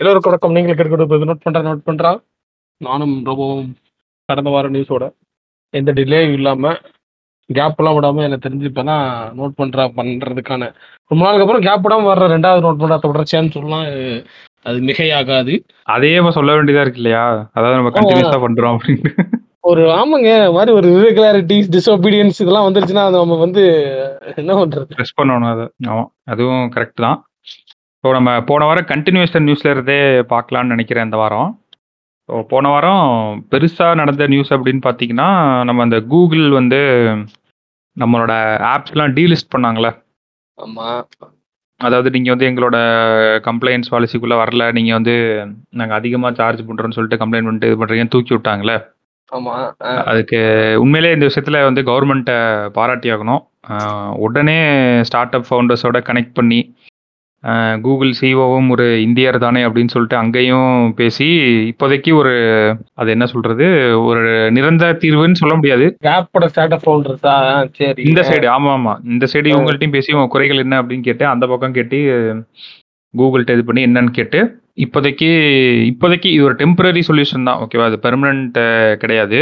எல்லோருக்கும் வணக்கம் நீங்கள் கேட்கிறது நோட் பண்றேன் நோட் பண்றா நானும் ரொம்பவும் கடந்த வார நியூஸோட எந்த டிலே இல்லாம கேப்லாம் விடாம எனக்கு தெரிஞ்சு இப்பதான் நோட் பண்றா பண்றதுக்கான ரொம்ப நாளுக்கு அப்புறம் கேப் விடாம வர்ற ரெண்டாவது நோட் பண்றா தொடர்ச்சியான்னு சொல்லலாம் அது- அது மிகையாகாது அதே நம்ம சொல்ல வேண்டியதா இருக்கு இல்லையா அதாவது நம்ம கண்டினியூஸா பண்றோம் அப்படின்னு ஒரு ஆமாங்க இந்த மாதிரி ஒரு irregularities டிஸ்ஒபீடியன்ஸ் இதெல்லாம் வந்துருச்சுன்னா அது நம்ம வந்து என்ன பண்றது ப்ரெஸ் பண்ணணும் அது ஆமா அதுவும் கரெக்ட் தான் ஸோ நம்ம போன வாரம் கண்டினியூஷன் நியூஸ்ல இருந்தே பார்க்கலாம்னு நினைக்கிறேன் இந்த வாரம் ஸோ போன வாரம் பெருசாக நடந்த நியூஸ் அப்படின்னு பார்த்தீங்கன்னா நம்ம அந்த கூகுள் வந்து நம்மளோட ஆப்ஸ்லாம் டீலிஸ்ட் பண்ணாங்களே ஆமா அதாவது நீங்கள் வந்து எங்களோட கம்ப்ளைண்ட்ஸ் பாலிசிக்குள்ளே வரல நீங்கள் வந்து நாங்கள் அதிகமாக சார்ஜ் பண்ணுறோன்னு சொல்லிட்டு கம்ப்ளைண்ட் பண்ணிட்டு இது பண்ணுறீங்கன்னு தூக்கி விட்டாங்களே ஆமா அதுக்கு உண்மையிலே இந்த விஷயத்தில் வந்து கவர்மெண்ட்டை பாராட்டி ஆகணும் ஆஹ் உடனே ஸ்டார்ட் அப் ஃபவுண்டர்ஸோட கனெக்ட் பண்ணி கூகுள் சிஓவும் ஒரு இந்தியர் தானே அப்படின்னு சொல்லிட்டு அங்கேயும் பேசி இப்போதைக்கு ஒரு அது என்ன சொல்றது ஒரு நிரந்தர தீர்வுன்னு சொல்ல முடியாது கேப்போட ஸ்டார்ட் ஃபவுண்டர்ஸா சரி இந்த சைடு ஆமா ஆமா இந்த சைடு இவங்கள்ட்டையும் பேசி உங்க குறைகள் என்ன அப்படின்னு கேட்டு அந்த பக்கம் கேட்டு கூகுள்கிட்ட இது பண்ணி என்னன்னு கேட்டு இப்போதைக்கு இப்போதைக்கு இது ஒரு டெம்பரரி சொல்யூஷன் தான் ஓகேவா அது பெர்மனன்ட் கிடையாது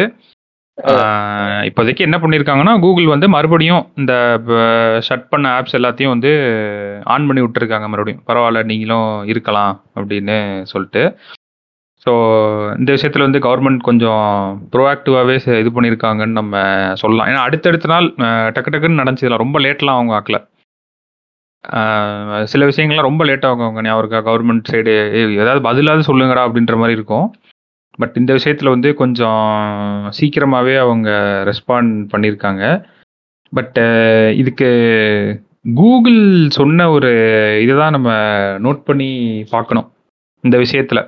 ஆஹ் இப்போதைக்கு என்ன பண்ணியிருக்காங்கன்னா கூகுள் வந்து மறுபடியும் இந்த ஷட் பண்ண ஆப்ஸ் எல்லாத்தையும் வந்து ஆன் பண்ணி விட்டுருக்காங்க மறுபடியும் பரவாயில்ல நீங்களும் இருக்கலாம் அப்படின்னு சொல்லிட்டு ஸோ இந்த விஷயத்தில் வந்து கவர்மெண்ட் கொஞ்சம் ப்ரோஆக்டிவாகவே இது பண்ணியிருக்காங்கன்னு நம்ம சொல்லலாம் ஏன்னா அடுத்தடுத்த நாள் அஹ், டக்கு டக்குன்னு நடந்துச்சுல ரொம்ப லேட்லாம் அவங்க ஆக்கல ஆஹ், சில விஷயங்கள்லாம் ரொம்ப லேட் ஆகும் அவங்க ஞாபகம் இருக்கா கவர்மெண்ட் சைடு ஏதாவது பதிலாவது சொல்லுங்கடா அப்படின்ற மாதிரி இருக்கும் பட் இந்த விஷயத்தில் வந்து கொஞ்சம் சீக்கிரமாகவே அவங்க ரெஸ்பாண்ட் பண்ணியிருக்காங்க பட் இதுக்கு கூகுள் சொன்ன ஒரு இதுதான் நம்ம நோட் பண்ணி பார்க்கணும் இந்த விஷயத்தில்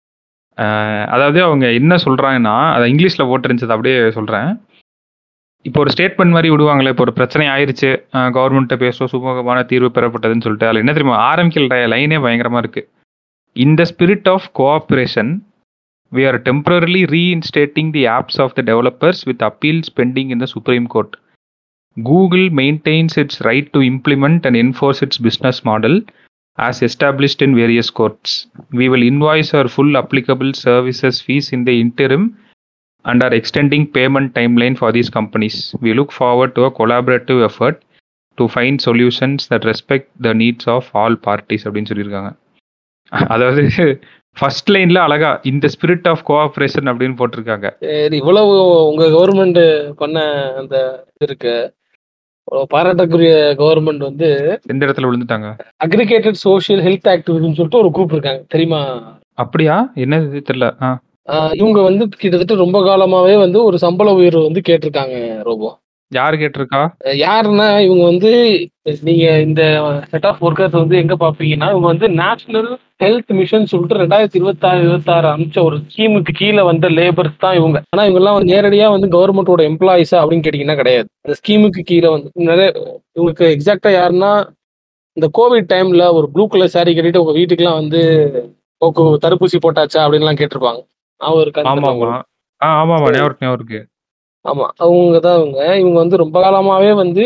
அதாவது அவங்க என்ன சொல்கிறாங்கன்னா அதை இங்கிலீஷில் போட்டுருந்துச்சு அப்படியே சொல்கிறேன் இப்போ ஒரு ஸ்டேட்மெண்ட் மாதிரி விடுவாங்களே இப்போ ஒரு பிரச்சனை ஆயிருச்சு கவர்மெண்ட்டை பேசுவோம் சுமூகமான தீர்வு பெறப்பட்டதுன்னு சொல்லிட்டு அதில் என்ன தெரியுமா ஆரம்பிக்கிற லைனே பயங்கரமாக இருக்குது இந்த spirit of cooperation we are temporarily reinstating the apps of the developers with appeals pending in the Supreme Court. Google maintains its right to implement and enforce its business model as established in various courts. We will invoice our full applicable services fees in the interim and are extending payment timeline for these companies. We look forward to a collaborative effort to find solutions that respect the needs of all parties அப்படின்னு சொல்லியிருக்காங்க அதாவது first லைன்ல அழகா இந்த spirit of cooperation அப்படின்னு போட்டிருக்காங்க சரி இவ்வளவு உங்க கவர்மெண்ட் பண்ண அந்த இது இருக்கு இவ்வளவு பாராட்டக்கூடிய கவர்மெண்ட் வந்து எந்த இடத்துல விழுந்துட்டாங்க அக்ரிகேட்டட் சோஷியல் ஹெல்த் ஆக்டிவிட்டின்னு சொல்லிட்டு ஒரு குரூப் இருக்காங்க தெரியுமா அப்படியா என்னது தெரியல ஆ ஆஹ் இவங்க வந்து கிட்டத்தட்ட ரொம்ப காலமாவே வந்து ஒரு சம்பள உயர்வு வந்து கேட்டிருக்காங்க ரோபோ யார் கேட்டிருக்கா அஹ் யாருன்னா இவங்க வந்து நீங்க இந்த செட் ஆஃப் ஒர்க்கர்ஸ் வந்து எங்க பாப்பீங்கன்னா இவங்க வந்து நேஷனல் ஹெல்த் மிஷன் சொல்லிட்டு ரெண்டாயிரத்தி இருபத்தாறு இருபத்தாறு அமைச்ச ஒரு ஸ்கீமுக்கு கீழே வந்த லேபர்ஸ் தான் இவங்க ஆனா இவங்க எல்லாம் வந்து நேரடியா வந்து கவர்மெண்டோட எம்ப்ளாயிஸா அப்படின்னு கேட்டீங்கன்னா கிடையாது இந்த ஸ்கீமுக்கு கீழே வந்து நிறைய இவங்களுக்கு எக்ஸாக்டா யாருன்னா இந்த கோவிட் டைம்ல ஒரு ப்ளூ கலர் saree கட்டிட்டு உங்க வீட்டுக்குலாம் வந்து ஓகே தடுப்பூசி போட்டாச்சா அப்படின்லாம் கேட்டிருப்பாங்க அவர் ஆமா ஆமா ஆ ஆமா ஆமா ஞாபகம் இருக்கு, ஞாபகம் இருக்கு ஆமா அவங்க தான் இவங்க இவங்க வந்து ரொம்ப காலமாவே வந்து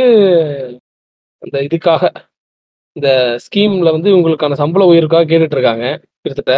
அந்த இதுக்காக இந்த ஸ்கீம்ல வந்து இவங்களுக்கான சம்பள உயர்வுக்காக கேட்டுட்டு இருக்காங்க கிட்டத்தட்ட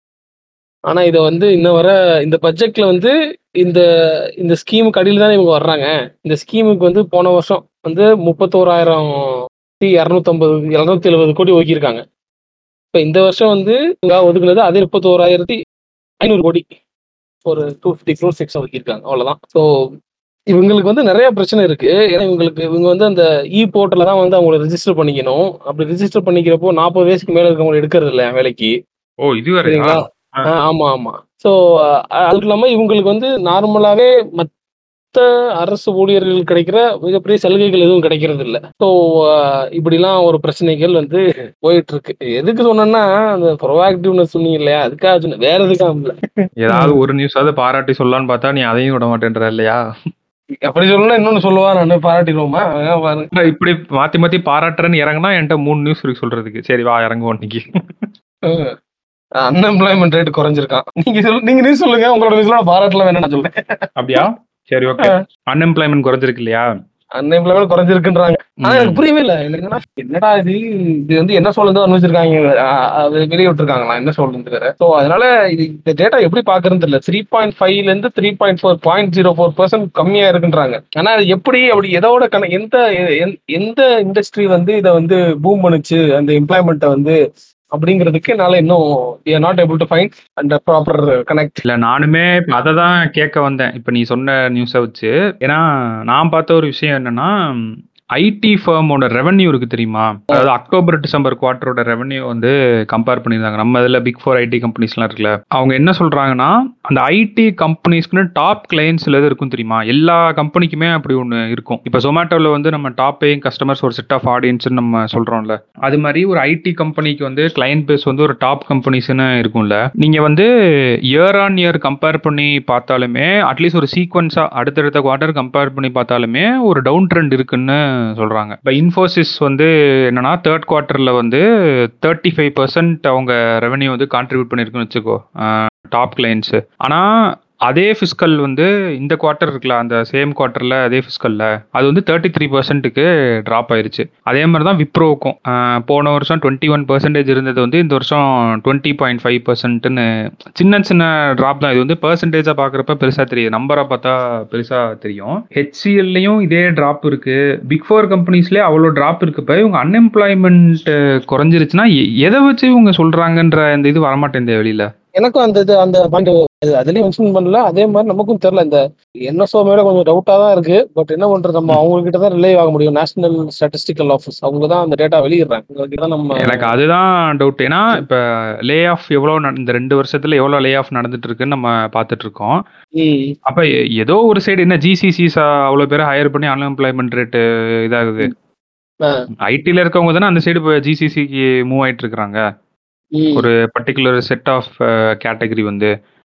ஆனா இதை வந்து இன்ன வர இந்த பட்ஜெட்ல வந்து இந்த இந்த ஸ்கீமுக்கு அடியில் தானே இவங்க வர்றாங்க இந்த ஸ்கீமுக்கு வந்து போன வருஷம் வந்து முப்பத்தோராயிரம் இரநூத்தம்பது இரநூத்தி எழுபது கோடி ஒதுக்கியிருக்காங்க இப்போ இந்த வருஷம் வந்து இவங்க ஒதுக்குனது அதே முப்பத்தோராயிரத்தி ஐநூறு கோடி ஒரு டூ ஃபிஃப்டி க்ரோர் சிக்ஸ் ஒதுக்கியிருக்காங்க அவ்வளோதான் ஸோ இவங்களுக்கு வந்து நிறைய பிரச்சனை இருக்கு ஏன்னா இவங்களுக்கு இவங்க வந்து அந்த இ போர்ட்டல தான் வந்து அவங்கள ரெஜிஸ்டர் பண்ணிக்கணும் அப்படி ரெஜிஸ்டர் பண்ணிக்கிறப்போ நாற்பது வயசுக்கு மேல இருக்கவங்க எடுக்கிறது இல்லை வேலைக்கு ஓ இது வேறயா சரிங்களா ஆ. ஆ, ஆமா ஆமா ஸோ அதுக்கு இல்லாம இவங்களுக்கு வந்து நார்மலாவே மற்ற அரசு ஊழியர்கள் கிடைக்கிற மிகப்பெரிய சலுகைகள் எதுவும் கிடைக்கிறது இல்லை ஸோ இப்படிலாம் ஒரு பிரச்சனைகள் வந்து போயிட்டு இருக்கு எதுக்கு சொன்னேன்னா அந்த ப்ரொஆக்டிவ்னஸ் சொன்னீங்க இல்லையா அதுக்காக சொன்னேன் வேற எதுக்காக இல்லை ஏதாவது ஒரு நியூஸாவது பாராட்டி சொல்லலாம்னு பார்த்தா நீ அதையும் விட மாட்டேன்ற இல்லையா அப்படி சொல்லணும்னா இன்னொன்னு சொல்லுவா நான் பாராட்டிடுவோமா அதான் பாருங்க நான் இப்படி மாத்தி மாத்தி பாராட்டுறேன்னு இறங்குனா என்கிட்ட மூணு நியூஸ் இருக்கு சொல்றதுக்கு சரி வா இறங்குவோம் இன்னைக்கு அன்எம்ப்ளாய்மெண்ட் ரேட் குறைஞ்சிருக்கான் நீங்க சொல்லு நீங்க நியூஸ் சொல்லுங்க உங்களோட நியூஸ்ல பாராட்டலாம் வேணும் நான் சொல்றேன் அப்படியா சரி ஓகே அன்எம்ப்ளாய்மெண்ட் குறைஞ்சிருக்கு இல்லையா அன்எம்ப்ளாய்மெண்ட் குறைஞ்சிருக்குன்றாங்க ஆனா ம். எனக்கு புரியவே இல்லை எனக்கு என்னன்னா என்னடா இது இது வந்து என்ன சொல்லுதோ அனுபவிச்சிருக்காங்க அது வெளியே விட்டுருக்காங்களா என்ன சொல்லுது வேற ஸோ அதனால இது இந்த டேட்டா எப்படி பாக்குறதுன்னு தெரியல த்ரீ பாயிண்ட் ஃபைவ்ல இருந்து three point four point zero four percent கம்மியா இருக்குன்றாங்க ஆனா அது எப்படி அப்படி எதோட கண எந்த எந்த- எந்த இண்டஸ்ட்ரி வந்து இதை வந்து பூம் பண்ணுச்சு அந்த எம்ப்ளாய்மெண்ட்டை வந்து அப்படிங்கிறதுக்கு என்னால இன்னும் நாட் ஏபிள் டு ஃபைண்ட் அந்த ப்ராப்பர் கனெக்ட் இல்ல நானுமே அதை தான் கேட்க வந்தேன் இப்போ நீ சொன்ன நியூஸை வச்சு ஏன்னா நான் பார்த்த ஒரு விஷயம் என்னன்னா ஐடி ஃபர்மோட ரெவன்யூ இருக்கு தெரியுமா அதாவது அக்டோபர் டிசம்பர் குவார்டரோட ரெவன்யூ வந்து கம்பேர் பண்ணியிருந்தாங்க நம்ம இதில் பிக் ஃபோர் ஐடி கம்பெனிஸ்லாம் இருக்குல்ல அவங்க என்ன சொல்றாங்கன்னா அந்த ஐடி கம்பெனிஸ்க்குன்னு டாப் கிளைண்ட்ஸ்ல எது இருக்கும் தெரியுமா எல்லா கம்பெனிக்குமே அப்படி ஒன்று இருக்கும் இப்போ ஜொமேட்டோவில் வந்து நம்ம டாப் பேயிங் கஸ்டமர்ஸ் ஒரு செட் ஆஃப் ஆடியன்ஸ்னு நம்ம சொல்றோம்ல அது மாதிரி ஒரு ஐடி கம்பெனிக்கு வந்து கிளைண்ட் பேஸ் வந்து ஒரு டாப் கம்பெனிஸ்னு இருக்கும்ல நீங்க வந்து இயர் ஆன் இயர் கம்பேர் பண்ணி பார்த்தாலுமே அட்லீஸ்ட் ஒரு சீக்வன்ஸா அடுத்தடுத்த குவார்டர் கம்பேர் பண்ணி பார்த்தாலுமே ஒரு டவுன் ட்ரெண்ட் இருக்குன்னு சொல்றாங்க இப்போ இன்ஃபோசிஸ் வந்து என்னன்னா தேர்ட் குவார்ட்டர்ல வந்து தேர்ட்டி ஃபைவ் பர்சன்ட் அவங்க ரெவன்யூ வந்து கான்ட்ரிபியூட் பண்ணிருக்குன்னு வச்சுக்கோ டாப் கிளைண்ட்ஸ் ஆனா அதே ஃபிஸ்கல் வந்து இந்த குவார்ட்டர் இருக்குல்ல அந்த சேம் குவார்ட்டர்ல அதே ஃபிஸ்கல்ல அது வந்து தேர்ட்டி த்ரீ பர்சன்ட்டுக்கு ட்ராப் ஆயிருச்சு அதே மாதிரி தான் விப்ரோவுக்கும் ஆஹ் போன வருஷம் டுவெண்ட்டி ஒன் பர்சன்டேஜ் இருந்தது வந்து இந்த வருஷம் டுவெண்ட்டி பாயிண்ட் ஃபைவ் பர்சன்ட்னு சின்ன சின்ன ட்ராப் தான் இது வந்து பர்சன்டேஜாக பார்க்குறப்ப பெருசாக தெரியுது நம்பரை பார்த்தா பெருசாக தெரியும் ஹெச்சிஎல்லையும் இதே ட்ராப் இருக்கு பிக் ஃபோர் கம்பெனிஸ்லேயே அவ்வளோ ட்ராப் இருக்குப்ப இவங்க அன்எம்ப்ளாய்மெண்ட் குறைஞ்சிருச்சுன்னா எ- எதை வச்சு இவங்க சொல்றாங்கன்ற இந்த இது வரமாட்டேங்குது வெளியில எனக்கும் அந்த இது அந்த பாயிண்ட் அதுலயும் மென்ஷன் பண்ணல அதே மாதிரி நமக்கும் தெரியல இந்த என்எஸ்ஓ மேல கொஞ்சம் டவுட்டா தான் இருக்கு பட் என்ன பண்றது நம்ம அவங்க கிட்ட தான் ரிலே ஆக முடியும் நேஷனல் ஸ்டாட்டிஸ்டிக்கல் ஆஃபீஸ் அவங்க தான் அந்த டேட்டா வெளியிடுறாங்க அவங்க தான் நம்ம எனக்கு அதுதான் டவுட் ஏன்னா இப்போ லே ஆஃப் எவ்வளோ இந்த ரெண்டு வருஷத்துல எவ்வளோ லே ஆஃப் நடந்துட்டு இருக்குன்னு நம்ம பார்த்துட்டு இருக்கோம் ம், அப்ப எ- ஏதோ ஒரு சைடு என்ன ஜிசிசிஸ் அவ்வளோ பேரை ஹையர் பண்ணி அன்எம்ப்ளாய்மெண்ட் ரேட்டு இதாகுது ஆ. ஐடில இருக்கவங்க தானே அந்த சைடு இப்போ ஜிசிசிக்கு மூவ் ஆயிட்டு இருக்காங்க ம், ஒரு பர்டிகுலர் செட் ஆஃப் கேட்டகரி வந்து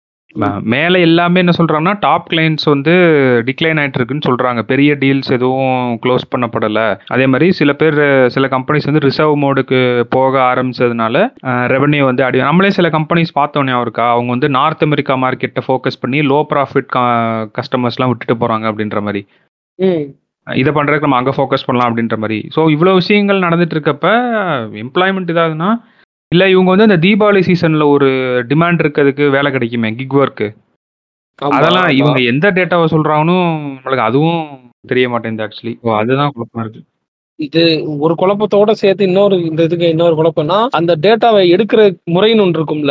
ம- மேலே எல்லாமே என்ன சொல்றாங்கன்னா டாப் கிளைண்ட்ஸ் வந்து டிக்ளைன் ஆயிட்டு இருக்குன்னு சொல்றாங்க பெரிய டீல்ஸ் எதுவும் க்ளோஸ் பண்ணப்படல அதே மாதிரி சில பேர் சில கம்பெனிஸ் வந்து ரிசர்வ் மோடுக்கு போக ஆரம்பிச்சதுனால ரெவன்யூ வந்து அடி நம்மளே சில கம்பெனிஸ் பார்த்தோன்னே இருக்கா அவங்க வந்து நார்த் அமெரிக்கா மார்க்கெட்டை ஃபோக்கஸ் பண்ணி லோ ப்ராஃபிட் கஸ்டமர்ஸ்லாம் விட்டுட்டு போறாங்க அப்படின்ற மாதிரி ம். இதை பண்றதுக்கு நம்ம அங்கே ஃபோக்கஸ் பண்ணலாம் அப்படின்ற மாதிரி ஸோ இவ்வளோ விஷயங்கள் நடந்துட்டு இருக்கப்ப எம்ப்ளாய்மெண்ட் இதாகுதுன்னா இல்லை இவங்க வந்து அந்த தீபாவளி சீசன்ல ஒரு டிமாண்ட் இருக்கிறதுக்கு வேலை கிடைக்குமே கிக் ஒர்க்கு ஆமா, அதெல்லாம் ஆமா. இவங்க எந்த டேட்டாவை சொல்றாங்கன்னு நம்மளுக்கு அதுவும் தெரிய மாட்டேங்குது ஆக்சுவலி அதுதான் குழப்பமா இருக்கு இது ஒரு குழப்பத்தோட சேர்த்து இன்னொரு இந்த இதுக்கு இன்னொரு குழப்பம்னா அந்த டேட்டாவை எடுக்கிற முறைன்னு ஒன்று இருக்கும்ல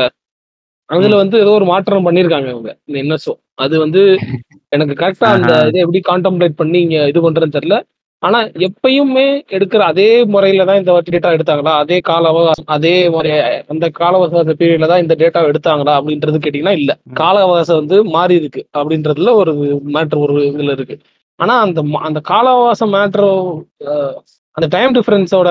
அதுல வந்து ஏதோ ஒரு மாற்றம் பண்ணிருக்காங்க இவங்க இந்த என்எஸ்ஓ அது வந்து எனக்கு கரெக்டா அந்த ஆஹா. இதை எப்படி கான்டம்ப்ளேட் பண்ணி இங்க இது பண்றதுன்னு தெரியல ஆனா எப்பயுமே எடுக்கிற அதே முறையில தான் இந்த வாட்டி டேட்டா எடுத்தாங்களா அதே கால அவகாசம் அதே முறை அந்த கால அவகாச பீரியட்ல தான் இந்த டேட்டா எடுத்தாங்களா அப்படின்றது கேட்டீங்கன்னா இல்ல ம். கால அவகாசம் வந்து மாறி இருக்கு அப்படின்றதுல ஒரு மேட்ரு ஒரு இதுல இருக்கு ஆனா அந்த ம- அந்த கால அவகாசம் மேட்ரு அந்த டைம் டிஃபரன்ஸோட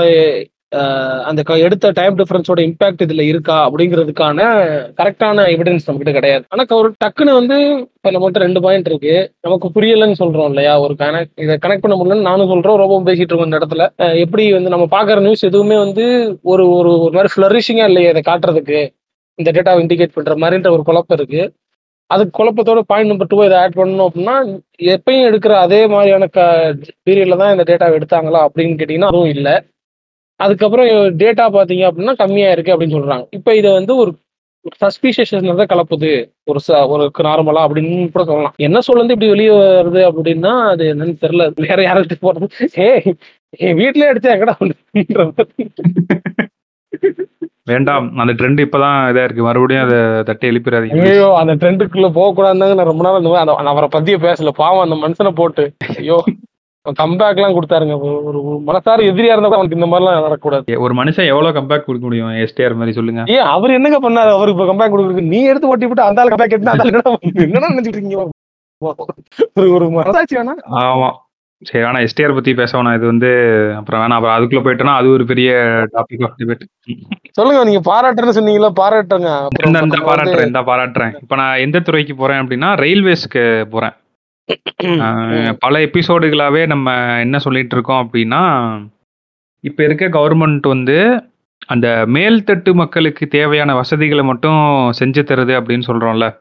அந்த க- எடுத்த டைம் டிஃபரன்ஸோட இம்பாக்ட் இதுல இருக்கா அப்படிங்கிறதுக்கான கரெக்டான எவிடன்ஸ் நம்ம கிட்ட கிடையாது ஆனா ஒரு டக்குன்னு வந்து இப்ப நம்மகிட்ட ரெண்டு பாயிண்ட் இருக்கு நமக்கு புரியலன்னு சொல்றோம் இல்லையா ஒரு கனெக்ட் இதை கனெக்ட் பண்ண முடியலன்னு நானும் சொல்றோம் ரொம்ப பேசிட்டு இருக்கோம் இந்த இடத்துல அஹ் எப்படி வந்து நம்ம பாக்குற நியூஸ் எதுவுமே வந்து ஒரு ஒரு ஒரு மாதிரி ஃபிளரிஷிங்கா இல்லையா இதை காட்டுறதுக்கு இந்த டேட்டாவை இண்டிகேட் பண்ற மாதிரின்ற ஒரு குழப்பம் இருக்கு அதுக்கு குழப்பத்தோட பாயிண்ட் நம்பர் டூ இதை ஆட் பண்ணணும் அப்படின்னா எப்பயும் எடுக்கிற அதே மாதிரியான க பீரியட்ல தான் இந்த டேட்டாவை எடுத்தாங்களா அப்படின்னு கேட்டீங்கன்னா அதுவும் இல்லை அதுக்கப்புறம் டேட்டா பார்த்தீங்க அப்படின்னா கம்மியா இருக்கு அப்படின்னு சொல்றாங்க இப்போ இதை வந்து ஒரு சஸ்பீஷியஸ் தான் கலப்புது ஒரு ச ஒரு நார்மலா அப்படின்னு கூட சொல்லலாம் என்ன சொல்லுந்து இப்படி வெளியே வருது அப்படின்னா அது என்னன்னு தெரியல வேற யாராவது போறது ஏ என் வீட்லயே அடிச்சா எங்கடா வந்துன்ற மாதிரி. வேண்டாம் அந்த ட்ரெண்ட் இப்பதான் இதா இருக்கு மறுபடியும் அதை தட்டி எழுப்பிடாதீங்க ஐயோ அந்த ட்ரெண்டுக்குள்ள போக கூடாதுன்னு நான் ரொம்ப நாள் இந்த மாதிரி அந்த- நான் அவரை பத்தியே பேசல பாவம் அந்த மனுஷனை போட்டு ஐயோ கம்பேக் எல்லாம் கொடுத்தாருங்க ஒரு ஒரு ஒரு மனசார எதிரியா இருந்தா கூட அவனுக்கு இந்த மாதிரிலாம் நடக்கக்கூடாது ஒரு மனுஷன் எவ்வளவு கம்பேக் கொடுக்க முடியும் எஸ்டிஆர் மாதிரி சொல்லுங்க ஏன் அவர் என்னங்க பண்ணாரு அவருக்கு இப்ப கம்பேக் கொடுக்குறது நீ எடுத்து ஓட்டி விட்டு அந்த ஆள் கம்பேக் எடுத்து அந்த ஆள் என்னடா என்னடா நினைச்சிட்டு இருக்கீங்க ஒரு ஒரு மனசாட்சி வேணா ஆமா சரி ஆனா எஸ்டிஆர் பத்தி பேச வேணாம் இது வந்து அப்புறம் வேணாம் அப்புறம் அதுக்குள்ள போயிட்டோம்னா அது ஒரு பெரிய டாபிக் ஆஃப் டிபேட் சொல்லுங்க நீங்க பாராட்டுன்னு சொன்னீங்களா பாராட்டுங்க அப்புறம் இந்த இந்த நம்ம வந்து- பாராட்டுறேன் இந்த பாராட்டுறேன் இப்ப நான் எந்த துறைக்கு போறேன் அப்படின்னா ரயில்வேஸ்க்கு போறேன் ஆஹ் பல எபிசோடுகளாவே நம்ம என்ன சொல்லிட்டு இருக்கோம் அப்படின்னா இப்ப இருக்க கவர்மெண்ட் வந்து அந்த மேல்தட்டு மக்களுக்கு தேவையான வசதிகளை மட்டும் செஞ்சு தருது அப்படின்னு சொல்றோம்ல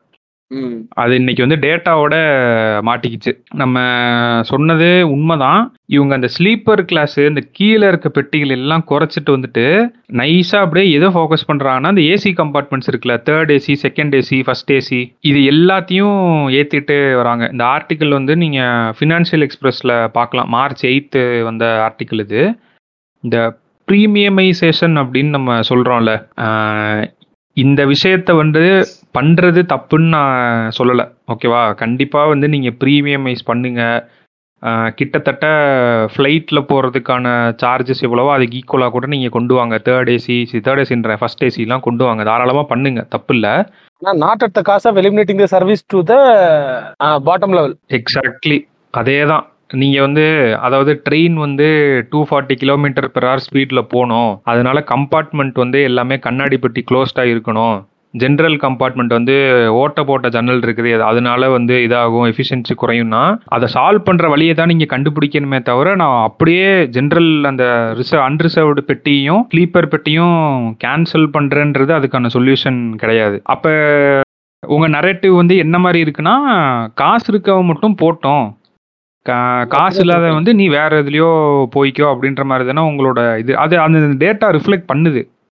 ம். அது இன்னைக்கு வந்து டேட்டாவோட மாட்டிக்கிச்சு. நம்ம சொன்னது உண்மதான். இவங்க அந்த ஸ்லீப்பர் கிளாஸு, இந்த கீழ இருக்க பெட்டிகள் எல்லாம் குறைச்சிட்டு வந்துட்டு, நைஸா அப்படியே எத ஃபோக்கஸ் பண்றாங்கன்னா, அந்த ஏசி கம்பார்ட்மெண்ட்ஸ் இருக்குல்ல. 3 ஏசி, 2 ஏசி, 1 ஏசி இது எல்லாத்தையும் ஏத்திட்டு வராங்க. இந்த ஆர்டிக்கிள் வந்து நீங்க ஃபினான்ஷியல் எக்ஸ்பிரஸ்ல பார்க்கலாம். மார்ச் 8 வந்த ஆர்டிக்கிள் இது. இந்த பிரீமியமைசேஷன் அப்படின்னு நம்ம சொல்றோம்ல. அ இந்த விஷயத்த வந்து பண்றது தப்புன்னு நான் சொல்லல. ஓகேவா? கண்டிப்பா வந்து நீங்க பிரீமியமைஸ் பண்ணுங்க. அ கிட்டத்தட்ட ஃப்ளைட்ல போறதுக்கான சார்ஜஸ் எவ்வளவோ அதுக்கு ஈக்குவலா கூட நீங்க கொண்டு வாங்க. 3 ஏசி, 3 ஏசின்றேன் 1 ஏசிலாம் கொண்டு வாங்க. தாராளமா பண்ணுங்க. தப்பில்ல. ஆனா not at the cost of eliminating the service to the uh bottom level. Exactly. அதேதான். நீங்க வந்து அதாவது ட்ரெயின் வந்து 240 கிலோமீட்டர் பெர் ஹவர் ஸ்பீட்ல போணும். அதனால கம்பார்ட்மெண்ட் வந்து எல்லாமே கண்ணாடி பெட்டி குளோஸ்டா இருக்கணும். ஜெனரல் கம்பார்ட்மெண்ட் வந்து ஓட்ட போட்ட ஜன்னல் இருக்குது. அதனால வந்து இதாகும் எஃபிஷியன்சி குறையும்னா, அத சால்வ் பண்ற வழிய தான் நீங்க கண்டுபிடிக்கணுமே தவிர, நான் அப்படியே ஜெனரல் அந்த ரிசர்வ் அன்ரிசர்வ்டு பெட்டியும், ஸ்லீப்பர் பெட்டியும் கேன்சல் பண்றேன்றது அதுக்கான சொல்யூஷன் கிடையாது. அப்ப உங்க நரேட்டிவ் வந்து என்ன மாரி இருக்குன்னா, காசு இருக்கவன் மட்டும் போட்டும். கா காசு இல்லாதவன் வந்து நீ வேற எதுலயோ போய்க்கோ அப்படின்ற மாரி தானே உங்களோட இது. அது அந்த டேட்டா ரிஃப்ளெக்ட் பண்ணுது.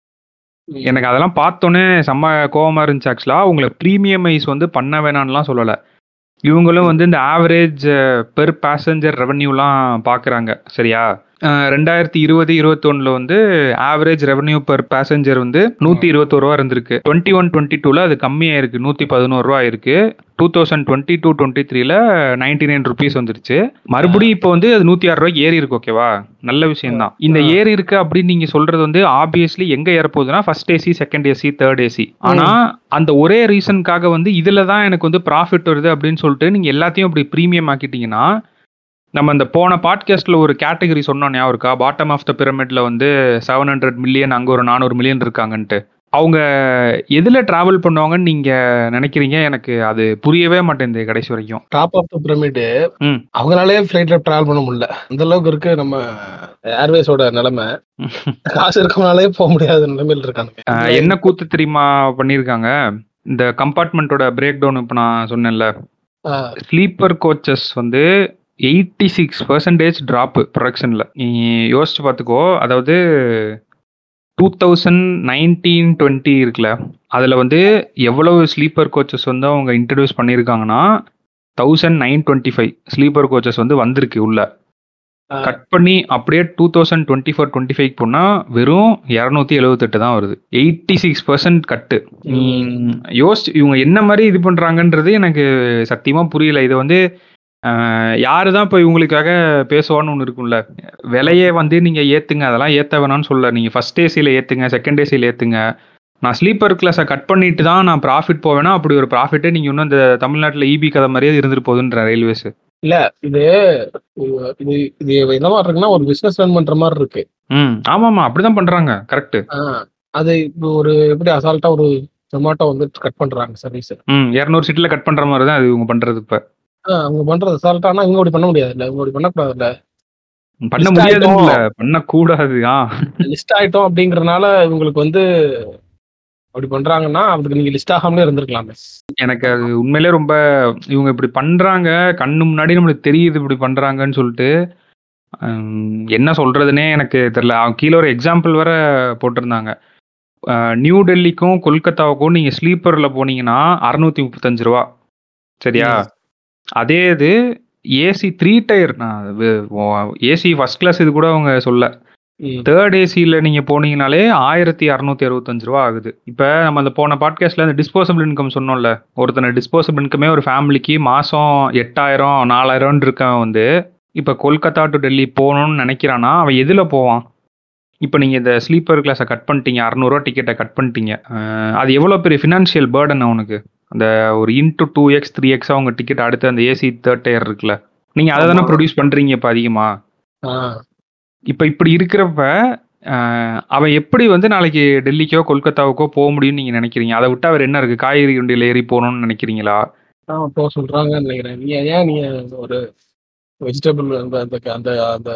எனக்கு அதெல்லாம் பார்த்தோனே செம்ம கோவமா இருந்துச்சு ஆக்சுவலா. உங்கள பிரீமியமைஸ் வந்து பண்ண வேணான்னுலாம் சொல்லல. இவங்களும் வந்து இந்த ஆவரேஜ் பெர் பாசெஞ்சர் ரெவென்யூலாம் பார்க்குறாங்க. சரியா? அ 2020, 21ல வந்து ஆவரேஜ் ரெவென்யூ பெர் பாசெஞ்சர் வந்து ரூ. 121 இருந்திருக்கு. 21, 22ல அது கம்மியாயிருக்கு. ரூ. 111 ஆயிருக்கு. 2022, 23ல ரூ. 99 வந்துருச்சு. மறுபடியும் இப்போ வந்து அது ரூ. 106 ஏறி இருக்கு. ஓகேவா? நல்ல விஷயம் தான். இந்த ஆ. ஏறி இருக்கு அப்படின்னு நீங்க சொல்றது வந்து ஆப்வியஸ்லி எங்க ஏறப்போகுதுன்னா, 1 ஏசி, 2 ஏசி, 3 ஏசி. ஆனா அந்த ஒரே ரீசனுக்காக வந்து இதுல தான் எனக்கு வந்து ப்ராஃபிட் வருது அப்படின்னு சொல்லிட்டு நீங்க எல்லாத்தையும் அப்படி பிரீமியம் ஆக்கிட்டீங்கன்னா, நம்ம இந்த போன பாட்காஸ்ட்ல ஒரு கேட்டகரி சொன்னோம் ஞாபகம் இருக்கா? பாட்டம் ஆஃப் த பிரமிட்ல வந்து 700 மில்லியன் அங்க ஒரு 400 மில்லியன் இருக்காங்கன்ட்டு. அவங்க எதுல டிராவல் பண்ணுவாங்கன்னு நீங்க நினைக்கிறீங்க? எனக்கு அது புரியவே மாட்டேங்குது கடைசி வரைக்கும். டாப் ஆஃப் த பிரமிடு ம். அவங்களாலயே ஃப்ளைட்ல டிராவல் பண்ண முடியல. அந்த அளவுக்கு இருக்கு நம்ம ஏர்வேஸோட நிலைமை. காசு இருக்கவனாலயே போ முடியாத நிலைமையில இருக்கானுங்க. அ என்ன கூத்து தெரியுமா பண்ணியிருக்காங்க? இந்த கம்பார்ட்மெண்ட்டோட பிரேக் டவுன் இப்ப நான் சொன்னேன்ல. ஆ. ஸ்லீப்பர் கோச்சஸ் வந்து 86% டிராப் புரொடக்ஷன்ல. நீ யோசிச்சு பார்த்துக்கோ. அதாவது 2019, 20 இருக்குல்ல. அதுல வந்து எவ்வளவு ஸ்லீப்பர் கோச்சஸ் வந்து அவங்க இன்ட்ரோடியூஸ் பண்ணியிருக்காங்கன்னா, 1925 ஸ்லீப்பர் கோச்சஸ் வந்து வந்திருக்கு உள்ள. ஆ. கட் பண்ணி அப்படியே 2024, 25க்கு போனா வெறும் 278 தான் வருது. 86% கட்டு. ம். யோசிச்சு இவங்க என்ன மாரி இது பண்றாங்கன்றது எனக்கு சத்தியமா புரியல. இது வந்து அ யாரு தான் இப்ப இவங்களுக்காக பேசுவான்னு ஒண்ணு இருக்கும்ல. விலைய வந்து நீங்க ஏத்துங்க. அதெல்லாம் ஏத்த வேணாம்னு சொல்லல. நீங்க 1 ஏசில ஏத்துங்க. 2 ஏசில ஏத்துங்க. நான் ஸ்லீப்பர் கிளாஸ கட் பண்ணிட்டு தான் நான் ப்ராஃபிட் போவேன்னா, அப்படி ஒரு ப்ராஃபிட்டே நீங்க இன்னும் இந்த தமிழ்நாட்டுல ஈபி கதை மாரியே இருந்துட்டு போகுதுன்றேன் ரயில்வேஸ். இல்ல இது இது இது என்ன மாரி இருக்குன்னா, ஒரு பிசினஸ் ரன் பண்ற மாரி இருக்கு. ம். ஆமாமா. அப்படிதான் பண்றாங்க. கரெக்ட். ஆ. அது இப்போ ஒரு எப்படி அசால்ட்டா ஒரு Zomato வந்து கட் பண்றாங்க சர்வீஸ். ம். 200 சீட்ல கட் பண்ற மாரி தான் அது இவங்க பண்றது இப்ப. ஆ அவங்க பண்றது அசால்ட்டா ஆனா இவங்க அப்படி பண்ண முடியாதுல்ல. இவங்க அப்படி பண்ணக்கூடாதுல்ல. பண்ண லிஸ்ட் முடியாதுன்னு ஆயிட்டோம். இல்ல. பண்ணக்கூடாது. ஆ. லிஸ்ட் ஆயிட்டோம் அப்படிங்கிறனால இவங்களுக்கு வந்து அப்படி பண்றாங்கன்னா, அதுக்கு நீங்க லிஸ்ட் ஆகாமலே இருந்திருக்கலாமே. எனக்கு அது உண்மையிலேயே ரொம்ப இவங்க இப்படி பண்றாங்க. கண்ணு முன்னாடி நம்மளுக்கு தெரியுது இப்படி பண்றாங்கன்னு சொல்லிட்டு, ம் என்ன சொல்றதுன்னே எனக்கு தெரியல. அவன் கீழ ஒரு எக்ஸாம்பிள் வேற போட்டிருந்தாங்க. அ நியூ டெல்லிக்கும், கொல்கத்தாவுக்கும் நீங்க ஸ்லீப்பர்ல போனீங்கன்னா ரூ. 635 சரியா? ம். அதே இது ஏசி 3 டயர் நான் வு ஒ ஏசி ஃபர்ஸ்ட் கிளாஸ் இது கூட அவங்க சொல்லல. ம். 3 ஏசில நீங்க போனீங்கனாலே ரூ. 1665 ஆகுது. இப்ப நம்ம அந்த போன பாட்காஸ்ட்ல அந்த டிஸ்போசபிள் இன்கம் சொன்னோம்ல. ஒருத்தன டிஸ்போசபிள் இன்கமே ஒரு ஃபேமிலிக்கு மாசம் 8000, 4000 இருக்கவன் வந்து, இப்ப கொல்கத்தா டூ டெல்லி போணும்னு நினைக்கிறான்னா, அவன் எதுல போவான்? இப்ப நீங்க இந்த ஸ்லீப்பர் கிளாஸ கட் பண்ணிட்டீங்க. ரூ. 600 டிக்கெட்ட கட் பண்ணிட்டீங்க. அ அது எவ்வளோ பெரிய ஃபினான்ஷியல் பர்டன் அவனுக்கு. அந்த ஒரு இன்டூ 2எக்ஸ், 3எக்ஸா உங்க டிக்கெட் அடுத்து அந்த ஏசி 3 டயர் இருக்குல்ல. நீங்க அத தானே ஆமா. புரொடியூஸ் பண்றீங்க இப்ப அதிகமா. ஆ. இப்ப இப்படி இருக்கிறப்ப, அ அவன் எப்படி வந்து நாளைக்கு டெல்லிக்கோ, கொல்கத்தாவுக்கோ போ முடியும்னு நீங்க நினைக்கிறீங்க? அத விட்டா வேற என்ன இருக்கு? காய்கறி வண்டியில ஏறி போணும்னு நினைக்கிறீங்களா? ஆ போ சொல்றாங்கன்னு நினைக்கிறேன். நீங்க ஏன் நீங்க ஒரு வெஜிடபிள் அந்த அந்த அந்த அந்த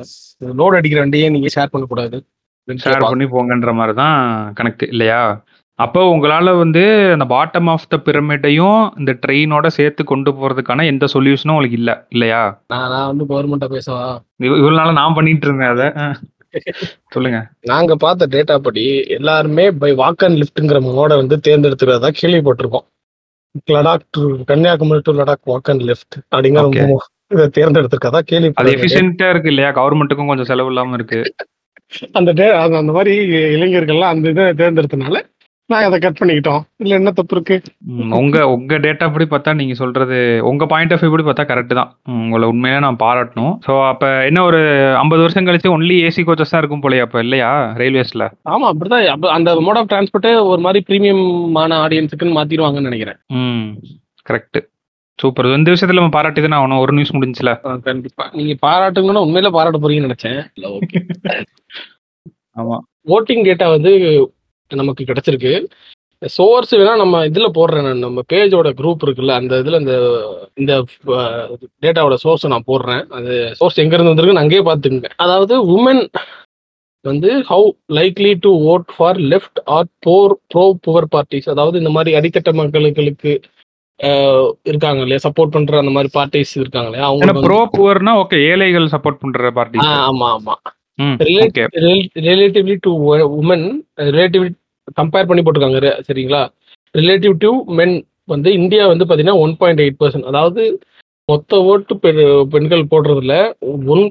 லோட் அடிக்கிற வண்டியே நீங்க ஷேர் பண்ணக்கூடாது. அப்படின்னு ஷேர் கேட்பாங்க. பண்ணி போங்கன்ற மாரி தான் கணக்கு இல்லையா? அப்போ உங்களால வந்து அந்த பாட்டம் ஆஃப் த பிரமிடையும் இந்த ட்ரெயினோட சேர்த்து கொண்டு போறதுக்கான எந்த சொல்யூஷனும் உங்களுக்கு இல்ல இல்லையா நான் நான் வந்து கவர்மெண்ட்டை பேசவா இவ்- இவ்வளவு நாளா நான் பண்ணிட்டு இருந்தேன் அதை ஆ. சொல்லுங்க நாங்க பார்த்த டேட்டா படி எல்லாருமே பை வாக் அண்ட் லிஃப்ட்ங்கிற மோட வந்து தேர்ந்தெடுத்துக்கிறதா கேள்விப்பட்டிருக்கோம் Ladakh to Kanyakumari to Ladakh walk and left அப்படிங்கிற Okay. மோ- இதை தேர்ந்தெடுத்திருக்கதா அது கேள்விப்பட்டிருக்கேன் எஃபிஷியன்ட்டா இருக்கு இல்லையா கவர்மெண்ட்டுக்கும் கொஞ்சம் செலவு இல்லாம இருக்கு அந்த டே அந்த அந்த மாதிரி இளைஞர்கள்லாம் அந்த இதை தேர்ந்தெடுத்தனால நான் அதை கட் பண்ணிக்கிட்டோம் இல்ல என்ன தப்பு இருக்கு ம், உங்க உங்க டேட்டா படி பார்த்தா நீங்க சொல்றது உங்க பாயிண்ட் ஆஃப் வியூ படி பார்த்தா கரெக்ட் தான் ம், உங்களை உண்மையிலே நான் பாராட்டணும் ஸோ அப்ப என்ன ஒரு ஐம்பது வருஷம் கழிச்சு ஒன்லி ஏசி கோச்சஸ் தான் இருக்கும் போலயே அப்ப இல்லையா ரயில்வேஸ்ல ஆமா அப்படிதான் அப்ப அந்த மோட் ஆஃப் டிரான்ஸ்போர்ட்டே ஒரு மாதிரி பிரீமியமான ஆடியன்ஸுக்குன்னு மாத்திடுவாங்கன்னு நினைக்கிறேன் ம் கரெக்ட் சூப்பர் இந்த விஷயத்துல நம்ம பாராட்டி தானே ஆகணும் ஒரு நியூஸ் முடிஞ்சுல ஆ, கண்டிப்பா நீங்க பாராட்டுங்கன்னா உண்மையில பாராட்ட போறீங்கன்னு நினைச்சேன் ஓகே ஆமா ஓட்டிங் டேட்டா வந்து நமக்கு கிடைச்சிருக்கு சோர்ஸ் வேணா நம்ம இதுல போடுறேன் நான். நம்ம பேஜோட குரூப் இருக்குல்ல அந்த இதுல இந்த இந்த டேட்டாவோட சோர்ஸ் நான் போடுறேன் அது சோர்ஸ் எங்க இருந்து வந்திருக்குன்னு அங்கேயே பார்த்துக்குங்க அதாவது உமன் வந்து how likely to vote for left or poor pro poor parties அதாவது இந்த மாதிரி அடித்தட்ட மக்களுக்கு அஹ், இருக்காங்க இல்லையா சப்போர்ட் பண்ற அந்த மாதிரி பார்ட்டிஸ் இருக்காங்க இல்லையா ஏன்னா அவங்க ப்ரோ புவர்னா ஓகே ஏழைகள் சப்போர்ட் பண்ற பார்ட்டி ஆமா ஆமா ம் Relate- okay relatively to women relative compare பண்ணி போட்டிருக்காங்க re- சரிங்களா ரிலேட்டிவ் டு மென் வந்து இந்தியா வந்து பார்த்தீங்கன்னா ஒன் பாயிண்ட் எயிட் பர்சன்ட் அதாவது மொத்த ஓட்டு பெ- பெண்கள் போடுறதுல one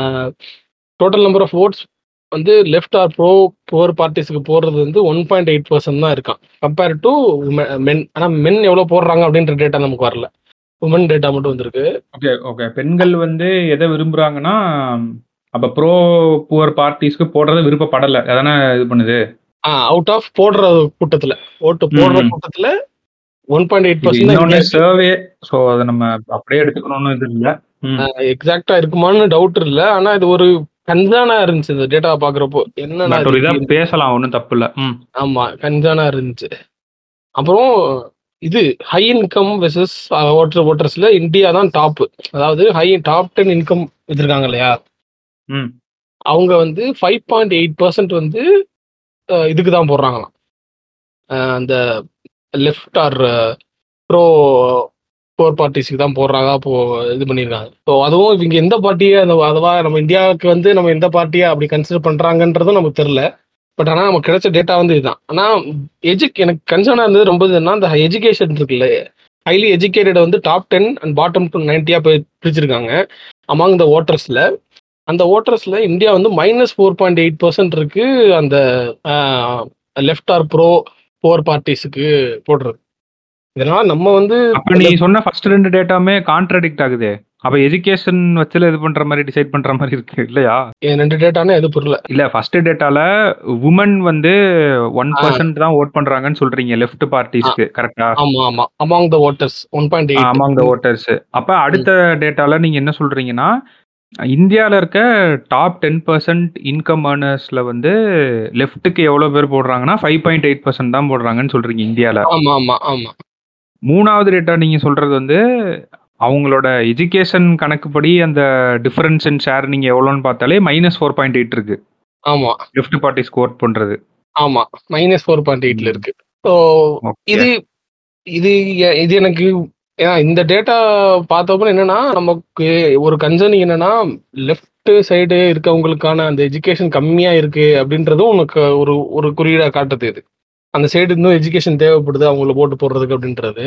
total number of votes வந்து லெஃப்ட் ஆர் ப்ரோ புவர் பார்ட்டிஸ்க்கு போடுறது வந்து ஒன் பாயிண்ட் எயிட் பர்சன்ட் தான் இருக்கான் கம்பேர் டு மென் ஆனால் மென் எவ்வளோ போடுறாங்க அப்படின்ற டேட்டா நமக்கு வரல உமன் டேட்டா மட்டும் வந்திருக்கு ஓகே ஓகே பெண்கள் வந்து எதை விரும்புறாங்கன்னா அப்ப ப்ரோ புவர் பார்ட்டிஸ்க்கு போடுறது விருப்பப்படல அதானே இது பண்ணுது ஆ அவுட் ஆஃப் போடுற கூட்டத்துல ஓட்டு போடுற ம். கூட்டத்துல ஒன் பாயிண்ட் எயிட் இது இன்னொன்னு பர்சன்ட் சர்வே ஸோ அதை நம்ம அப்படியே எடுத்துக்கணும்னு இது இல்லை ம் எக்ஸாக்டா இருக்குமான்னு டவுட் இல்ல ஆனா இது ஒரு கன்சர்னா இருந்துச்சு இந்த டேட்டா பாக்குறப்போ என்னடா பட் ஒரு இது இதா இப்படி? பேசலாம் ஒன்றும் தப்பு இல்லை ம் ஆமா கன்சர்னா இருந்துச்சு அப்புறம் இது ஹை இன்கம் வெர்சஸ் ஓட்டர் ஓட்டர்ஸ்ல இந்தியா தான் டாப் அதாவது ஹை டாப் டென் இன்கம் வச்சிருக்காங்க இல்லையா ம் அவங்க வந்து ஃபைவ் பாயிண்ட் எயிட் பர்சன்ட் வந்து அஹ், இதுக்கு தான் போடுறாங்களாம் அஹ், அந்த லெஃப்ட் ஆர் ப்ரோ போர் பார்ட்டிஸ்க்கு தான் போடுறாங்க அப்போ இது பண்ணியிருக்காங்க ஸோ அதுவும் இவங்க எந்த பார்ட்டியை அந்த அதுவா நம்ம இந்தியாவுக்கு வந்து நம்ம எந்த பார்ட்டியை அப்படி கன்சிடர் பண்றாங்கன்றதும் நமக்கு தெரில பட் ஆனால் நமக்கு கிடைச்ச டேட்டா வந்து இதுதான் ஆனால் எஜுக் எனக்கு கன்சர்னாக இருந்தது ரொம்ப இதுன்னா அந்த எஜுகேஷன் இருக்குல்ல ஹைலி எஜுகேட்டட் வந்து top ten and bottom to நைன்ட்டியாக பிரிச்சிருக்காங்க அமாங் த ஓட்டர்ஸில் அந்த ஓட்டர்ஸ்ல இந்தியா வந்து minus four point eight percent இருக்கு அந்த லெஃப்ட் ஆர் ப்ரோ போர் பார்ட்டிஸுக்கு போடுறது இதனால நம்ம வந்து அப்ப நீ சொன்ன ஃபர்ஸ்ட் ரெண்டு டேட்டாமே கான்ட்ரடிக்ட் ஆகுதே அப்ப எஜுகேஷன் வச்சுல இது பண்ற மாதிரி டிசைட் பண்ற மாதிரி இருக்கு இல்லையா என் ரெண்டு டேட்டானே எது புரியல இல்ல ஃபர்ஸ்ட் டேட்டால உமன் வந்து ஒன் ஆ. பர்சன்ட் தான் ஓட் பண்றாங்கன்னு சொல்றீங்க லெஃப்ட் பார்ட்டிஸ்க்கு கரெக்டா ஆமா ஆமா among the voters one point eight among the voters அப்ப அடுத்த டேட்டால நீங்க என்ன சொல்றீங்கன்னா இந்தியால இருக்க டாப் டென் பர்சன்ட் இன்கம் ஏர்னர்ஸ்ல வந்து லெஃப்ட்டுக்கு எவ்வளவு பேர் போடுறாங்கன்னா ஃபைவ் பாயிண்ட் எயிட் பர்சன்ட் தான் போடுறாங்கன்னு சொல்றீங்க இந்தியால ஆமா ஆமா ஆமா மூணாவது டேட்டா நீங்க சொல்றது வந்து அவங்களோட எஜுகேஷன் கணக்குப்படி அந்த டிஃபரன்ஸ் இன் ஷேர் நீங்க எவ்வளோன்னு பார்த்தாலே மைனஸ் ஃபோர் பாயிண்ட் எயிட் இருக்கு ஆமா லெஃப்ட் பார்ட்டி ஸ்கோர் பண்றது ஆமா மைனஸ் ஃபோர் பாயிண்ட் எயிட்ல இருக்கு ஸோ Okay. இது இது எ- இது எனக்கு ஏன்னா இந்த டேட்டா பார்த்தப்ப என்னன்னா நமக்கு ஒரு கன்சர்னிங் என்னன்னா லெஃப்ட் சைடு இருக்கவங்களுக்கான அந்த எஜுகேஷன் கம்மியா இருக்கு அப்படின்றதும் உனக்கு ஒரு ஒரு குறியீடா காட்டுது இது அந்த சைடு இன்னும் எஜுகேஷன் தேவைப்படுது அவங்கள போட்டு போடுறதுக்கு அப்படின்றது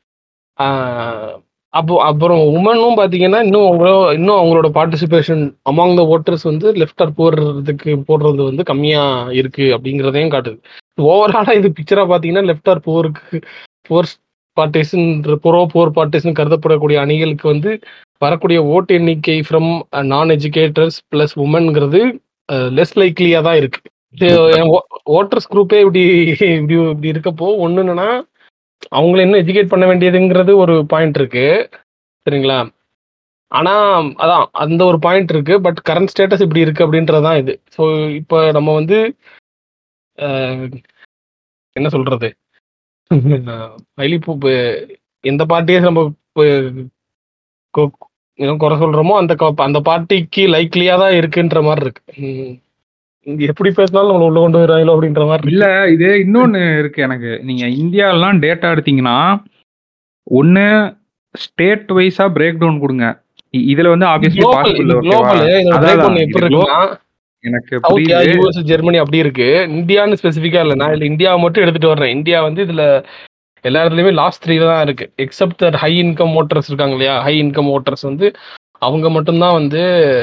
ஆஹ் அப்போ அப்புறம் உமனும் பார்த்தீங்கன்னா இன்னும் அவங்க இன்னும் அவங்களோட பார்ட்டிசிபேஷன் அமாங் த ஓட்டர்ஸ் வந்து லெஃப்ட் ஆர் போடுறதுக்கு போடுறது வந்து கம்மியா இருக்கு அப்படிங்கிறதையும் காட்டுது ஓவராலா இது பிக்சரா பார்த்தீங்கன்னா லெஃப்ட் ஆர் போருக்கு போர் பார்ட்டிஸ்ன்ற புரோ போர் பார்ட்டிஸ்னு கருதப்படக்கூடிய அணிகளுக்கு வந்து வரக்கூடிய ஓட்டு எண்ணிக்கை ஃப்ரம் நான் எஜுகேட்டர்ஸ் பிளஸ் உமன்ங்கிறது லெஸ் லைக்லியா தான் இருக்கு ஓட்டர்ஸ் குரூப்பே இப்படி இப்படி இப்படி இருக்கப்போ ஒன்று என்னன்னா அவங்கள இன்னும் எஜுகேட் பண்ண வேண்டியதுங்கிறது ஒரு பாயிண்ட் இருக்கு சரிங்களா ஆனா அதான் அந்த ஒரு பாயிண்ட் இருக்கு பட் கரண்ட் ஸ்டேட்டஸ் இப்படி இருக்கு அப்படின்றதான் இது ஸோ இப்போ நம்ம வந்து அஹ், என்ன சொல்றது ஹைலி எந்த பார்ட்டியை நம்ம பு- கொ- இன்னும் குறை சொல்றோமோ அந்த க- அந்த பார்ட்டிக்கு லைக்லியா தான் இருக்குன்ற மாதிரி இருக்கு ம். இங்க எப்படி பேசினாலும் நம்மள உள்ள கொண்டு வருவாங்களோ அப்படின்ற மாதிரி இல்ல இது இன்னொன்னு இருக்கு எனக்கு நீங்க இந்தியாலாம் டேட்டா எடுத்தீங்கன்னா ஒண்ணு ஸ்டேட் வைஸா பிரேக் டவுன் கொடுங்க இ- இதுல வந்து ஆப்வியஸ்லி குளோபல் இது பாசிபிள் குளோபல் இதோட அதான், பிரேக் ஒன்று எப்படி இது இருக்குன்னா எனக்கு சவுத் புரியுது யூஎஸ் ஜெர்மனி அப்படி இருக்கு இந்தியான்னு ஸ்பெசிஃபிக்கா இல்ல நான் இதுல இந்தியாவை மட்டும் எடுத்துட்டு வர்றேன் இந்தியா வந்து இதுல எல்லா இடத்துலயுமே லாஸ்ட் த்ரீல தான் இருக்கு except that high income voters இருக்காங்க இல்லையா ஹை இன்கம் ஓட்டர்ஸ் வந்து அவங்க மட்டும்தான் வந்து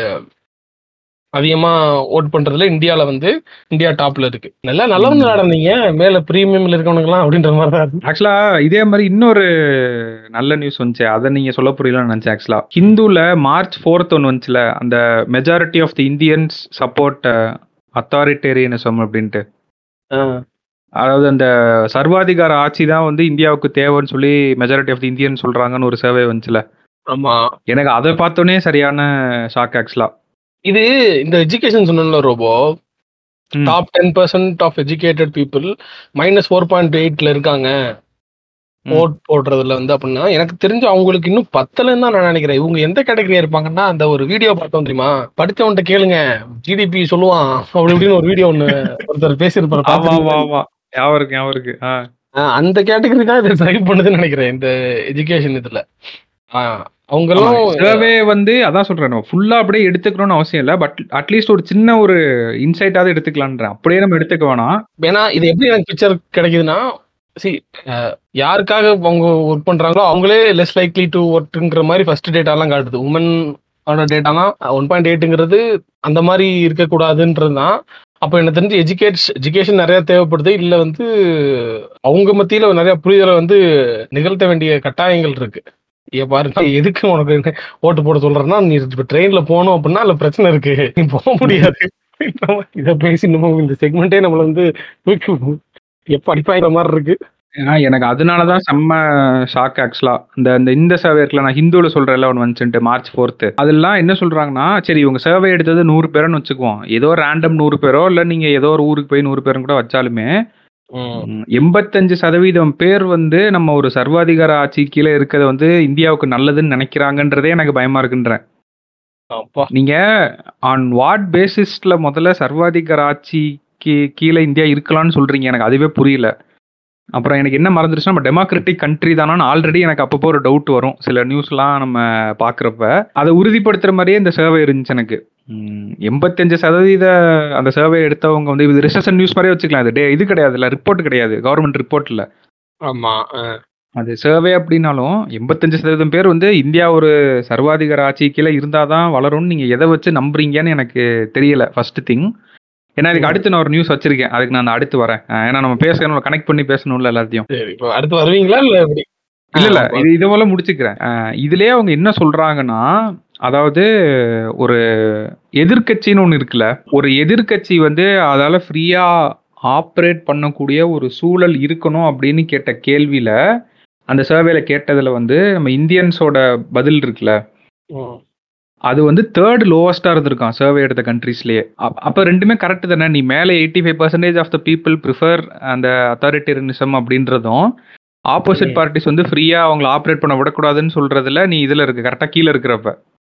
அதிகமா ஓட் பண்றதுல இந்தியால வந்து இந்தியா டாப்ல இருக்கு நல்லா நல்லவங்க நடந்தீங்க மேல பிரீமியம்ல இருக்கவனுங்கலாம் அப்படின்ற மாதிரி தான் இருக்கு ஆக்சுவலா இதே மாதிரி இன்னொரு நல்ல நியூஸ் வந்துச்சு அதை நீங்க சொல்ல புரியலன்னு நினைச்சேன் ஆக்சுவலா ஹிந்துல மார்ச் ஃபோர்த் ஒன்று வந்துச்சுல அந்த majority of the Indians support authoritarianism அப்படின்ட்டு அதாவது அந்த சர்வாதிகார ஆட்சி தான் வந்து இந்தியாவுக்கு தேவைன்னு சொல்லி மெஜாரிட்டி ஆஃப் தி இந்தியன் சொல்றாங்கன்னு ஒரு சர்வே வந்துச்சுல ஆமா எனக்கு அதை பார்த்தோன்னே சரியான ஷாக் ஆக்சுவலா இது இந்த எஜுகேஷன் சொன்னல ரோபோ ம். Top ten percent of educated people minus four point எயிட்ல இருக்காங்க ம். ஓட் போடுறதுல வந்து அப்படின்னா எனக்கு தெரிஞ்சு அவங்களுக்கு இன்னும் பத்தலன்னு தான் நான் நினைக்கிறேன் இவங்க எந்த கேட்டகரியா இருப்பாங்கன்னா அந்த ஒரு வீடியோ பார்த்தோம் தெரியுமா படிச்சவன்ட்ட கேளுங்க ஜிடிபி சொல்லுவான் அப்படி இப்படின்னு ஒரு வீடியோ ஒண்ணு ஒருத்தர் பேசியிருப்பாரு ஆமா ஆமா பார்த்திருக்கீங்களா? ஆமா ஞாபகம் இருக்கு ஞாபகம் இருக்கு ஆ. ஆஹ் அந்த கேட்டகரி தான் இதை ட்ரை பண்ணுதுன்னு நினைக்கிறேன் இந்த எஜுகேஷன் இதுல ஆஹ் ஆமா அவங்களும் சர்வே வந்து அதான் சொல்றேன் ஃபுல்லா அப்படியே எடுத்துக்கணும்னு அவசியம் இல்லை பட் அட்லீஸ்ட் ஒரு சின்ன ஒரு இன்சைட்டாவது எடுத்துக்கலான்றேன் அப்படியே நம்ம எடுத்துக்க வேணாம் ஏன்னா இது எப்படி எனக்கு பிக்சர் கிடைக்குதுன்னா சி யாருக்காக அவங்க ஒர்க் பண்றாங்களோ அவங்களே லெஸ் லைக்லி டு ஒர்க்குங்கிற மாதிரி ஃபர்ஸ்ட் டேட்டாலாம் காட்டுது உமன் ஆன டேட்டாலாம் ஒன் பாயிண்ட் எயிட்டுங்கிறது அந்த மாதிரி இருக்கக்கூடாதுன்றது தான் அப்போ எனக்கு தெரிஞ்சு எஜுகேட் எஜுகேஷன் நிறைய தேவைப்படுது இல்லை வந்து அவங்க மத்தியில நிறைய புரிதலை வந்து நிகழ்த்த வேண்டிய கட்டாயங்கள் இருக்கு ஏ பாருங்க எதுக்கு உனக்கு என்ன ஓட்டு போட சொல்றேன்னா நீ இப்போ ட்ரெயின்ல போகணும் அப்படின்னா அதுல பிரச்சனை இருக்கு நீ போக முடியாது இதை பேசி நம்ம இந்த செக்மெண்ட்டே நம்மள வந்து தூக்கி எப்ப அடிப்பாங்கிற மாதிரி இருக்கு ஏன்னா எனக்கு அதனாலதான் செம்ம ஷாக் ஆக்சுவலா இந்த இந்த இந்த சர்வே இருக்குல்ல நான் ஹிந்துல சொல்றேன்ல ஒன்று வந்துச்சுட்டு மார்ச் ஃபோர்த்து அதெல்லாம் என்ன சொல்றாங்கன்னா சரி இவங்க சர்வே எடுத்தது நூறு பேருன்னு வச்சுக்குவோம் ஏதோ ரேண்டம் நூறு பேரோ இல்லை நீங்க ஏதோ ஒரு ஊருக்கு போய் நூறு பேரும் கூட வச்சாலுமே ம், எண்பத்தஞ்சு சதவீதம் பேர் வந்து நம்ம ஒரு சர்வாதிகார ஆட்சி கீழே இருக்கிறது வந்து இந்தியாவுக்கு நல்லதுன்னு நினைக்கிறாங்கன்றதே எனக்கு பயமா இருக்குன்றேன் அப்பா நீங்க ஆன் வாட் பேசிஸ்ல முதல்ல சர்வாதிகார ஆட்சிக்கு கீழே இந்தியா இருக்கலாம்னு சொல்றீங்க எனக்கு அதுவே புரியல அப்புறம் எனக்கு என்ன மறந்துருச்சுன்னா நம்ம டெமோக்ராட்டிக் கண்ட்ரி தானான்னு ஆல்ரெடி எனக்கு அப்பப்போ ஒரு டவுட் வரும் சில நியூஸ்லாம் நம்ம பார்க்குறப்ப அதை உறுதிப்படுத்துற மாதிரியே இந்த சர்வே இருந்துச்சு எனக்கு ம், எண்பத்தஞ்சு சதவீத அந்த சர்வே எடுத்தவங்க வந்து இது ரிசர்ஷன் நியூஸ் மாதிரியே வச்சுக்கலாம் இது டே இது கிடையாது இல்லை ரிப்போர்ட் கிடையாது கவர்மெண்ட் ரிப்போர்ட் இல்லை ஆமா அது சர்வே அப்படின்னாலும் எண்பத்தஞ்சு சதவீதம் பேர் வந்து இந்தியா ஒரு சர்வாதிகார ஆட்சி கீழே இருந்தால் தான் வளரும்னு நீங்கள் எதை வச்சு நம்புறீங்கன்னு எனக்கு தெரியல ஃபர்ஸ்ட் திங் ஏன்னா இதுக்கு அடுத்து நான் ஒரு நியூஸ் வச்சிருக்கேன் அதுக்கு நான் அடுத்து வரேன் அஹ் ஏன்னா நம்ம பேசணும் கனெக்ட் பண்ணி பேசணும்ல எல்லாத்தையும் சரி இப்போ அடுத்து வருவீங்களா இல்ல எப்படி இல்ல இல்ல ஆ, இது இதை போல முடிச்சுக்கிறேன் அஹ் இதுலயே அவங்க என்ன சொல்றாங்கன்னா அதாவது ஒரு எதிர்க்கட்சின்னு ஒன்று இருக்குல்ல ஒரு எதிர்க்கட்சி வந்து அதால ஃப்ரீயா ஆப்ரேட் பண்ணக்கூடிய ஒரு சூழல் இருக்கணும் அப்படின்னு கேட்ட கேள்வியில அந்த சர்வேல கேட்டதுல வந்து நம்ம இந்தியன்ஸோட பதில் இருக்குல்ல ம். அது வந்து தேர்ட் லோவஸ்டா இருந்திருக்கான் சர்வே எடுத்த கண்ட்ரீஸ்லயே அப்ப ரெண்டுமே கரெக்ட் தானே நீ மேலே eighty five percentage of the people prefer அந்த அத்தாரிட்டேரியனிசம் அப்படின்றதும் ஆப்போசிட் ம். பார்ட்டிஸ் வந்து ஃப்ரீயா அவங்கள ஆப்ரேட் பண்ண விடக்கூடாதுன்னு சொல்றதுல நீ இதுல இருக்கு கரெக்டா கீழே இருக்கிறப்ப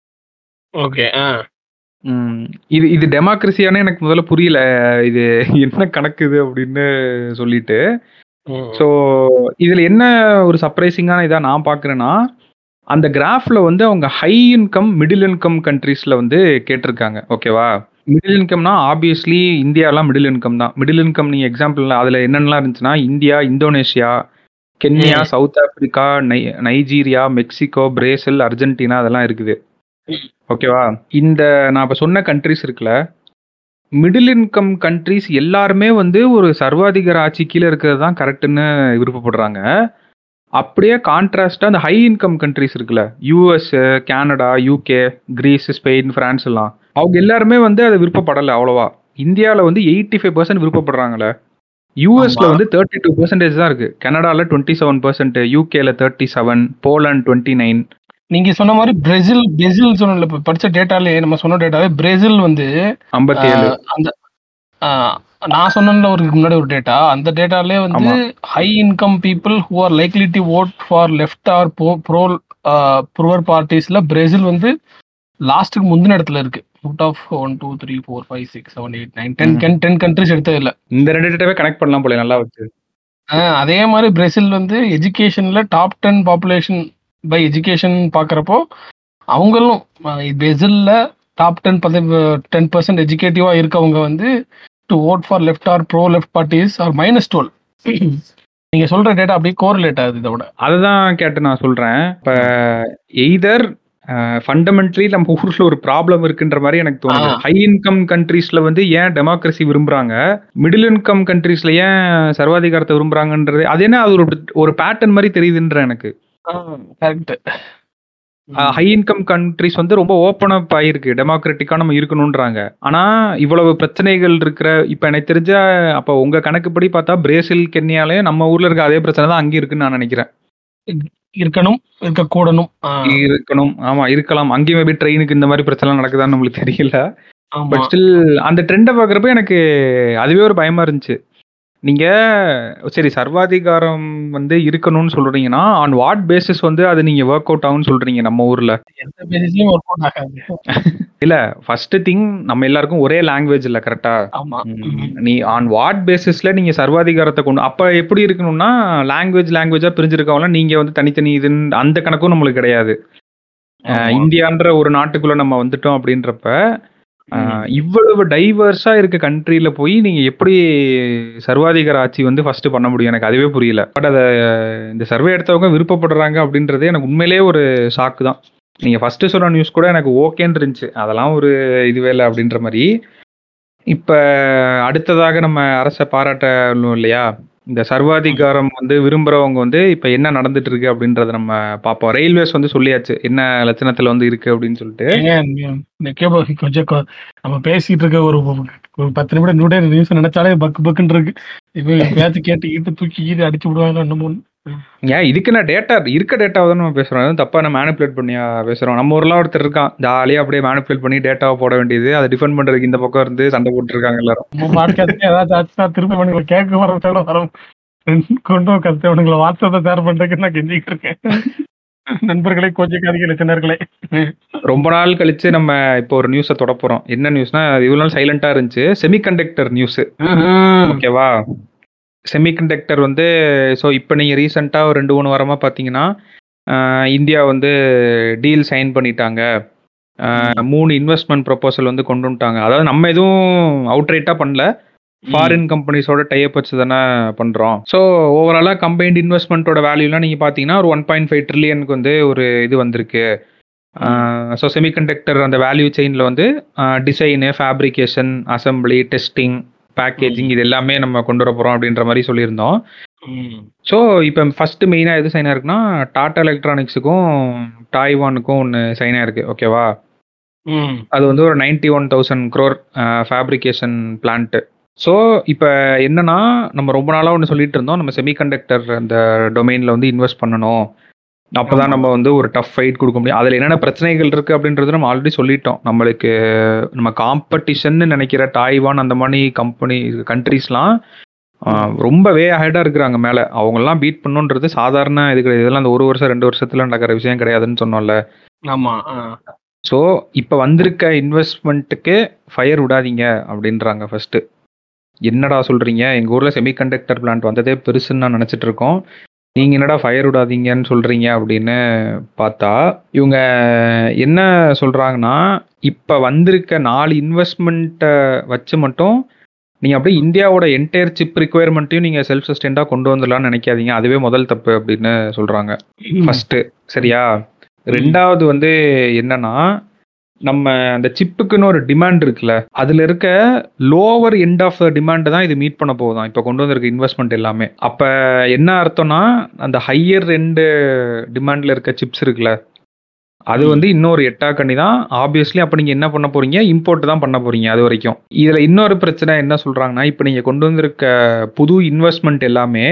ஓகே ஆ ம், இது இது டெமோக்ரஸியானே எனக்கு முதல்ல புரியல இது என்ன கணக்கு இது அப்படின்னு சொல்லிட்டு ம். ஸோ இதுல என்ன ஒரு சர்ப்ரைசிங்கான இதா நான் பார்க்குறேன்னா அந்த கிராஃப்ல வந்து அவங்க ஹை இன்கம் மிடில் இன்கம் கண்ட்ரீஸ்ல வந்து கேட்டிருக்காங்க ஓகேவா மிடில் இன்கம்னா ஆப்வியஸ்லி இந்தியாலாம் மிடில் இன்கம் தான் மிடில் இன்கம் நீங்க எக்ஸாம்பிள் அதுல என்னென்னலாம் இருந்துச்சுன்னா இந்தியா இந்தோனேஷியா கென்யா ம். சவுத் ஆப்பிரிக்கா நை நைஜீரியா மெக்சிகோ பிரேசில் அர்ஜென்டினா அதெல்லாம் இருக்குது ஓகேவா இந்த நான் இப்போ சொன்ன கண்ட்ரிஸ் இருக்குல்ல மிடில் இன்கம் கண்ட்ரிஸ் எல்லாருமே வந்து ஒரு சர்வாதிகார ஆட்சி கீழே இருக்கிறது தான் கரெக்டுன்னு விருப்பப்படுறாங்க அப்படியே கான்ட்ராஸ்டாக அந்த ஹை இன்கம் கண்ட்ரிஸ் இருக்குல்ல US Canada UK Greece Spain France எல்லாம் அவங்க எல்லாருமே வந்து அதை விருப்பப்படலை அவ்வளோவா இந்தியாவில் வந்து எயிட்டி ஃபைவ் பர்சன்ட் விருப்பப்படுறாங்களே யூஎஸ்ல ஆமா. வந்து தேர்ட்டி டூ பர்சன்டேஜ் தான் இருக்கு கனடால டுவெண்ட்டி செவன் பர்சன்ட் யூகேல thirty seven Poland twenty nine நீங்க சொன்ன மாதிரி பிரேசில் பிரேசில் சொன்ன இப்ப படிச்ச டேட்டாலே நம்ம சொன்ன டேட்டாவே பிரேசில் வந்து ஐம்பத்தி ஏழு ஆஹ், அந்த ஆஹ், நான் சொன்னேன்ல ஒரு முன்னாடி ஒரு டேட்டா அந்த டேட்டாலே வந்து ஆமா. High income people who are likely to vote for left or pro ப்ரோல் ப்ரூவர் பார்ட்டிஸ்ல பிரேசில் வந்து லாஸ்ட்டுக்கு முந்தின இடத்துல இருக்கு out of one two three four five six seven eight nine ten ten ten countries எடுத்தது இல்லை இந்த ரெண்டு டேட்டாவே கனெக்ட் பண்ணலாம் போல நல்லா வச்சு அதே மாதிரி பிரேசில் வந்து எஜுகேஷன்ல top ten population by education பார்க்குறப்போ அவங்களும் பிரேசில்ல டாப் டென் டென் பர்சன்ட் எஜுகேட்டிவா இருக்கவங்க வந்து to vote for left or pro left parties or minus twelve நீங்க சொல்ற டேட்டா அப்படியே கோரிலேட் ஆகுது இதோட அதுதான் கேட்டு நான் சொல்றேன் இப்ப எய்தர் ஃபண்டமெண்டலி நம்ம ஊர்ல ஒரு ப்ராப்ளம் இருக்குன்ற மாதிரி எனக்கு தோணுது ஆ. ஹை இன்கம் கண்ட்ரீஸ்ல வந்து ஏன் டெமோக்ரஸி விரும்புறாங்க மிடில் இன்கம் கண்ட்ரீஸ்ல ஏன் சர்வாதிகாரத்தை விரும்புறாங்கன்றது அது என்ன அது ஒரு ஒரு பேட்டர்ன் மாதிரி தெரியுதுன்ற எனக்கு கரெக்ட் ஹை இன்கம் கண்ட்ரிஸ் வந்து ரொம்ப ஓப்பன் அப் ஆயிருக்கு டெமோக்ராட்டிக்கா நம்ம இருக்கணும்ன்றாங்க ஆனா இவ்வளவு பிரச்சனைகள் இருக்கிற இப்ப எனக்கு தெரிஞ்ச அப்ப உங்க கணக்குப்படி பார்த்தா பிரேசில் கென்யாலே நம்ம ஊர்ல இருக்க அதே பிரச்சனை தான் அங்கே இருக்குன்னு நான் நினைக்கிறேன் இருக்கணும் இருக்கக்கூடணும் ஆ, இருக்கணும் ஆமா இருக்கலாம் அங்கேயும் மேபி ட்ரெயினுக்கு இந்த மாதிரி பிரச்சனை நடக்குதான்னு நம்மளுக்கு தெரியல ஆமா பட் ஸ்டில் அந்த ட்ரெண்டை பார்க்குறப்ப எனக்கு அதுவே ஒரு பயமா இருந்துச்சு நீங்க சரி சர்வாதிகாரம் வந்து இருக்கணும்னு சொல்றீங்கன்னா ஆன் வாட் பேசிஸ் வந்து அது நீங்க ஒர்க் அவுட் ஆகும்னு சொல்றீங்க நம்ம ஊர்ல எந்த பேசிஸ்லயும் ஒர்க் அவுட் ஆகாது இல்ல ஃபர்ஸ்ட் திங் நம்ம எல்லாருக்கும் ஒரே லாங்குவேஜ் இல்ல கரெக்டா ஆமா ம். நீ ஆன் வாட் பேசிஸ்ல நீங்க சர்வாதிகாரத்தை கொண்டு அப்ப எப்படி இருக்கணும்னா லாங்குவேஜ் லாங்குவேஜா பிரிஞ்சிருக்கவங்கள நீங்க வந்து தனித்தனி இதுன்னு அந்த கணக்கும் நம்மளுக்கு கிடையாது அஹ் ஆமா. இந்தியான்ற ஒரு நாட்டுக்குள்ள நம்ம வந்துட்டோம் அப்படின்றப்ப அஹ் ம். இவ்வளவு டைவர்ஸா இருக்க கண்ட்ரில போய் நீங்க எப்படி சர்வாதிகார ஆட்சி வந்து ஃபர்ஸ்ட் பண்ண முடியும் எனக்கு அதுவே புரியல பட் அத இந்த சர்வே எடுத்தவங்க விருப்பப்படுறாங்க அப்படின்றதே எனக்கு உண்மையிலேயே ஒரு ஷாக்கு தான் நீங்க ஃபர்ஸ்ட் சொன்ன நியூஸ் கூட எனக்கு ஓகேன்னு இருந்துச்சு அதெல்லாம் ஒரு இதுவே இல்லை அப்படின்ற மாதிரி இப்ப அடுத்ததாக நம்ம அரசை பாராட்டணும் இல்லையா இந்த சர்வாதிகாரம் வந்து விரும்புறவங்க வந்து இப்ப என்ன நடந்துட்டு இருக்கு அப்படின்றத நம்ம பார்ப்போம் ரயில்வேஸ் வந்து சொல்லியாச்சு என்ன லட்சணத்துல வந்து இருக்கு அப்படின்னு சொல்லிட்டு ஏங்க, நீ- இந்த கேப கொஞ்சம் கொ- நம்ம பேசிட்டு இருக்க ஒரு ஒரு பத்து நிமிடம் நூடே நியூஸ் நினைச்சாலே பக்கு பக்குன்னு இருக்கு இப்ப பேச்சு கேட்டு ஈட்டு தூக்கி ஈடு அடிச்சு விடுவாங்க என்னமோ ஏன் இதுக்கு நான் டேட்டா இருக்க டேட்டாவை தான் நம்ம பேசுறோம் எதுவும் தப்பா நம்ம மேனிப்புலேட் பண்ணியா பேசுறோம் நம்ம ஊர்ல ஒருத்தர் இருக்கான் ஜாலியா அப்படியே மேனிப்புலேட் பண்ணி டேட்டாவை போட வேண்டியது அதை டிஃபெண்ட் பண்றதுக்கு இந்த பக்கம் இருந்து சண்டை போட்டு இருக்காங்க எல்லாரும் நம்ம பாட்காஸ்ட் ஏதாச்சும் ஆச்சுன்னா திரும்ப இவனுங்களை கேட்க வரதோட வரும் கொண்டு கருத்து இவனுங்களை வாட்ஸ்அப்பை ஷேர் பண்றதுக்கு நான் கெஞ்சிக்கிட்டு இருக்கேன் நண்பர்களே கொஞ்சம் listenerகளே ரொம்ப நாள் கழிச்சு நம்ம இப்போ ஒரு நியூஸை தொட போறோம் என்ன நியூஸ்னா இவ்வளவு நாள் சைலண்டா இருந்துச்சு செமிகண்டக்டர் நியூஸ் ஓகேவா செமிகண்டக்டர் வந்து ஸோ இப்போ நீங்கள் ரீசெண்டாக ஒரு ரெண்டு மூணு வாரமாக பார்த்தீங்கன்னா ஆஹ் இந்தியா வந்து டீல் சைன் பண்ணிட்டாங்க ஆஹ் மூணு இன்வெஸ்ட்மெண்ட் ப்ரொபோசல் வந்து கொண்டு வந்துட்டாங்க அதாவது நம்ம எதுவும் அவுட்ரைட்டாக பண்ணல ஃபாரின் கம்பெனிஸோட டைப் வச்சு தானே பண்ணுறோம் ஸோ ஓவராலாக கம்பைன்ட் இன்வெஸ்ட்மெண்ட்டோட வேல்யூலாம் நீங்கள் பார்த்தீங்கன்னா ஒரு ஒன் பாயிண்ட் ஃபைவ் ட்ரில்லியனுக்கு வந்து ஒரு இது வந்திருக்கு ஸோ செமிகண்டக்டர் அந்த வேல்யூ செயினில் வந்து design fabrication assembly testing packaging இது எல்லாமே நம்ம கொண்டு வர போகிறோம் அப்படின்ற மாதிரி சொல்லியிருந்தோம் ம். ஸோ இப்போ ஃபர்ஸ்ட் மெயினாக எது சைன் ஆயிருக்குன்னா டாடா எலக்ட்ரானிக்ஸுக்கும் டாய்வானுக்கும் ஒன்று சைன் ஆயிருக்கு ஓகேவா ம். அது வந்து ஒரு ninety one thousand crore fabrication plant so இப்போ என்னன்னா நம்ம ரொம்ப நாளாக ஒன்று சொல்லிட்டு இருந்தோம் நம்ம செமிகண்டக்டர் அந்த டொமைனில் வந்து இன்வெஸ்ட் பண்ணணும் அப்பதான் ஆமா. நம்ம வந்து ஒரு டஃப் ஃபைட் கொடுக்க முடியும் அதில் என்னென்ன பிரச்சனைகள் இருக்கு அப்படின்றது நம்ம ஆல்ரெடி சொல்லிட்டோம் நம்மளுக்கு நம்ம காம்படிஷன் நினைக்கிற டாய்வான் அந்த மாதிரி கம்பெனி கண்ட்ரீஸ்லாம் ரொம்ப வே ஹெடாக இருக்கிறாங்க மேலே அவங்கெல்லாம் பீட் பண்ணுன்றது சாதாரண இது கிடையாது இதெல்லாம் அந்த ஒரு வருஷம் ரெண்டு வருஷத்துல நடக்கிற விஷயம் கிடையாதுன்னு சொன்னோம்ல ஆமா ஆ. ஸோ இப்போ வந்திருக்க இன்வெஸ்ட்மெண்ட்டுக்கு ஃபயர் விடாதீங்க அப்படின்றாங்க ஃபர்ஸ்ட் என்னடா சொல்றீங்க எங்க ஊர்ல செமிகண்டக்டர் பிளான்ட் வந்ததே பெருசுன்னு நான் நினைச்சிட்டு இருக்கோம் நீங்க என்னடா ஃபயர் விடாதீங்கன்னு சொல்றீங்க அப்படின்னு பார்த்தா இவங்க என்ன சொல்றாங்கன்னா இப்ப வந்திருக்க நாலு இன்வெஸ்ட்மெண்ட்டை வச்சு மட்டும் நீங்க அப்படியே இந்தியாவோட என்டையர் சிப் ரிக்குவயர்மெண்ட்டையும் நீங்க செல்ஃப் சஸ்டெயின்டா கொண்டு வந்துடலாம்னு நினைக்காதீங்க அதுவே முதல் தப்பு அப்படின்னு சொல்றாங்க ஃபர்ஸ்ட் சரியா ரெண்டாவது வந்து என்னன்னா நம்ம அந்த சிப்புக்குன்னு ஒரு டிமாண்ட் இருக்குல்ல அதுல இருக்க lower end of the demand தான் இது மீட் பண்ண போகுதான் இப்போ கொண்டு வந்திருக்க இன்வெஸ்ட்மெண்ட் எல்லாமே அப்ப என்ன அர்த்தம்னா அந்த ஹையர் எண்டு டிமாண்ட்ல இருக்க சிப்ஸ் இருக்குல்ல அது வந்து இன்னொரு எட்டா கண்ணி தான் ஆப்வியஸ்லி அப்ப நீங்க என்ன பண்ண போறீங்க இம்போர்ட் தான் பண்ண போறீங்க அது வரைக்கும் இதுல இன்னொரு பிரச்சனை என்ன சொல்றாங்கன்னா இப்ப நீங்க கொண்டு வந்திருக்க புது இன்வெஸ்ட்மெண்ட் எல்லாமே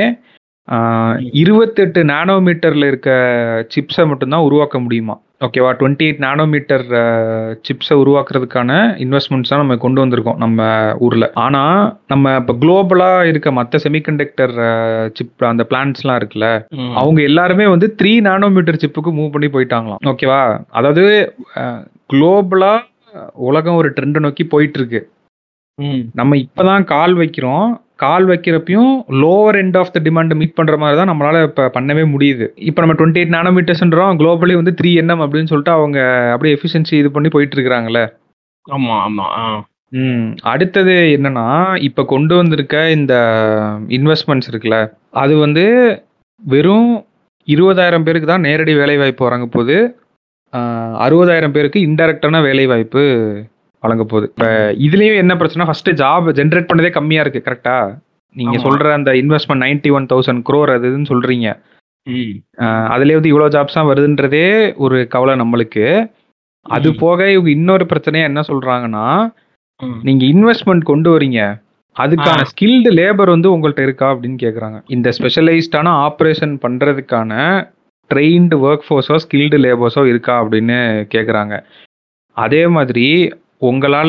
இருபத்தெட்டு நானோமீட்டர்ல இருக்க சிப்ஸை மட்டும்தான் உருவாக்க முடியுமா ஓகேவா டுவெண்ட்டி எயிட் நானோமீட்டர் சிப்ஸை உருவாக்குறதுக்கான இன்வெஸ்ட்மெண்ட்ஸ் தான் நம்ம கொண்டு வந்திருக்கோம் நம்ம ஊர்ல ஆனா நம்ம இப்போ குளோபலா இருக்க மற்ற செமிகண்டக்டர் சிப் அந்த பிளான்ட்ஸ்லாம் இருக்குல்ல ம். அவங்க எல்லாருமே வந்து த்ரீ நானோமீட்டர் சிப்புக்கு மூவ் பண்ணி போயிட்டாங்களாம் ஓகேவா அதாவது குளோபலா உலகம் ஒரு ட்ரெண்டை நோக்கி போயிட்டு இருக்கு ம். நம்ம இப்பதான் கால் வைக்கிறோம் கால் வைக்கிறப்பையும் lower end of the demand meet பண்ற மாதிரி தான் நம்மளால இப்ப பண்ணவே முடியுது இப்போ நம்ம டுவெண்ட்டி எயிட் நானோமீட்டர்ஸ்ன்றோம் குளோபலி வந்து த்ரீ என்எம் அப்படின்னு சொல்லிட்டு அவங்க அப்படியே எஃபிஷியன்சி இது பண்ணி போயிட்டு இருக்காங்கல்ல ஆமா, ஆமா. ஆ. ம். அடுத்தது என்னன்னா, இப்ப கொண்டு வந்திருக்க இந்த இன்வெஸ்ட்மெண்ட்ஸ் இருக்குல்ல, அது வந்து வெறும் 20,000 பேருக்கு தான் நேரடி வேலைவாய்ப்பு வழங்க போது. அ 60,000 பேருக்கு இன்டைரக்ட்டான வேலைவாய்ப்பு வழங்க போது. இப்ப இதுலயும் என்ன பிரச்சனை, ஃபர்ஸ்ட் ஜாப் ஜெனரேட் பண்ணதே கம்மியா இருக்கு. கரெக்ட்டா? நீங்க ஆமா. சொல்ற அந்த இன்வெஸ்ட்மென்ட் 91,000 crore அது இதுன்னு சொல்றீங்க. ம். அ அதிலயே வந்து இவ்ளோ ஜாப்ஸ் தான் வருதுன்றதே ஒரு கவலை நம்மளுக்கு. அது ம். போக இவங்க இன்னொரு பிரச்சனையா என்ன சொல்றாங்கன்னா, ம். நீங்க இன்வெஸ்ட்மென்ட் கொண்டு வரீங்க. அதுக்கான ஆ. ஸ்கில்டு லேபர் வந்து உங்கள்ட்ட இருக்கா அப்படின்னு கேட்குறாங்க. இந்த ஸ்பெஷலைஸ்டான ஆப்பரேஷன் பண்றதுக்கான ட்ரெயின்டு ஒர்க் ஃபோர்ஸோ, ஸ்கில்டு லேபர்ஸோ இருக்கா அப்படின்னு கேட்குறாங்க. அதே மாதிரி உங்களால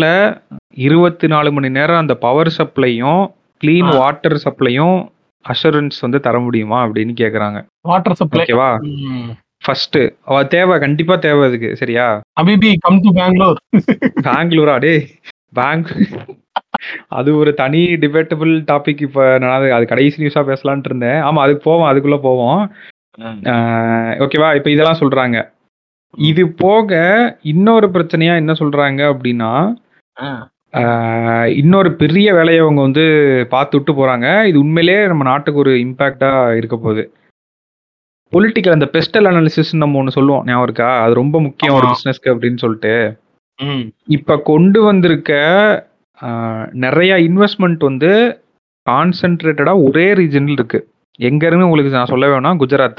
24 மணி நேரம் அந்த பவர் சப்ளையும், கிளீன் ஆ. வாட்டர் சப்ளையும் அஷ்யூரன்ஸ் வந்து தர முடியுமா அப்படின்னு கேட்குறாங்க. Water supply. ஓகேவா? ம். ஃபர்ஸ்ட் அவ தேவை கண்டிப்பா தேவை அதுக்கு. சரியா? ஹபீபி கம் டூ பெங்களூர். பெங்களூரா டேய்! பேங்க் அது ஒரு தனி டிபேட்டபிள் டாபிக் இப்ப நான் அது கடைசி நியூஸா பேசலாம்னு இருந்தேன். ஆமா அதுக்கு போவோம். அதுக்குள்ள போவோம். ம். அ ஓகேவா? இப்ப இதெல்லாம் சொல்றாங்க. இது போக இன்னொரு பிரச்சனையா என்ன சொல்றாங்க அப்படின்னா, ஆ. அ இன்னொரு பெரிய வேலைய அவங்க வந்து பார்த்து விட்டு போறாங்க. இது உண்மையிலேயே நம்ம நாட்டுக்கு ஒரு இம்பாக்ட்டா இருக்க போகுது. பொலிட்டிக்கல் அந்த பெஸ்டல் அனாலிசிஸ்ன்னு நம்ம ஒண்ணு சொல்லுவோம். ஞாபகம் இருக்கா? அது ரொம்ப முக்கியம் ஒரு ஆமா. பிசினஸ்க்கு அப்படின்னு சொல்லிட்டு. ம். இப்ப கொண்டு வந்திருக்க அ நெறைய இன்வெஸ்ட்மென்ட் வந்து கான்சன்ட்ரேட்டடா ஒரே ரீஜன்ல இருக்கு. எங்கன்னு உங்களுக்கு நான் சொல்ல வேணாம். குஜராத்.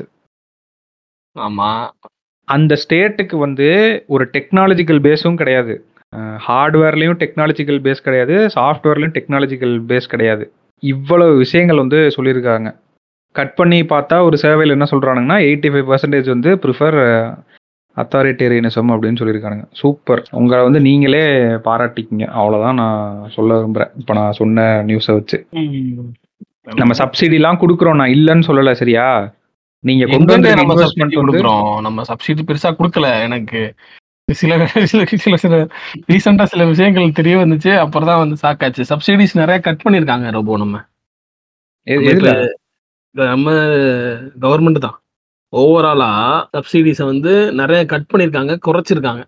ஆமா. அந்த ஸ்டேட்டுக்கு வந்து ஒரு டெக்னாலஜிக்கல் பேஸும் கிடையாது. அ ஹார்ட்வேர்லயும் டெக்னாலஜிக்கல் பேஸ் கிடையாது. சாஃப்ட்வேர்லயும் டெக்னாலஜிக்கல் பேஸ் கிடையாது. இவ்வளவு விஷயங்கள் வந்து சொல்லியிருக்காங்க. கட் பண்ணி பார்த்தா ஒரு சேவையில என்ன சொல்றானுங்கன்னா, 85% வந்து பிரிஃபர் அத்தாரிட்டேரியனிசம் அப்படின்னு சொல்லியிருக்கானுங்க. சூப்பர். உங்கள வந்து நீங்களே பாராட்டிக்கங்க. அவ்வளோதான் நான் சொல்ல விரும்புறேன். இப்ப நான் சொன்ன நியூஸ வச்சு. ம். நம்ம சப்சிடிலாம் குடுக்குறோம். நான் இல்லன்னு சொல்லல. சரியா? நீங்க கொண்டு எங்கங்க வந்திருக்க நம்ம சப்சிடி இன்வெஸ்ட்மென்ட் வந்து குடுக்குறோம். நம்ம சப்சிடி பெருசா குடுக்கல எனக்கு. சில சில சில சில ரீசென்ட்டா சில விஷயங்கள் தெரிய வந்துச்சு. அப்புறம் தான் வந்து ஷாக் சப்சிடிஸ் நெறைய கட் பண்ணியிருக்காங்க ரோபோ நம்ம. எது நம்ம எதுல? இப்ப நம்ம கவர்மெண்ட் தான். ஓவராலா சப்சிடிஸ வந்து நெறைய கட் பண்ணியிருக்காங்க. குறைச்சிருக்காங்க.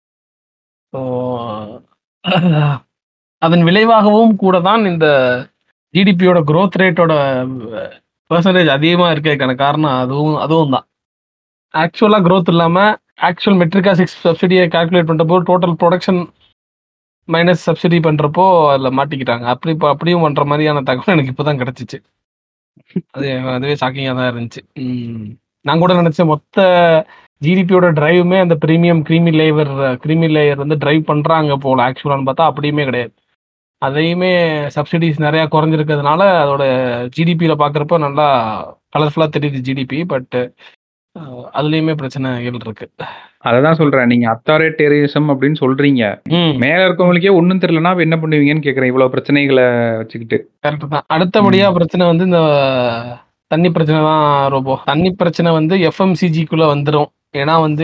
ஸோ அதன் விளைவாகவும் கூட தான் இந்த ஜிடிபியோட குரோத் ரேட்டோட பெர்சன்டேஜ் அதிகமா இருக்கிறதுக்கான காரணம் அதுவும் அதுவும் தான். ஆக்சுவலா குரோத் இல்லாம ஆக்சுவல் மெட்ரிகா 6 சப்சிடிய கால்குலேட் பண்றப்போ டோட்டல் புரொடக்ஷன் மைனஸ் சப்சிடி பண்றப்போ அதில மாட்டிக்கிட்டாங்க. அப்படி இப்ப அப்படியும் பண்ற மாரியான தகவல் எனக்கு இப்ப தான் கிடைச்சுச்சு. அது அதுவே ஷாக்கிங்கா தான் இருந்துச்சு. ம். நான் கூட நினைச்சேன் மொத்த ஜிடிபியோட டிரைவுமே அந்த premium creamy layer creamy layer வந்து டிரைவ் பண்றாங்க போல ஆக்சுவலான்னு பார்த்தா அப்படியுமே கிடையாது. அதையுமே சப்சிடிஸ் நெறையா குறைஞ்சிருக்கிறதுனால அதோட ஜிடிபியில பார்க்குறப்போ நல்லா கலர்ஃபுல்லா தெரியுது ஜிடிபி. பட் அ அதுலயுமே பிரச்சனைகள் இருக்கு. அததான் சொல்றேன். நீங்க அத்தாரிட்டேரியனிசம் அப்படின்னு சொல்றீங்க. ம். மேல இருக்கவங்களுக்கே ஒண்ணும் தெரியலன்னா அப்ப என்ன பண்ணுவீங்கன்னு கேட்கிறேன். இவ்வளவு பிரச்சனைகள வச்சுக்கிட்டு. கரெக்ட் தான். அடுத்தபடியா ம். பிரச்சனை வந்து இந்த தண்ணி பிரச்சனை தான் ரோபோ. தண்ணி பிரச்சனை வந்து எஃப்எம்சிஜிக்குள்ள வந்துரும். ஏன்னா வந்து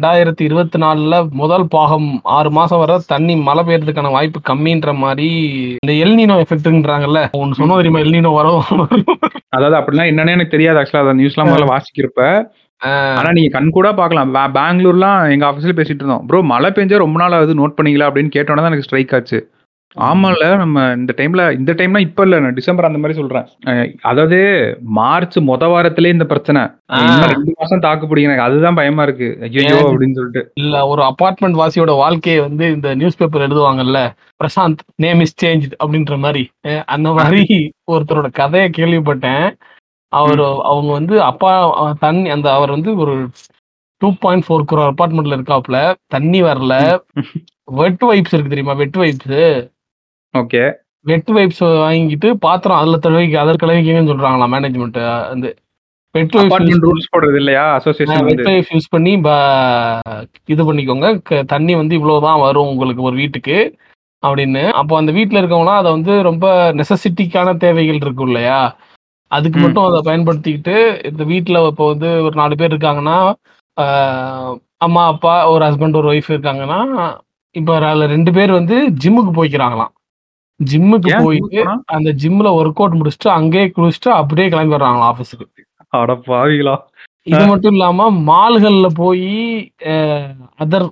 2024ல முதல் பாகம் 6 மாசம் வர தண்ணி மழை பெய்யறதுக்கான வாய்ப்பு கம்மின்ற மாரி இந்த எல்னினோ எஃபெக்ட்ன்றாங்கல்ல. ஒண்ணு ம். சொன்னோம் தெரியுமா? எல்னினோ வரும். அதாவது அப்படின்னா என்னன்னே எனக்கு தெரியாது ஆக்சுவலா. அந்த நியூஸ்லாம் அ. முதல்ல வாசிக்கிறப்ப. ஆ. ஆனா நீங்க கண்கூடா பார்க்கலாம். பெ பெங்களூர்லாம் எங்க ஆஃபீஸ்ல பேசிட்டு இருந்தோம். ப்ரோ மழை பெஞ்சே ரொம்ப நாள் ஆகுது நோட் பண்ணீங்களா? அப்படின்னு கேட்டோனே தான் எனக்கு ஸ்ட்ரைக் ஆச்சு. ம். ஆமால்ல நம்ம இந்த டைம்ல இந்த டைம்னா இப்ப இல்ல. நான் டிசம்பர் அந்த மாரி சொல்றேன். அ அதாவது மார்ச் மொத வாரத்திலேயே இந்த பிரச்சனை. ஆ. இன்னும் 2 மாசம் தாக்கு பிடிக்கும். எனக்கு அதுதான் பயமா இருக்கு. ஐய்யய்யோ! ஏன் அப்படின்னு சொல்லிட்டு. இல்ல ஒரு அபார்ட்மெண்ட் வாசியோட வாழ்க்கைய வந்து இந்த நியூஸ் பேப்பர் எழுதுவாங்கல்ல. பிரசாந்த் நேம் இஸ் சேஞ்ச்ட் அப்படின்ற மாரி. அ அந்த மாரி ஒருத்தரோட கதைய கேள்விப்பட்டேன். அவரு ம். அவங்க வந்து அப்பா அ தண்ணி அந்த அவர் வந்து ஒரு 2.4 க்ரோர் அபார்ட்மெண்ட்ல இருக்காப்ல. தண்ணி வரல. ம். வெட் வைப்ஸ் இருக்கு தெரியுமா? Wet wipes. Okay. Wet wipes வாங்கிட்டு பாத்திரம் அதுல கழுவிக்க அதுல கழுவிக்கங்கன்னு சொல்றாங்களாம் மேனேஜ்மென்ட் வந்து. Wet wipes use apartment rules போடுறது இல்லையா? ஆ அசோசியேஷன் வெட் வந்து. வைப்ஸ் யூஸ் பண்ணி ப இது பண்ணிக்கோங்க. க தண்ணி வந்து இவ்வளோ தான் வரும் உங்களுக்கு ஒரு வீட்டுக்கு அப்படின்னு. அப்போ அந்த வீட்ல இருக்கவங்கலாம் அத வந்து ரொம்ப நெசசிட்டிக்கான தேவைகள் இருக்கும் இல்லையா? அதுக்கு ம். மட்டும் அத பயன்படுத்திக்கிட்டு இந்த வீட்ல இப்போ வந்து ஒரு 4 பேர் இருக்காங்கன்னா, ஆ அம்மா, அப்பா, ஒரு ஹஸ்பண்ட், ஒரு ஒய்ஃப் இருக்காங்கன்னா, இப்ப அதுல ரெண்டு பேர் வந்து ஜிம்முக்கு போய்க்கிறாங்களாம் ஜிம்முக்கு ஏன் போயிட்டு போனா? அந்த ஜிம்ல ஒர்க் அவுட் முடிச்சுட்டு அங்கேயே குளிச்சுட்டு அப்படியே கிளம்பி வர்றாங்களாம் ஆபீஸுக்கு அட பாவிகளா இது மட்டும் இல்லாம மால்கள்ல போய் அதர்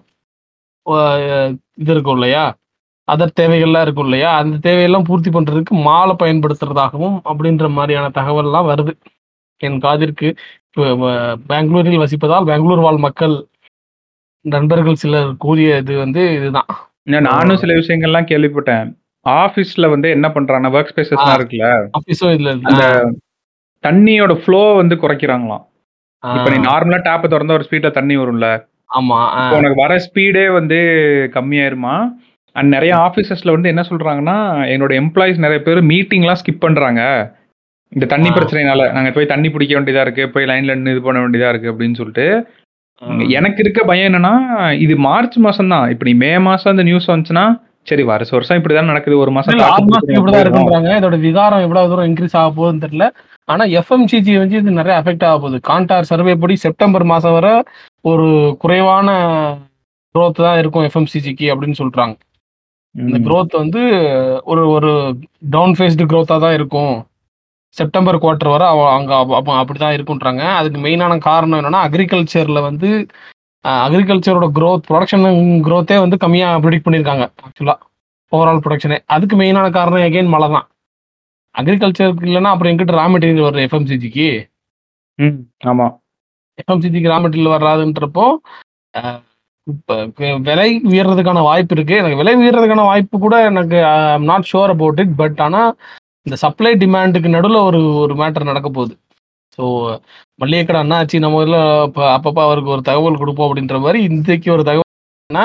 இது இருக்கும் இல்லையா அதர் தேவைகள்லாம் இருக்கும் இல்லையா அந்த தேவையெல்லாம் பூர்த்தி பண்றதுக்கு மாலை பயன்படுத்துறதாகவும் அப்படின்ற மாதிரியான தகவல்லாம் வருது என் காதிற்கு இப்ப, அஹ், பெங்களூரில் வசிப்பதால் பெங்களூர் வாழ் மக்கள் நண்பர்கள் சிலர் கூறிய இது வந்து இதுதான் ஏன் நானும் சில விஷயங்கள்லாம் கேள்விப்பட்டேன் ஆபீஸ்ல வந்து என்ன பண்றாங்க ஒர்க் ஸ்பேசஸ்லாம் ஆ. இருக்குல்ல ஆபீஸும் இதுல இருக்கு. அந்த தண்ணியோட ஃப்ளோ வந்து குறைக்கிறாங்களாம் ஆ, இப்ப நீ நார்மலா டேப்பை திறந்தா ஒரு ஸ்பீட்ல தண்ணி வரும்ல ஆமா ஆ, இப்போ உனக்கு வர ஸ்பீடே வந்து கம்மியாயிருமா அண்ட் நிறைய ஆபீசஸ்ல வந்து என்ன சொல்றாங்கன்னா என்னோட எம்ப்ளாயிஸ் நிறைய பேர் மீட்டிங்லாம் ஸ்கிப் பண்றாங்க இந்த தண்ணி ஆ. பிரச்சனைனால நாங்க போய் தண்ணி பிடிக்க வேண்டியதா இருக்கு போய் லைன்ல நின்று இது பண்ண வேண்டியதா இருக்கு அப்படின்னு சொல்லிட்டு ஆ. எனக்கு இருக்க பயம் என்னன்னா இது மார்ச் மாசம் தான் இப்ப நீ மே மாசம் அந்த நியூஸ் வந்துச்சுன்னா சரி வருஷம் வருஷம் இப்படிதான் நடக்குது ஒரு மாசம் இல்ல, தாக்கு ஆறு மாசத்துக்கு இப்படிதான் பிடிக்கணும். இருக்குன்றாங்க இதோட விகாரம் எவ்வளவு தூரம் இன்க்ரீஸ் ஆக போகுதுன்னு தெரியல ஆனா எஃப்எம்சிஜி வந்து இது நிறைய அஃபெக்ட் ஆக போகுது கான்டார் சர்வே படி செப்டம்பர் மாசம் வரை ஒரு குறைவான growth தான் இருக்கும் எஃப்எம்சிஜிக்கு அப்படின்னு சொல்றாங்க இந்த ம். growth வந்து ஒரு ஒரு டவுன் ஃபேஸ்டு growth-ஆ தான் இருக்கும் செப்டம்பர் குவார்டர் வரை அவ அங்க அப்ப- அப்ப அப்படிதான் இருக்குன்றாங்க அதுக்கு மெயினான காரணம் என்னன்னா அக்ரிகல்ச்சர்ல வந்து அக்ரிகல்ச்சரோட growth ப்ரொடக்ஷன் growth-ஏ வந்து கம்மியா ப்ரிடிக்ட் பண்ணியிருக்காங்க ஆக்சுவலா ஓவரால் ப்ரொடக்ஷனே அதுக்கு மெயினான காரணம் எகைன் மழை தான் அக்ரிகல்ச்சருக்கு இல்லைன்னா அப்புறம் எங்கிட்ட ரா மெட்டீரியல் வரும் எஃப்எம்சிஜிக்கு ம். ஆமா எஃப்எம்சிஜிக்கு ரா மெட்டீரியல் வராதுன்றப்போ அஹ், இப்ப வி- விலை உயர்றதுக்கான வாய்ப்பு இருக்கு எனக்கு விலை உயர்றதுக்கான வாய்ப்பு கூட எனக்கு not sure about it but ஆனா இந்த சப்ளை டிமாண்டுக்கு நடுவில் ஒரு ஒரு மேட்டர் நடக்க போகுது ஸோ மல்லிகை கடை அண்ணாச்சி நம்ம இதில் இப்போ அப்பப்போ அவருக்கு ஒரு தகவல் கொடுப்போம் அப்படின்ற மாதிரி இன்றைக்கு ஒரு தகவல்னா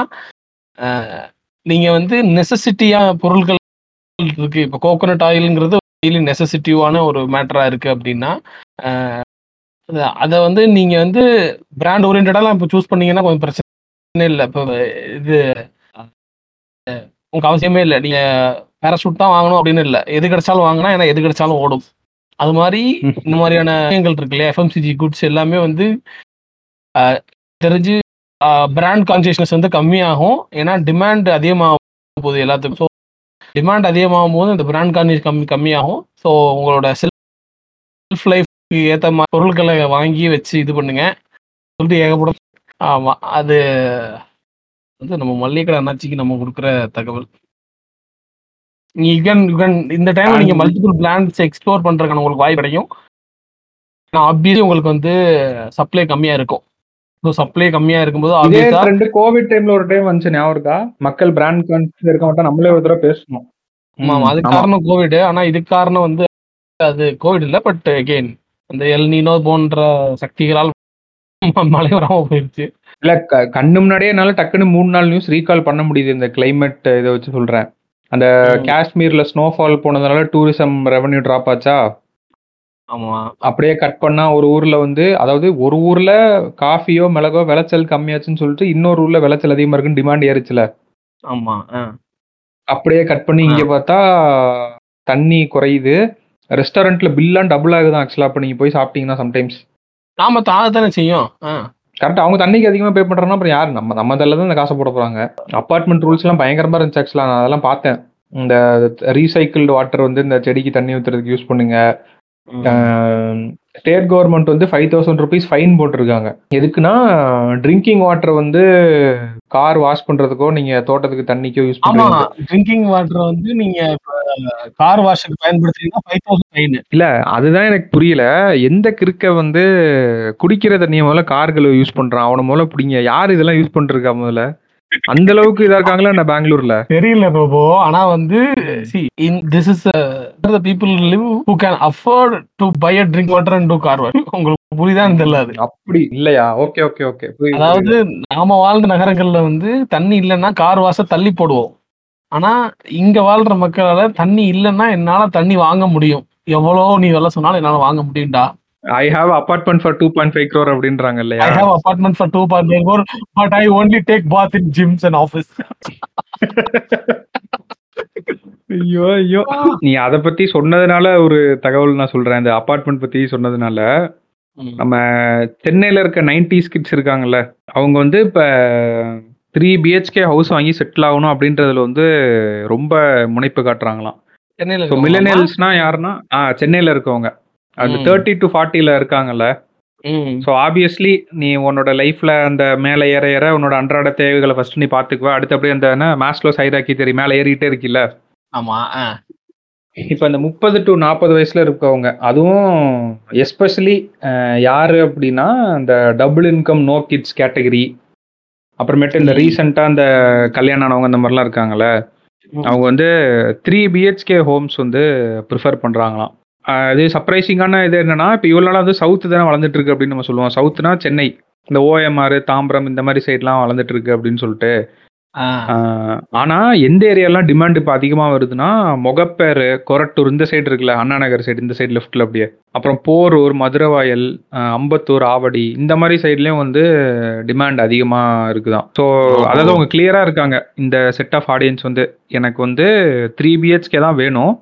நீங்கள் வந்து நெசசிட்டியாக பொருட்கள் இருக்கு இப்போ கோகோனட் ஆயிலுங்கிறது டெய்லி நெசசிட்டிவான ஒரு மேட்டராக இருக்கு அப்படின்னா அதை வந்து நீங்கள் வந்து பிராண்ட் ஓரியன்டாலாம் இப்போ சூஸ் பண்ணீங்கன்னா கொஞ்சம் பிரச்சனை இல்லை இப்போ இது அஹ், உங்களுக்கு அவசியமே இல்லை நீங்கள் பேராஷூட் தான் வாங்கணும் அப்படின்னு இல்லை எது கிடைச்சாலும் வாங்கினா ஏன்னா எது கிடைச்சாலும் ஓடும் அது மாதிரி ம். இந்த மாதிரியான விஷயங்கள் இருக்கு இல்லையா எஃப்எம்சிஜி குட்ஸ் எல்லாமே வந்து அஹ், தெரிஞ்சு பிராண்ட் கான்சியஸ்னஸ் வந்து கம்மியாகும் ஏன்னா டிமாண்ட் அதிகமாக போகுது எல்லாத்துக்கும் ஸோ டிமாண்ட் அதிகமாகும் போது இந்த பிராண்ட் கான்சியஸ் கம்மி கம்மியாகும் ஸோ உங்களோட செல்ஃப் லைஃப்க்கு ஏற்ற மாதிரி பொருட்களை வாங்கி வச்சு இது பண்ணுங்க சொல்லிட்டு ஏகப்படும் ஆமாம் அது வந்து நம்ம மல்லிகை கடை அண்ணாச்சிக்கு நம்ம கொடுக்குற தகவல் யூ கேன் யூ கேன் இந்த டைம் நீங்க And- மல்டிபிள் பிராண்ட்ஸ் எக்ஸ்ப்ளோர் பண்றதுக்கான உங்களுக்கு வாய்ப்பு கிடைக்கும் ஆப்வியஸ்லி உங்களுக்கு வந்து சப்ளை கம்மியா இருக்கும் ஸோ சப்ளை கம்மியா இருக்கும்போது இதே ஆப்வியஸா ட்ரெண்ட் கோவிட் டைம்ல ஒரு டைம் வந்துச்சு ஞாபகம் இருக்கா மக்கள் பிராண்ட் கான்சியஸ் இருக்க மாட்டா நம்மளே ஒரு தடவை பேசணும் ஆமா அது காரணம் கோவிட் ஆனா இதுக்கு காரணம் வந்து அது கோவிட் இல்ல பட் அகெயின் அந்த எல்னினோ போன்ற சக்திகளால் ம- மழை வராம போயிருச்சு இல்ல க- கண்ணு முன்னாடியே என்னால டக்குன்னு மூணு நாள் நியூஸ் ரீகால் பண்ண முடியுது இந்த கிளைமேட் இதை வச்சு சொல்றேன் அந்த ம். காஷ்மீர்ல ஸ்னோஃபால் போனதுனால டூரிசம் ரெவன்யூ டிராப் ஆச்சா ஆமா அப்படியே கட் பண்ணா ஒரு ஊர்ல வந்து அதாவது ஒரு ஊர்ல காஃபியோ மிளகோ விளைச்சல் கம்மியாச்சுன்னு சொல்லிட்டு இன்னொரு ஊர்ல விளைச்சல் அதிகமா இருக்குன்னு டிமாண்ட் ஏறிச்சுல ஆமா ஆ. அப்படியே கட் பண்ணி இங்க பார்த்தா தண்ணி குறையுது ரெஸ்டாரண்ட்ல பில்லாம் டபுள் ஆகுது ஆக்சுவலா அப்ப நீங்க போய் சாப்பிட்டீங்கன்னா சம்டைம்ஸ் நாம தானே செய்யும் ஆ. கரெக்ட் அவங்க தண்ணிக்கு அதிகமா பே பண்றாங்கன்னா அப்புறம் யாரு நம்ம நம்ம தள்ள தான் இந்த காசை போட போறாங்க அப்பார்ட்மெண்ட் ரூல்ஸ் எல்லாம் பயங்கரமா இருந்துச்சு ஆக்சுவலா நான் அதெல்லாம் பார்த்தேன் இந்த ரீசைக்கிள்டு வாட்டர் வந்து இந்த செடிக்கு தண்ணி ஊத்துறதுக்கு யூஸ் பண்ணுங்க ம். ஸ்டேட் கவர்மெண்ட் வந்து ஃபைவ் தௌசண்ட் ருபீஸ் ஃபைன் போட்டிருக்காங்க எதுக்குன்னா ட்ரிங்கிங் வாட்டர் வந்து கார் வாஷ் பண்றதுக்கோ நீங்க தோட்டத்துக்கு தண்ணிக்கோ யூஸ் ஆமா பண்ணுறீங்க ட்ரிங்கிங் வாட்டர் வந்து நீங்க கார் வாஷுக்கு பயன்படுத்துறீங்கன்னா ஃபைவ் தௌசண்ட் ஃபைன் இல்ல அதுதான் எனக்கு புரியல எந்த கிறுக்க வந்து குடிக்கிற தண்ணியை முதல்ல கார்கள் யூஸ் பண்றான் அவனை முதல்ல பிடிங்க யார் இதெல்லாம் யூஸ் பண்ணிருக்கா முதல்ல அந்த அளவுக்கு இதா இருக்காங்களா என்ன பெங்களூர்ல தெரியல ரோபோ ஆனா வந்து see in this is the people live who can afford to buy a drink water and do car wash உங்களுக்கு புரியுதான்னு தெரியல அது அப்படி இல்லையா ஓகே ஓகே ஓகே அதாவது நாம வாழ்ந்த நகரங்கள்ல வந்து தண்ணி இல்லைன்னா கார் வாச தள்ளி போடுவோம் ஆனா இங்க வாழ்ற மக்களால தண்ணி இல்லைன்னா என்னால தண்ணி வாங்க முடியும் எவ்வளவு நீ வெள்ள சொன்னாலும் என்னால வாங்க முடியும்டா I have apartment for two point five crore அப்படின்றாங்க இல்லையா I have apartment for two point four but I only take bath in gyms and office ஐயோ ஐயோ நீ அத பத்தி சொன்னதுனால ஒரு தகவல் நான் சொல்றேன் இந்த அபார்ட்மெண்ட் பத்தி சொன்னதுனால நம்ம சென்னையில இருக்க நைன்டிஸ் கிட்ஸ் இருக்காங்கல்ல அவங்க வந்து இப்ப த்ரீ பிஹெச்கே ஹவுஸ் வாங்கி செட்டில் ஆகணும் அப்படின்றதுல வந்து ரொம்ப முனைப்பு காட்டுறாங்களாம் சென்னையில ஸோ இருக்கவங்களாமா? மில்லனியல்ஸ்னா யாருன்னா ஆ சென்னையில் இருக்கவங்க அந்த ம். தேர்ட்டி டு ஃபார்ட்டியில் இருக்காங்கல்ல ம். ஸோ ஆப்வியஸ்லி நீ உன்னோட லைஃப்பில் அந்த மேலே ஏற ஏற உன்னோட அன்றாட தேவைகளை ஃபர்ஸ்ட் நீ பார்த்துக்குவ அடுத்து அப்படியே அந்த என்ன மேஸ்லோ சைராக்கி தெரியும் மேலே ஏறிட்டே இருக்கில்ல ஆமா ஆ. இப்போ இந்த முப்பது டு நாற்பது வயசுல இருக்கவங்க அதுவும் எஸ்பெஷலி யாரு அப்படின்னா இந்த double income no kids category அப்புறமேட்டு இந்த ம். ரீசெண்டாக இந்த கல்யாணம் ஆனவங்க இந்த மாதிரிலாம் இருக்காங்கல்ல ம். அவங்க வந்து த்ரீ பிஹெச்கே ஹோம்ஸ் வந்து ப்ரிஃபர் பண்ணுறாங்களாம் அது சர்ப்ரைசிங்கான இது என்னன்னா இப்போ இவ்வளோ நாளாக வந்து சவுத்து தானே வளர்ந்துட்டு இருக்கு அப்படின்னு நம்ம சொல்லுவோம் சவுத்துனா சென்னை இந்த ஓஎம்ஆர் தாம்பரம் இந்த மாதிரி சைட்லாம் வளர்ந்துட்டு இருக்கு அப்படின்னு சொல்லிட்டு ஆ. ஆஹ் ஆனா எந்த ஏரியாலாம் டிமாண்ட் இப்போ அதிகமா வருதுன்னா மொகப்பேரு கொரட்டூர் இந்த சைடு இருக்குல்ல அண்ணா நகர் சைடு இந்த சைடு லெஃப்ட்ல அப்படியே அப்புறம் போரூர் மதுரவாயல் ஆஹ் அம்பத்தூர் ஆவடி இந்த மாதிரி சைட்லயும் வந்து டிமாண்ட் அதிகமா இருக்குதாம் ஸோ அதாவது அவங்க கிளியரா இருக்காங்க இந்த செட் ஆஃப் ஆடியன்ஸ் வந்து எனக்கு வந்து த்ரீ பிஹெச்கே தான் வேணும்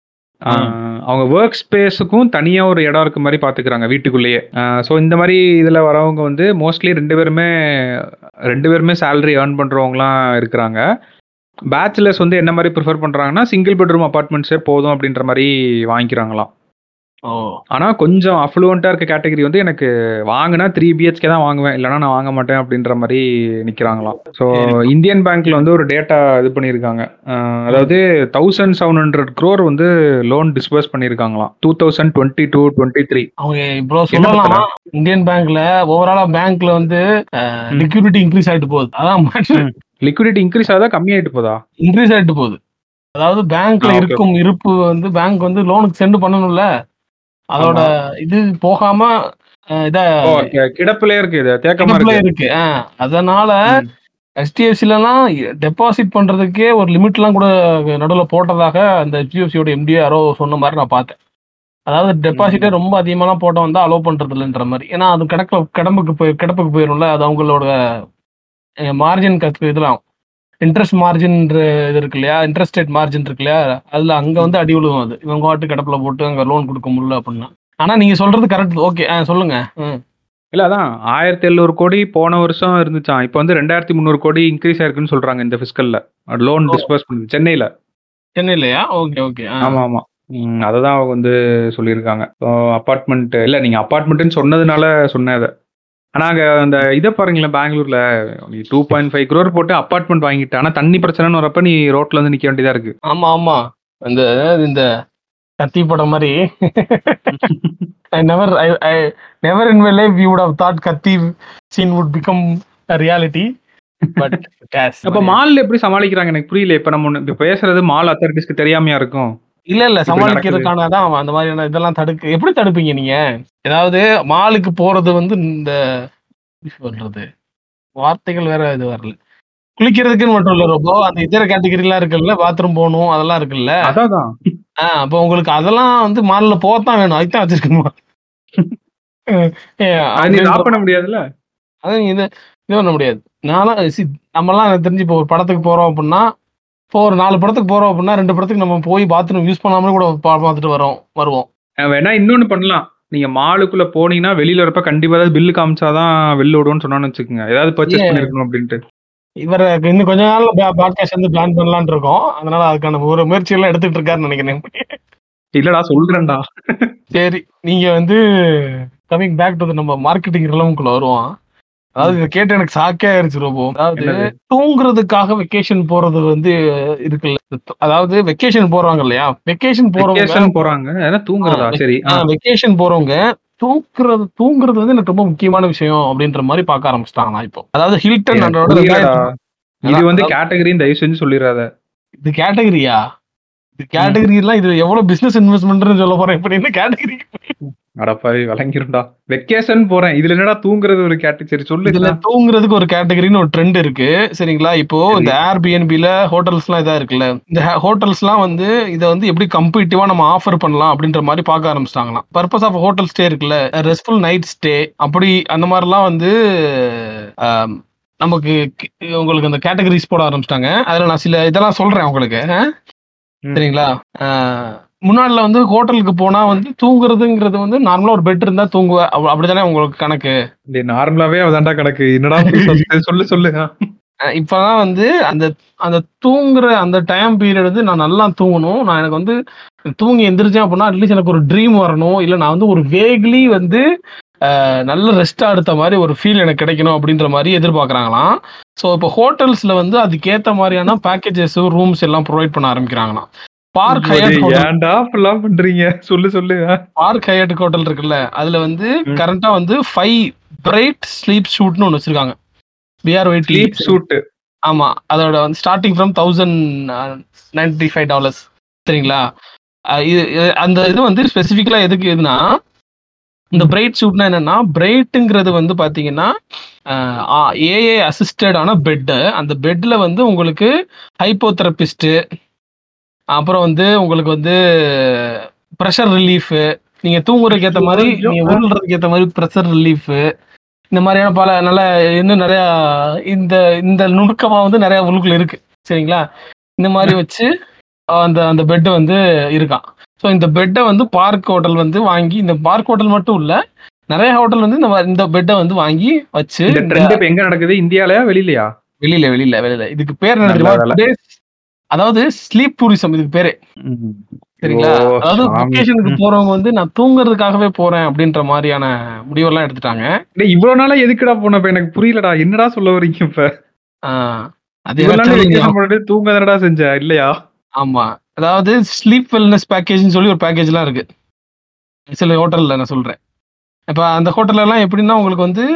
ஆஹ் அவங்க ஒர்க் ஸ்பேஸுக்கும் தனியாக ஒரு இடம் இருக்க மாதிரி பார்த்துக்கிறாங்க வீட்டுக்குள்ளேயே ஸோ இந்த மாதிரி இதில் வரவங்க வந்து மோஸ்ட்லி ரெண்டு பேருமே ரெண்டு பேருமே சேலரி ஏர்ன் பண்ணுறவங்களாம் இருக்கிறாங்க பேச்சுலர்ஸ் வந்து என்ன மாதிரி ப்ரிஃபர் பண்ணுறாங்கன்னா சிங்கிள் பெட்ரூம் அப்பார்ட்மெண்ட்ஸே போதும் அப்படின்ற மாதிரி வாங்கிக்கிறாங்களாம் ஓ ஆனால் கொஞ்சம் அஃப்ளூவெண்ட்டாக இருக்க கேட்டகரி வந்து எனக்கு வாங்கினா த்ரீ பிஹெச்கே தான் வாங்குவேன் இல்லைனா நான் வாங்க மாட்டேன் அப்படின்ற மாதிரி நிற்கிறாங்களாம் ஸோ இந்தியன் பேங்க்ல வந்து ஒரு டேட்டா இது பண்ணியிருக்காங்க அஹ் அதாவது தௌசண்ட் செவன் ஹண்ட்ரட் க்ரோர் வந்து லோன் டிஸ்பர்ஸ் பண்ணியிருக்காங்களாம் two thousand twenty two twenty three அவங்க இவ்வளோ என்ன சொல்லலாம் இந்தியன் பேங்க்ல ஓவராலா பேங்க்ல வந்து லிக்விடிட்டி இன்க்ரீஸ் ஆயிட்டு போகுது அதான் லிக்விடிட்டி இன்க்ரீஸ் ஆகுதா கம்மியாயிட்டு போதா இன்க்ரீஸ் ஆயிட்டு போகுது அதாவது பேங்க்ல ஆ, okay. இருக்கும் இருப்பு வந்து பேங்க் வந்து லோனுக்கு சென்ட் பண்ணணும்ல அதோட இது போகாம அஹ், இத ஓ கி- கிடப்பிலே இருக்கு இது தேக்கமா கிடப்புல இருக்கு இருக்கு ஆ, அதனால ம். எஸ்டிஎஃப்சிலலாம் டெபாசிட் பண்றதுக்கே ஒரு லிமிட்லாம் கூட நடுவில் போட்டதாக அந்த ஹெச்டிஎஃப்சியோட எம்டி யாரோ சொன்ன மாதிரி நான் பார்த்தேன் அதாவது டெபாசிட்டே ரொம்ப அதிகமாலாம் போட்ட வந்தா அலோவ் பண்றது இல்லைன்ற மாதிரி ஏன்னா அது கிடக்க கிடம்புக்கு போய் கிடப்புக்கு போயிரும்ல அது அவங்களோட மார்ஜின் கத்து இதெல்லாம் இன்ட்ரெஸ்ட் மார்ஜின் இது இருக்கு இல்லையா இன்ட்ரெஸ்ட் ரேட் மார்ஜின் இருக்கு இல்லையா அதுல அங்க வந்து அடி விழுவும் அது இவங்க வாட்டு கிடப்புல போட்டு அங்க லோன் கொடுக்க முடியல அப்படின்னா ஆனா நீங்க சொல்றது கரெக்ட் ஓகே சொல்லுங்க ம். இல்ல அதான் ஆயிரத்தி எழுநூறு கோடி போன வருஷம் இருந்துச்சான் இப்போ வந்து ரெண்டாயிரத்தி முந்நூறு கோடி இன்க்ரீஸ் ஆயிருக்குன்னு சொல்றாங்க இந்த ஃபிஸ்கல்ல லோன் ஓ. டிஸ்பர்ஸ் பண்ணுது சென்னையில சென்னையிலயா ஓகே ஓகே ஆமா ஆமா ம், அததான் அவங்க வந்து சொல்லியிருக்காங்க அப்பார்ட்மெண்ட் இல்ல நீங்க அப்பார்ட்மெண்ட்னு சொன்னதுனால சொன்னேன் அதை ஆனா அங்க அந்த இதை பாருங்களேன் பெங்களூர்ல நீ டூ பாயிண்ட் ஃபைவ் க்ரோர் போட்டு அப்பார்ட்மெண்ட் வாங்கிட்ட ஆனா தண்ணி பிரச்சனைன்னு வரப்ப நீ ரோட்ல வந்து நிக்க வேண்டியதா இருக்கு ஆமா ஆமா அந்த இந்த கத்தி படம் மாதிரி I never I I never in my life you would have thought Kaththi scene would become reality but case அப்ப மால்ல எப்படி சமாளிக்கிறாங்க எனக்கு புரியல இப்ப நம்ம ஒண்ணு- இப்ப பேசுறது மால் அத்தாரிட்டிஸ்க்கு தெரியாமையா இருக்கும் இல்ல இல்ல இப்படி சமாளிக்கிறதுக்கான தான் அந்த மாதிரியான இதெல்லாம் தடுக்கு எப்படி தடுப்பீங்க நீங்க ஏதாவது மாலுக்கு போறது வந்து இந்த எப்படி சொல்றது வார்த்தைகள் வேற இது வரல குளிக்கிறதுக்குன்னு மட்டும் இல்ல ரொம்ப அந்த இதர கேட்டகரிலாம் இருக்குல்ல பாத்ரூம் போகணும் அதெல்லாம் இருக்குல்ல அதான் ஆ அப்போ உங்களுக்கு அதெல்லாம் வந்து மால்ல போகத்தான் வேணும் அதுதான் வச்சிருக்கணுமா ஏ, அது நீ அப்படின்ற- ஆஃப் பண்ண முடியாதுல்ல அதான் இது இது பண்ண முடியாது நான்லாம் சி நம்மலாம் எனக்கு தெரிஞ்சு இப்போ ஒரு படத்துக்கு போறோம் அப்படின்னா இப்போ ஒரு நாலு படத்துக்கு போறோம் அப்படின்னா ரெண்டு படத்துக்கு நம்ம போய் பாத்ரூம் யூஸ் பண்ணாமலே கூட பா- பார்த்துட்டு வரோம் வருவோம் அஹ் வேணா இன்னொன்னு பண்ணலாம் நீங்க மாலுக்குள்ள போனீங்கன்னா வெளியில வரப்ப கண்டிப்பா ஏதாவது பில்லு காமிச்சாதான் வெளில விடுவோம்னு சொன்னான்னு வச்சுக்கோங்க ஏதாவது பர்ச்சேஸ் ஏன்? பண்ணிருக்கணும் அப்படின்ட்டு இவர் இன்னும் கொஞ்ச நாள்ல பாட்காஸ்ட் வந்து பிளான் பண்ணலாம்னு இருக்கோம் அதனால அதுக்கான ஒரு முயற்சி எல்லாம் எடுத்துட்டு இருக்காருன்னு நினைக்கிறேன் இல்லடா சொல்றேன்டா சரி நீங்க வந்து கமிங் பேக் டு நம்ம மார்க்கெட்டிங் ரிலவனுக்குள்ள வருவோம் அதாவது இதை கேட்டு எனக்கு சாக்கே ஆயிருச்சு ரொம்ப அதாவது என்னது? தூங்குறதுக்காக வெக்கேஷன் போறது வந்து இருக்குல்ல அதாவது வெக்கேஷன் போறாங்க இல்லையா வெக்கேஷன் போறவங்க வெக்கேஷன் போறாங்க ஏன்னா தூங்குறதா ஆ, சரி ஆ. வெக்கேஷன் போறவங்க தூக்குறது தூங்குறது வந்து எனக்கு ரொம்ப முக்கியமான விஷயம் அப்படின்ற மாதிரி பார்க்க ஆரம்பிச்சிட்டாங்க நான் இப்போ அதாவது ஹில்டன் எனக்கு அதோட புரியலடா. ரெண்டாயிரத்து- இது வந்து அதான், கேட்டகரின்னு தயவு செஞ்சு சொல்லிடாத இது கேட்டகரியா இது கேட்டகரி எல்லாம் இது எவ்வளவு பிசினஸ் இன்வெஸ்ட்மெண்ட்னு சொல்ல போறேன் இப்ப என்ன கேட்டகரி அடப்பாவி விளங்கிரும்டா வெக்கேஷன் போறேன் இதுல என்னடா தூங்குறது ஒரு கேட்டகரி சரி சொல்லு இதுல தூங்குறதுக்கு ஒரு கேட்டகரின்னு ஒரு ட்ரெண்ட் இருக்கு சரிங்களா இப்போ இந்த ஏர்பிஎன்பில ஹோட்டல்ஸ் எல்லாம் இதா இருக்குல்ல இந்த ஹோட்டல்ஸ் எல்லாம் வந்து இதை வந்து எப்படி கம்பீட்டிவா நம்ம ஆஃபர் பண்ணலாம் அப்படின்ற மாதிரி பார்க்க ஆரம்பிச்சிட்டாங்களாம் பர்பஸ் ஆஃப் ஹோட்டல் ஸ்டே இருக்குல்ல ரெஸ்ட்ஃபுல் நைட் ஸ்டே அப்படி அந்த மாதிரிலாம் வந்து ஆம், நமக்கு கி- உங்களுக்கு அந்த கேட்டகரிஸ் போட ஆரம்பிச்சிட்டாங்க அதுல நான் சில இதெல்லாம் சொல்றேன் உங்களுக்கு ஆ? ம். சரிங்களா ஆ, முன்னாடில வந்து ஹோட்டலுக்கு போனா வந்து தூங்குறதுங்கிறது வந்து நார்மலா ஒரு பெட் இருந்தா தூங்குவ அப்ப- அப்படிதானே உங்களுக்கு கணக்கு நார்மலாவே அவதான்டா கணக்கு என்னடா புதுசா சொல்லு சொல்லு ஆ. அஹ் இப்பதான் வந்து அந்த அந்த தூங்குற அந்த டைம் பீரியட் வந்து நான் நல்லா தூங்கணும் நான் எனக்கு வந்து தூங்கி எந்திரிச்சேன் அப்படின்னா அட்லீஸ்ட் எனக்கு ஒரு ட்ரீம் வரணும் இல்ல நான் வந்து ஒரு வேக்லி வந்து அஹ், நல்ல ரெஸ்டா எடுத்த மாதிரி ஒரு ஃபீல் எனக்கு கிடைக்கணும் அப்படின்ற மாதிரி எதிர்பார்க்கறாங்களாம் ஸோ இப்போ ஹோட்டல்ஸ்ல வந்து அதுக்கேத்த மாதிரியான பேக்கேஜஸ் ரூம்ஸ் எல்லாம் ப்ரொவைட் பண்ண ஆரம்பிக்கிறாங்களாம் பார்க் ஹயட் ஹோட்டல் ஏன்டா இப்படிலாம் பண்றீங்க சொல்லு சொல்லு பார்க் ஹயட் ஹோட்டல் இருக்குல்ல அதுல வந்து ம். கரண்டா வந்து ஃபைவ் பிரைட் ஸ்லீப் ஷூட்னு ஒன்று வச்சிருக்காங்க பிஆர் ஸ்லீப் சூட் ஆமா அதோட வந்து starting from thousand ninety five dollars சரிங்களா அஹ் இது இது- அந்த இது வந்து ஸ்பெசிஃபிக்கலா எதுக்கு எதுனா இந்த பிரைட் ஷூட்னா என்னன்னா பிரைட்டுங்கிறது வந்து பாத்தீங்கன்னா ஏஏ அசிஸ்டடான பெட்டு அந்த பெட்ல வந்து உங்களுக்கு ஹைப்போதெரபிஸ்ட் அப்புறம் வந்து உங்களுக்கு வந்து ப்ரெஷர் ரிலீஃப் நீங்க தூங்குறதுக்கு ஏத்த மாதிரி நீங்க உருள்றதுக்கு ஏத்த மாதிரி ப்ரெஷர் ரிலீஃப் இந்த மாதிரியான பல நல்ல இன்னும் நிறைய இந்த இந்த நுணுக்கமா வந்து நிறைய உள்ளுக்குள்ள இருக்கு சரிங்களா இந்த மாதிரி வச்சு அந்த அந்த பெட் வந்து இருக்கான் ஸோ இந்த பெட்டை வந்து பார்க் ஹோட்டல் வந்து வாங்கி இந்த பார்க் ஹோட்டல் மட்டும் இல்ல நிறைய ஹோட்டல் வந்து இந்த மாதிரி- இந்த பெட்டை வந்து வாங்கி வச்சு இந்த இந்த- ட்ரெண்ட் இப்ப எங்க நடக்குது இந்தியாலயா வெளியிலயா வெளியில வெளியில வெளியில இதுக்கு பேர் என்ன நல்ல தெரியுமா வேலை. Today's- அதாவது ஸ்லீப் டூரிசம் இதுக்கு பேரு சரிங்களா ஓ, அதாவது சாமி. வெக்கேஷனுக்கு ம். போறவங்க வந்து நான் தூங்குறதுக்காகவே போறேன் அப்படின்ற மாதிரியான முடிவெல்லாம் எடுத்துட்டாங்க டேய், இவ்வளவு நாளா எதுக்குடா போன இப்ப எனக்கு புரியலடா என்னடா சொல்ல வர்றீங்க இப்ப ஆஹ் அது இவ்வளவு எனக்கு நாள் தெரியும். vacation பண்ணிட்டு தூங்காதடா செஞ்ச இல்லையா ஆமா அதாவது ஸ்லீப் வெல்னஸ் பேக்கேஜ்னு சொல்லி ஒரு பேக்கேஜ்லாம் இருக்கு சில ஹோட்டல்ல நான் சொல்றேன் இப்ப அந்த ஹோட்டல்ல எல்லாம் எப்படின்னா உங்களுக்கு வந்து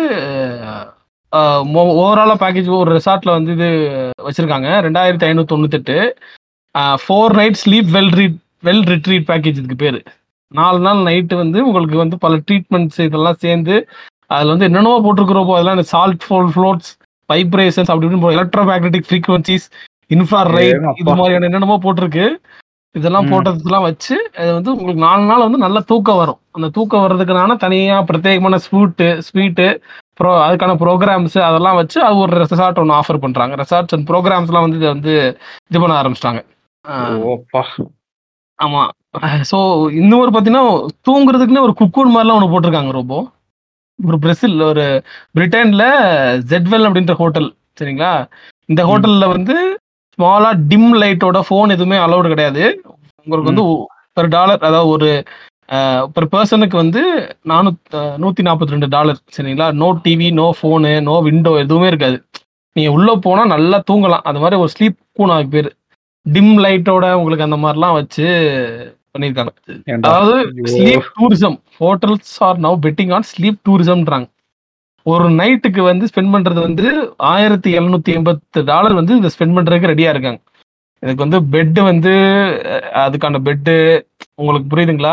ஓவராலா பேக்கேஜ் ஒரு ரெசார்ட்ல வந்து இது வச்சிருக்காங்க ரெண்டாயிரத்தி ஐநூத்தி தொண்ணூத்தெட்டு four night sleep well read well retreat package இதுக்கு பேரு நாலு நாள் நைட்டு வந்து உங்களுக்கு வந்து பல ட்ரீட்மெண்ட்ஸ் இதெல்லாம் சேர்ந்து அதுல வந்து என்னென்னவோ போட்டிருக்கிறப்போ அதெல்லாம் சால்ட் ஃபோல் ஃப்ளோட்ஸ் வைப்ரேஷன்ஸ் அப்படி இப்படின்னு electromagnetic frequencies infra right ஏங்க இது அப்பா. மாதிரியான என்னென்னமோ போட்டிருக்கு இதெல்லாம் ம். போட்டதுக்கெல்லாம் வச்சு அது வந்து உங்களுக்கு நாலு நாள் வந்து நல்ல தூக்கம் வரும் அந்த தூக்கம் வர்றதுக்குனால தனியா பிரத்யேகமான ஸ்வீட்டு ஸ்வீட்டு ப்ரோ அதுக்கான ப்ரோக்ராம்ஸ் அதெல்லாம் வச்சு அது ஒரு ரெசார்ட் ஒன்று ஆஃபர் பண்றாங்க ரெசார்ட்ஸ் அண்ட் ப்ரோக்ராம்ஸ்லாம் வந்து இதை வந்து இது பண்ண ஆரம்பிச்சிட்டாங்க ஓப்பா ஆமா ஸோ இன்னொரு பார்த்தீங்கன்னா தூங்குறதுக்குன்னு ஒரு குக்கூன் மாதிரிலாம் ஒன்று போட்டிருக்காங்க ரொம்ப ஒரு பிரசில் ஒரு பிரிட்டன்ல ஜெட்வெல் அப்படின்ற ஹோட்டல் சரிங்களா இந்த ம். ஹோட்டல்ல வந்து ஸ்மாலா டிம் லைட்டோட ஃபோன் எதுவுமே அலௌடு கிடையாது உங்களுக்கு வந்து பெர் டாலர் அதாவது ஒரு பெர் பர்சனுக்கு வந்து நானூத் நூத்தி நாற்பத்தி ரெண்டு டாலர் சரிங்களா no TV no phone no window எதுவுமே இருக்காது நீங்க உள்ள போனா நல்லா தூங்கலாம் அது மாதிரி ஒரு ஸ்லீப் கூன் அதுக்கு பேர் டிம் லைட்டோட உங்களுக்கு அந்த மாதிரிலாம் வச்சு பண்ணியிருக்காங்க ஏன்டா? அதாவது ஐயோ. Sleep tourism hotels are now betting on sleep டூரிசம்ன்றாங்க ஒரு நைட்டுக்கு வந்து ஸ்பெண்ட் பண்றது வந்து ஆயிரத்தி எழுநூத்தி எண்பத்து டாலர் வந்து இதை ஸ்பெண்ட் பண்றதுக்கு ரெடியா இருக்காங்க இதுக்கு வந்து பெட்டு வந்து அஹ், அதுக்கான பெட்டு உங்களுக்கு புரியுதுங்களா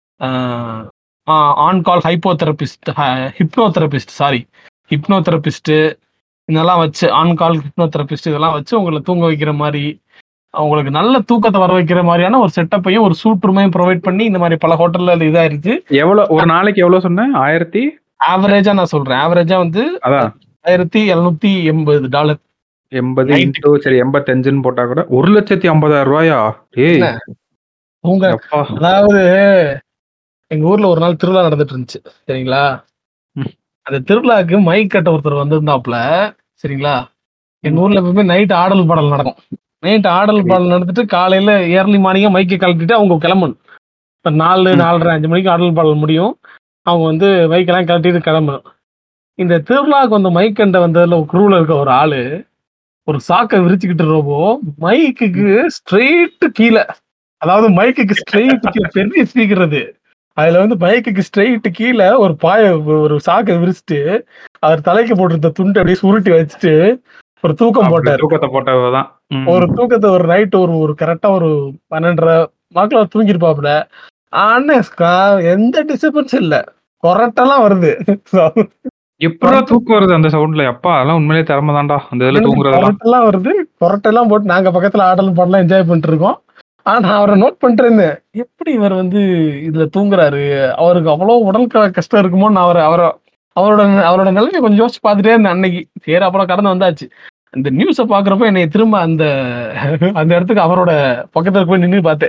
on call hypotherapist hypnotherapist sorry hypnotherapist இதெல்லாம் வச்சு ஆன் கால் ஹிப்னோதெரபிஸ்ட் இதெல்லாம் வச்சு உங்களை தூங்க வைக்கிற மாதிரி அவங்களுக்கு நல்ல தூக்கத்தை வர வைக்கிற மாதிரியான ஒரு செட்டப்பையும் ஒரு சூட் ரூமையும் ப்ரொவைட் பண்ணி இந்த மாதிரி பல ஹோட்டல்ல இது இதாயிருச்சு எவ்வளவு ஒரு நாளைக்கு எவ்வளவு சொன்னேன் ஆயிரத்தி ஆவரேஜா நான் சொல்றேன் ஆவரேஜா வந்து அதான் ஆயிரத்தி எழுநூத்தி எண்பது டாலர் எண்பது Night. இன்டூ சரி எண்பத்தஞ்சுன்னு போட்டா கூட ஒரு லட்சத்தி ஐம்பதாயிரம் ரூபாயா ஏய் என்ன? உங்க அப்பா அதாவது எங்க ஊர்ல ஒரு நாள் திருவிழா நடந்துட்டு இருந்துச்சு சரிங்களா ம். அந்த திருவிழாக்கு மைக் கட்ட ஒருத்தர் வந்திருந்தாப்புல சரிங்களா எங்க ஊர்ல எப்பவுமே நைட் ஆடல் பாடல் நடக்கும் நைட் ஆடல் சரி. பாடல் நடந்துட்டு காலையில ஏர்லி மார்னிங்கா மைக்கை கழட்டிட்டு அவங்க கிளம்பணும் இப்ப நாலு ம். நாலரை அஞ்சு மணிக்கு ஆடல் பாடல் முடியும் அவங்க வந்து மைக்கெல்லாம் கழட்டிட்டு கிளம்பணும் இந்த திருவிழாக்கு வந்த மைக் கண்ட வந்ததுல ஒரு குரூல இருக்க ஒரு ஆளு ஒரு சாக்கை விரிச்சுக்கிட்டு ரோபோ மைக்குக்கு ஸ்ட்ரெயிட் கீழே அதாவது மைக்குக்கு ஸ்ட்ரெயிட் கீழே பெரிய ஸ்பீக்கர் அது அதுல வந்து மைக்குக்கு ஸ்ட்ரெயிட் கீழே ஒரு பாய ஒரு சாக்கை விரிச்சிட்டு அவர் தலைக்கு போட்டிருந்த துண்டு அப்படியே சுருட்டி வச்சுட்டு ஒரு தூக்கம் அப்படி போட்டார் தூக்கத்தை போட்டவதான் ம். ஒரு தூக்கத்தை ஒரு நைட் ஒரு ஒரு கரெக்டா ஒரு பன்னெண்டரை வாக்குல தூங்கிருப்பாப்புல ஆனஸ்கா எந்த டிஸ்டர்பன்ஸ் இல்ல கொரட்டெல்லாம் வருது எப்படா தூக்கம் வருது அந்த சவுண்ட்ல அப்பா அதெல்லாம் உண்மையிலேயே திறமை தான்டா அந்த இதுல தூங்குறதெல்லாம் கொரட்டெல்லாம் வருது கொரட்டெல்லாம் போட்டு நாங்க பக்கத்துல ஆடல் பாடலாம் என்ஜாய் பண்ணிட்டு இருக்கோம் ஆனா நான் அவரை நோட் பண்ணிட்டு இருந்தேன் எப்படி இவர் வந்து இதுல தூங்குறாரு அவருக்கு அவ்வளவு உடல் க- கஷ்டம் இருக்குமோ நான் அவரை அவரை அவரோட அவரோட நிலைமையை கொஞ்சம் யோசிச்சு பார்த்துட்டே இருந்தேன் அன்னைக்கு சரி அப்புறம் கடந்து வந்தாச்சு அந்த நியூஸை பாக்குறப்ப என்னை திரும்ப அந்த அந்த இடத்துக்கு அவரோட பக்கத்துல போய் நின்று பார்த்தேன்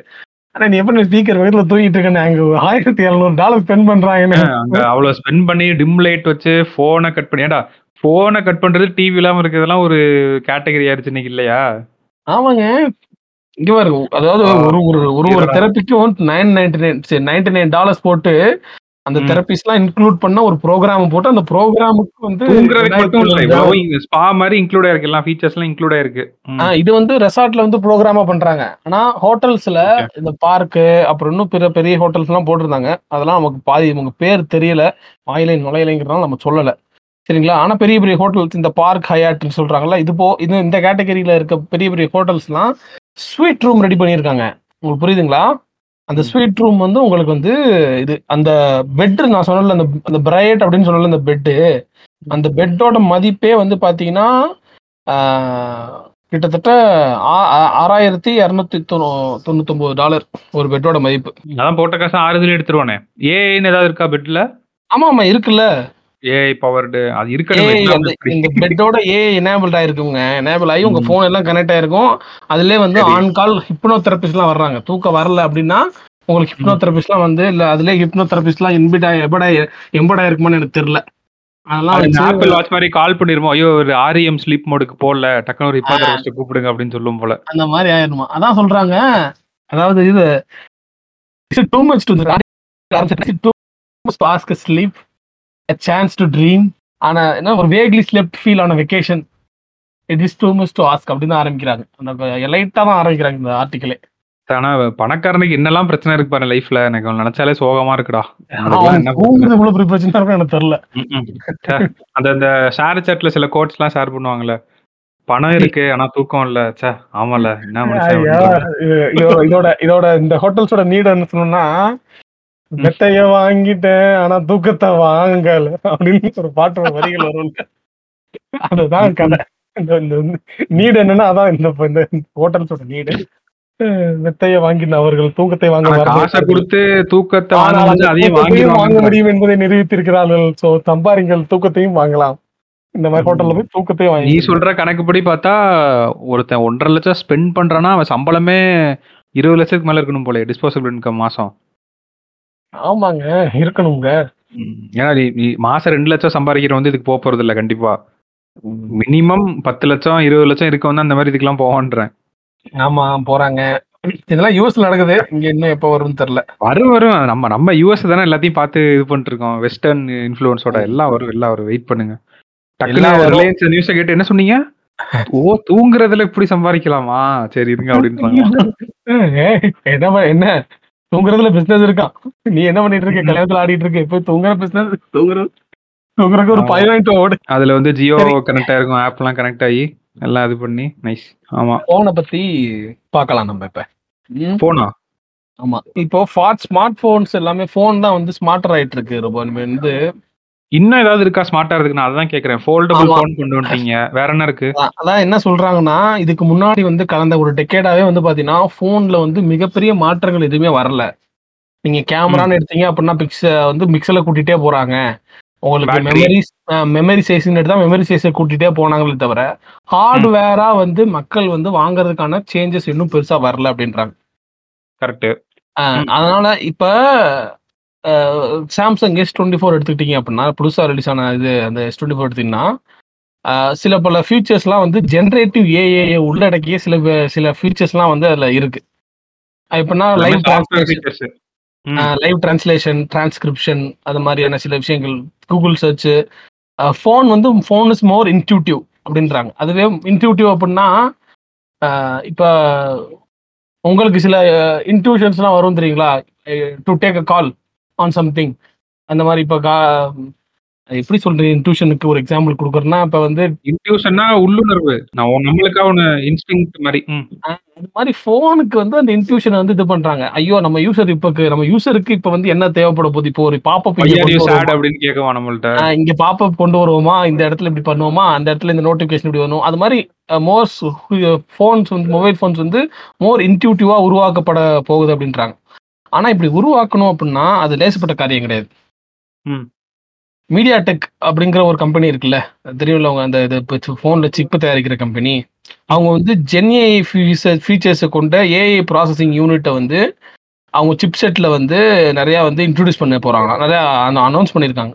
ஆனா நீ எப்படி ஸ்பீக்கர் பக்கத்துல தூங்கிட்டு இருக்கேன் அங்க ஆயிரத்தி எழுநூறு டாலர் ஸ்பெண்ட் பண்றாங்கன்னு அங்க அவ்வளவு ஸ்பெண்ட் பண்ணி டிம் லைட் வச்சு போனை கட் பண்ணி ஏடா போனை கட் பண்றது டிவி இல்லாம இருக்கிறதெல்லாம் ஒரு கேட்டகரி ஆயிருச்சு இன்னைக்கு இல்லையா ஆமாங்க இங்க பாருங்க அதாவது ஆ, ஒரு ஒரு ஒரு ஒரு இதுதான். தெரப்பிக்கும் nine ninety nine ninety nine dollars போட்டு அந்த ம். தெரபிஸ் எல்லாம் இன்க்ளூட் பண்ண ஒரு ப்ரோக்ராம் போட்டு அந்த ப்ரோக்ராமுக்கு வந்து தூங்குறதுக்கு மட்டும் இல்ல ரெண்டாயிரத்தி இவ்வளவு இங்க ஸ்பா மாதிரி இன்க்ளூட் ஆயிருக்கு எல்லாம் ஃபீச்சர்ஸ் எல்லாம் இன்க்ளூட் ஆயிருக்கு ம். ஆ, இது வந்து ரெசார்ட்ல வந்து ப்ரோக்ராமா பண்றாங்க ஆனா ஹோட்டல்ஸ்ல Okay. இந்த பார்க்கு அப்புறம் இன்னும் பெரிய பெரிய ஹோட்டல்ஸ் எல்லாம் போட்டிருந்தாங்க அதெல்லாம் நமக்கு பாதி உங்க பேர் தெரியல வாயிலை நுழையலைங்கிறதுனால நம்ம சொல்லல சரிங்களா ஆனா பெரிய பெரிய ஹோட்டல்ஸ் இந்த பார்க் ஹயாட்னு சொல்றாங்கல்ல இது போ இது இந்த கேட்டகரியில இருக்க பெரிய பெரிய ஹோட்டல்ஸ்லாம் ஸ்வீட் ரூம் ரெடி பண்ணியிருக்காங்க உங்களுக்கு புரியுதுங்களா அந்த ம். ஸ்வீட் ரூம் வந்து உங்களுக்கு வந்து இது அந்த பெட் நான் சொன்னல அந்த அந்த பிரைட் அப்படின்னு சொன்னல அந்த பெட்டு அந்த பெட்டோட மதிப்பே வந்து பாத்தீங்கன்னா ஆஹ், கிட்டத்தட்ட ஆ- ஆ- ஆறாயிரத்தி இரநூத்தி தொண்ணூத்தொன்பது டாலர் ஒரு பெட்டோட மதிப்பு அதான் போட்ட காசு ஆறுதல் எடுத்துருவானே ஏஐன்னு ஏதாவது இருக்கா பெட்ல ஆமா ஆமா இருக்குல்ல ஏஐ பவர்டு அது ஏ இருக்கணும் அந்த இந்த பெட்டோட ஏ எனேபிள் ஆயிருக்குங்க எனேபிள் ஆகி உங்க ம். போன் எல்லாம் கனெக்ட் ஆயிருக்கும் அதுலயே வந்து சரி. ஆன் கால் ஹிப்னோ தெரபிஸ்ட் எல்லாம் வர்றாங்க தூக்கம் வரல அப்படின்னா உங்களுக்கு ஹிப்னோ தெரபிஸ்ட் எல்லாம் வந்து இல்ல அதுலயே ஹிப்னோ தெரபிஸ்ட் எல்லாம் இன்பிட் ஆகி எபடா எம்படா இருக்குமான்னு எனக்கு தெரியல அதெல்லாம் வச்சு ஆப்பிள் வாட்ச் மாதிரி கால் பண்ணிருமோ ஐயோ ஒரு ஆர்இஎம் ஸ்லீப் மோடுக்கு போடல டக்குனு ஒரு இப்போ கூப்பிடுங்க அப்படின்னு சொல்லும் போல அந்த மாதிரி ஆயிடுமா அதான் சொல்றாங்க அதாவது இது too much to too much to ask sleep a chance to dream ஆனா என்ன ஒரு வேக்லி ஸ்லெப்ட் ஃபீல் ஆன vacation it is too much to ask அப்படின்னு தான் ஆரம்பிக்கிறாங்க அந்த லைட்டா தான் ஆரம்பிக்கிறாங்க இந்த ஆர்டிக்கலே ஆனா பணக்காரனுக்கு என்னெல்லாம் பிரச்சனை இருக்கு பாரு லைஃப்ல எனக்கு அவன் நினைச்சாலே சோகமா இருக்குடா அவனுக்கெல்லாம் என்ன பிரச்சனை? தூங்குறது இவ்வளவு பெரிய பிரச்சனை இருக்கும் எனக்கு தெரியல ம்ம். ச்சே. அந்த அந்த ஷேர் சாட்ல சில கோட்ஸ் எல்லாம் ஷேர் பண்ணுவாங்கல்ல பணம் இருக்கு ஆனா தூக்கம் இல்ல சே ஆமால என்ன மனுஷன் ஐயா, அப்படின்னு இது- இதோட இதோட இதோட இந்த ஹோட்டல்ஸோட நீட் என்ன சொல்லணும்னா மெத்தைய வாங்கிட்டேன் ஆனா தூக்கத்தை வாங்கல அப்படின்னு ஒரு பாட்டோட வரிகள் வரும் அதுதான் கதை இந்த இந்த நீடு என்னன்னா அதான் இந்த இந்த ஹோட்டல்ஸோட நீடு மெத்தைய வாங்கின அவர்கள் தூக்கத்தை வாங்க ஆனா மறந்து காசை விட்டார்கள். கொடுத்து தூக்கத்தை வாங்க ஆனால் வந்து அந்த அதையும் தூக்கத்தையும் வாங்க வாங்கிடுவாங்க முடியும் என்பதை நிரூபித்திருக்கிறார்கள் சோ சம்பாரிங்கள் தூக்கத்தையும் வாங்கலாம் இந்த மாதிரி ம். ஹோட்டல்ல போய் தூக்கத்தையும் நீ வாங்கி சொல்ற கணக்குப்படி பார்த்தா ஒருத்தன் ஒன்றரை லட்சம் ஸ்பெண்ட் பண்றானா அவன் சம்பளமே இருபது லட்சத்துக்கு மேல இருக்கணும் போல டிஸ்போசபிள் இன்கம் மாசம் ஆமாங்க இருக்கணுங்க ஏன்னா நீ நீ மாசம் ரெண்டு லட்சம் சம்பாதிக்கிற வந்து இதுக்கு போக போறது இல்ல கண்டிப்பா மினிமம் பத்து லட்சம் இருபது லட்சம் இருக்க வந்து அந்த மாதிரி இதுக்கெல்லாம் போவான்றேன் ஆமா போறாங்க இதெல்லாம் யூஎஸ்ல நடக்குது இங்க இன்னும் எப்ப வரும்னு தெரியல வரும் வரும் நம்ம நம்ம யூஎஸ் தானே எல்லாத்தையும் பார்த்து இது பண்ணிட்டு இருக்கோம் வெஸ்டர்ன் இன்ஃபுளுன்ஸோட எல்லாம் வரும் எல்லாம் வரும் வெயிட் பண்ணுங்க டக்குனு எல்லாம் வரும். ரிலையன்ஸ் நியூஸை கேட்டு என்ன சொன்னீங்க ஓ தூங்குறதுல இப்படி சம்பாதிக்கலாமா சரி இருங்க அப்படின்னு ஏய், என்ன ப- என்ன தூங்குறதுல பிசினஸ் இருக்கான் நீ என்ன பண்ணிட்டு இருக்க கல்யாணத்துல ஆடிட்டு இருக்க போய் தூங்குற பிசினஸ் தூங்குறது தூங்குறதுக்கு ஒரு ஆமா. பை வாங்கிட்டு ஓடு அதுல வந்து ஜியோ சரி. கனெக்ட் ஆயிருக்கும் ஆப் எல்லாம் கனெக்ட் ஆகி எல்லாம் இது பண்ணி நைஸ் ஆமா போனை பத்தி பார்க்கலாம் நம்ம இப்ப ம், போனா ஆமா இப்போ ஃபாட் ஸ்மார்ட் போன்ஸ் எல்லாமே போன் தான் வந்து ஸ்மார்ட்டர் ஆயிட்டு இருக்கு ரொம்ப இனிமே வந்து இன்னும் ஏதாவது இருக்கா ஸ்மார்ட்டா இருக்கு நான் அதான் கேக்குறேன் ஃபோல்டபுள் ஆமா. ஃபோன் கொண்டு வந்துட்டீங்க வேற என்ன இருக்கு அதான் அதான் என்ன சொல்றாங்கன்னா இதுக்கு முன்னாடி வந்து கடந்த ஒரு டெக்கேடாவே வந்து பாத்தீங்கன்னா போன்ல வந்து மிகப்பெரிய மாற்றங்கள் எதுவுமே வரல நீங்க கேமரான்னு எடுத்தீங்க அப்படின்னா பிக்ச வந்து மிக்சல கூட்டிட்டே போறாங்க உங்களுக்கு Battery. மெமரி மெமரி சைஸ்ன்னு எடுத்தா மெமரி சைஸை கூட்டிட்டே போனாங்களே தவிர ஹார்ட்வேரா வந்து மக்கள் வந்து வாங்குறதுக்கான சேஞ்சஸ் இன்னும் பெருசா வரல அப்படின்றாங்க கரெக்ட் அஹ் ம். அதனால இப்ப சாம்சங் எஸ் டுவெண்ட்டி ஃபோர் எடுத்துக்கிட்டீங்க அப்படின்னா புதுசா ரிலீஸ் ஆன இது அந்த எஸ் டுவெண்ட்டி ஃபோர் எடுத்தீங்கன்னா அஹ் சில பல ஃபீச்சர்ஸ்லாம் வந்து ஜென்ரேட்டிவ் ஏஏ உள்ளடக்கிய சில வே- சில ஃபீச்சர்ஸ்லாம் வந்து அதுல இருக்கு எப்படின்னா live translation features live translation transcription அது மாதிரியான சில விஷயங்கள் கூகுள் சர்ச் ஃபோன் வந்து ஃபோன் இஸ் மோர் இன்ட்யூட்டிவ் அப்படின்றாங்க அதுவே இன்ட்யூட்டிவ் அப்படின்னா அஹ் இப்ப உங்களுக்கு சில இன்ட்யூஷன்ஸ்லாம் வரும் தெரியுங்களா to take a call on something அந்த மாதிரி இப்போ கா எப்படி சொல்றேன் இன்ட்யூஷனுக்கு ஒரு எக்ஸாம்பிள் கொடுக்குறேன்னா இப்போ வந்து இன்ட்யூஷன்னா உள்ளுணர்வு நான் உன் நம்மளுக்கா ஒன்று இன்ஸ்டிங் மாதிரி ம் அது மாதிரி ஃபோனுக்கு வந்து அந்த இன்ட்யூஷனை வந்து இது பண்றாங்க ஐயோ நம்ம யூசர் இப்போ நம்ம யூசருக்கு இப்போ வந்து என்ன தேவைப்பட போகுது இப்போ ஒரு பாப்பப் சேட் அப்படின்னு கேட்கவா நம்மள்ட்ட ஆஹ் இங்க பாப்பப் கொண்டு வருவோமா இந்த இடத்துல இப்படி பண்ணுவோமா அந்த இடத்துல இந்த நோட்டிபிகேஷன் இப்படி வரும் அது மாதிரி மோர் ஃபோன்ஸ் வந்து மொபைல் ஃபோன்ஸ் வந்து மோர் இன்ட்யூட்டிவா உருவாக்கப்பட போகுது அப்படின்றாங்க ஆனா இப்படி உருவாக்கணும் அப்படின்னா அது லேசப்பட்ட காரியம் கிடையாது ம். மீடியா டெக் அப்படிங்கிற ஒரு கம்பெனி இருக்குல்ல தெரியும்ல அவங்க அந்த இது ஃபோன்ல சிப்பு தயாரிக்கிற கம்பெனி அவங்க வந்து ஜென்ஏஐ ஃபீச்சர்ஸை கொண்ட ஏஐ ப்ராசஸிங் யூனிட்டை வந்து அவங்க சிப் செட்ல வந்து நிறைய வந்து இன்ட்ரடியூஸ் பண்ண போறாங்க நிறைய அனௌன்ஸ் பண்ணியிருக்காங்க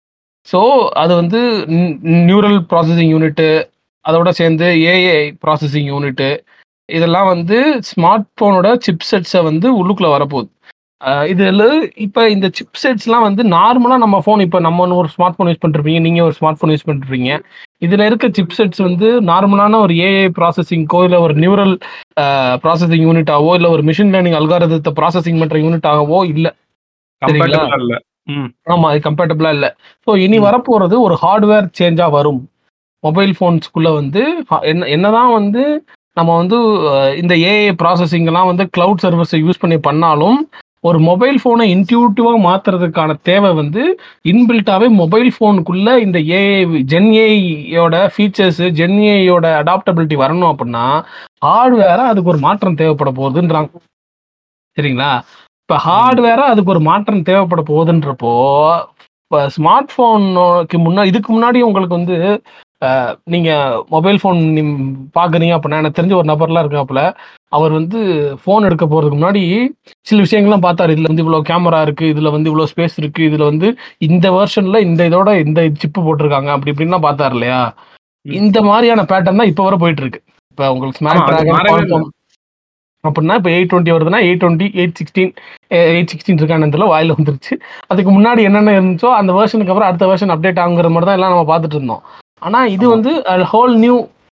ஸோ அது வந்து நியூரல் ப்ராசஸிங் யூனிட்டு அதோட சேர்ந்து ஏஐ ப்ராசஸிங் யூனிட்டு இதெல்லாம் வந்து ஸ்மார்ட் ஃபோனோட சிப் செட்ஸை வந்து உள்ளுக்குள்ள வரப்போகுது அஹ் இதுல இப்போ இந்த சிப் செட்ஸ்லாம் வந்து நார்மலாக நம்ம ஃபோன் இப்போ நம்ம ஒரு ஸ்மார்ட் ஃபோன் யூஸ் பண்ணிருப்பீங்க நீங்கள் ஒரு ஸ்மார்ட் ஃபோன் யூஸ் பண்ணிருப்பீங்க இதில் இருக்க சிப் செட்ஸ் வந்து நார்மலான ஒரு ஏஐ ப்ராசஸிங்கோ இல்லை ஒரு நியூரல் ப்ராசஸிங் யூனிட்டாவோ இல்லை ஒரு மிஷின் லேர்னிங் அல்காரதத்தை ப்ராசஸிங் பண்ணுற யூனிட்டாகவோ இல்லை சரிங்களா? கம்பேட்டபிளா இல்ல ம் ஆமா அது கம்பேட்டபிளா இல்ல ஸோ இனி ம். வரப்போறது ஒரு ஹார்ட்வேர் சேஞ்சா வரும் மொபைல் ஃபோன்ஸ்குள்ள வந்து ஹ- என்ன என்னதான் வந்து நம்ம வந்து அஹ், இந்த ஏஐ ப்ராசஸிங் எல்லாம் வந்து கிளவுட் சர்வீஸை யூஸ் பண்ணி பண்ணாலும் ஒரு மொபைல் ஃபோனை இன்ட்யூட்டிவா மாத்துறதுக்கான தேவை வந்து இன்பில்ட்டாவே மொபைல் ஃபோனுக்குள்ள இந்த ஏஐ ஜென் ஏஐயோட ஃபீச்சர்ஸ் ஜென் ஏஐயோட அடாப்டபிலிட்டி வரணும் அப்படின்னா ஹார்ட்வேரா அதுக்கு ஒரு மாற்றம் தேவைப்பட போகுதுன்றாங்க சரிங்களா இப்போ ஹார்ட்வேரா அதுக்கு ஒரு மாற்றம் தேவைப்பட போகுதுன்றப்போ இப்போ ஸ்மார்ட் ஃபோனுக்கு முன்னாடி இதுக்கு முன்னாடி உங்களுக்கு வந்து அஹ், நீங்க மொபைல் ஃபோன் பாக்குறீங்க அப்படின்னா எனக்கு தெரிஞ்ச ஒரு நபர்லாம் இருக்காப்புல அவர் வந்து ஃபோன் எடுக்க போறதுக்கு முன்னாடி சில விஷயங்கள்லாம் பார்த்தாரு இதுல வந்து இவ்வளவு கேமரா இருக்கு இதுல வந்து இவ்வளவு ஸ்பேஸ் இருக்கு இதுல வந்து இந்த வெர்ஷன்ல இந்த இதோட இந்த சிப்பு போட்டிருக்காங்க அப்படி இப்படின்லாம் பார்த்தாரு இல்லையா ம். இந்த மாதிரியான பேட்டர்ன் தான் இப்போ வர போயிட்டு இருக்கு இப்போ உங்களுக்கு ஆமா, ஸ்மார்ட் அது டிராகன் மாறவே இல்ல. Qualcomm அப்படின்னா இப்போ எயிட் டுவெண்ட்டி வருதுன்னா eight twenty eight sixteen eight sixteen இருக்கானதுல வாயில வந்துருச்சு அதுக்கு முன்னாடி என்னென்ன இருந்துச்சோ அந்த வெர்ஷனுக்கு அப்புறம் அடுத்த வெர்ஷன் அப்டேட் ஆகுங்கிற மாதிரி தான் எல்லாம் நம்ம பார்த்துட்டு இருந்தோம் ஆனா இது ஆமா. வந்து whole new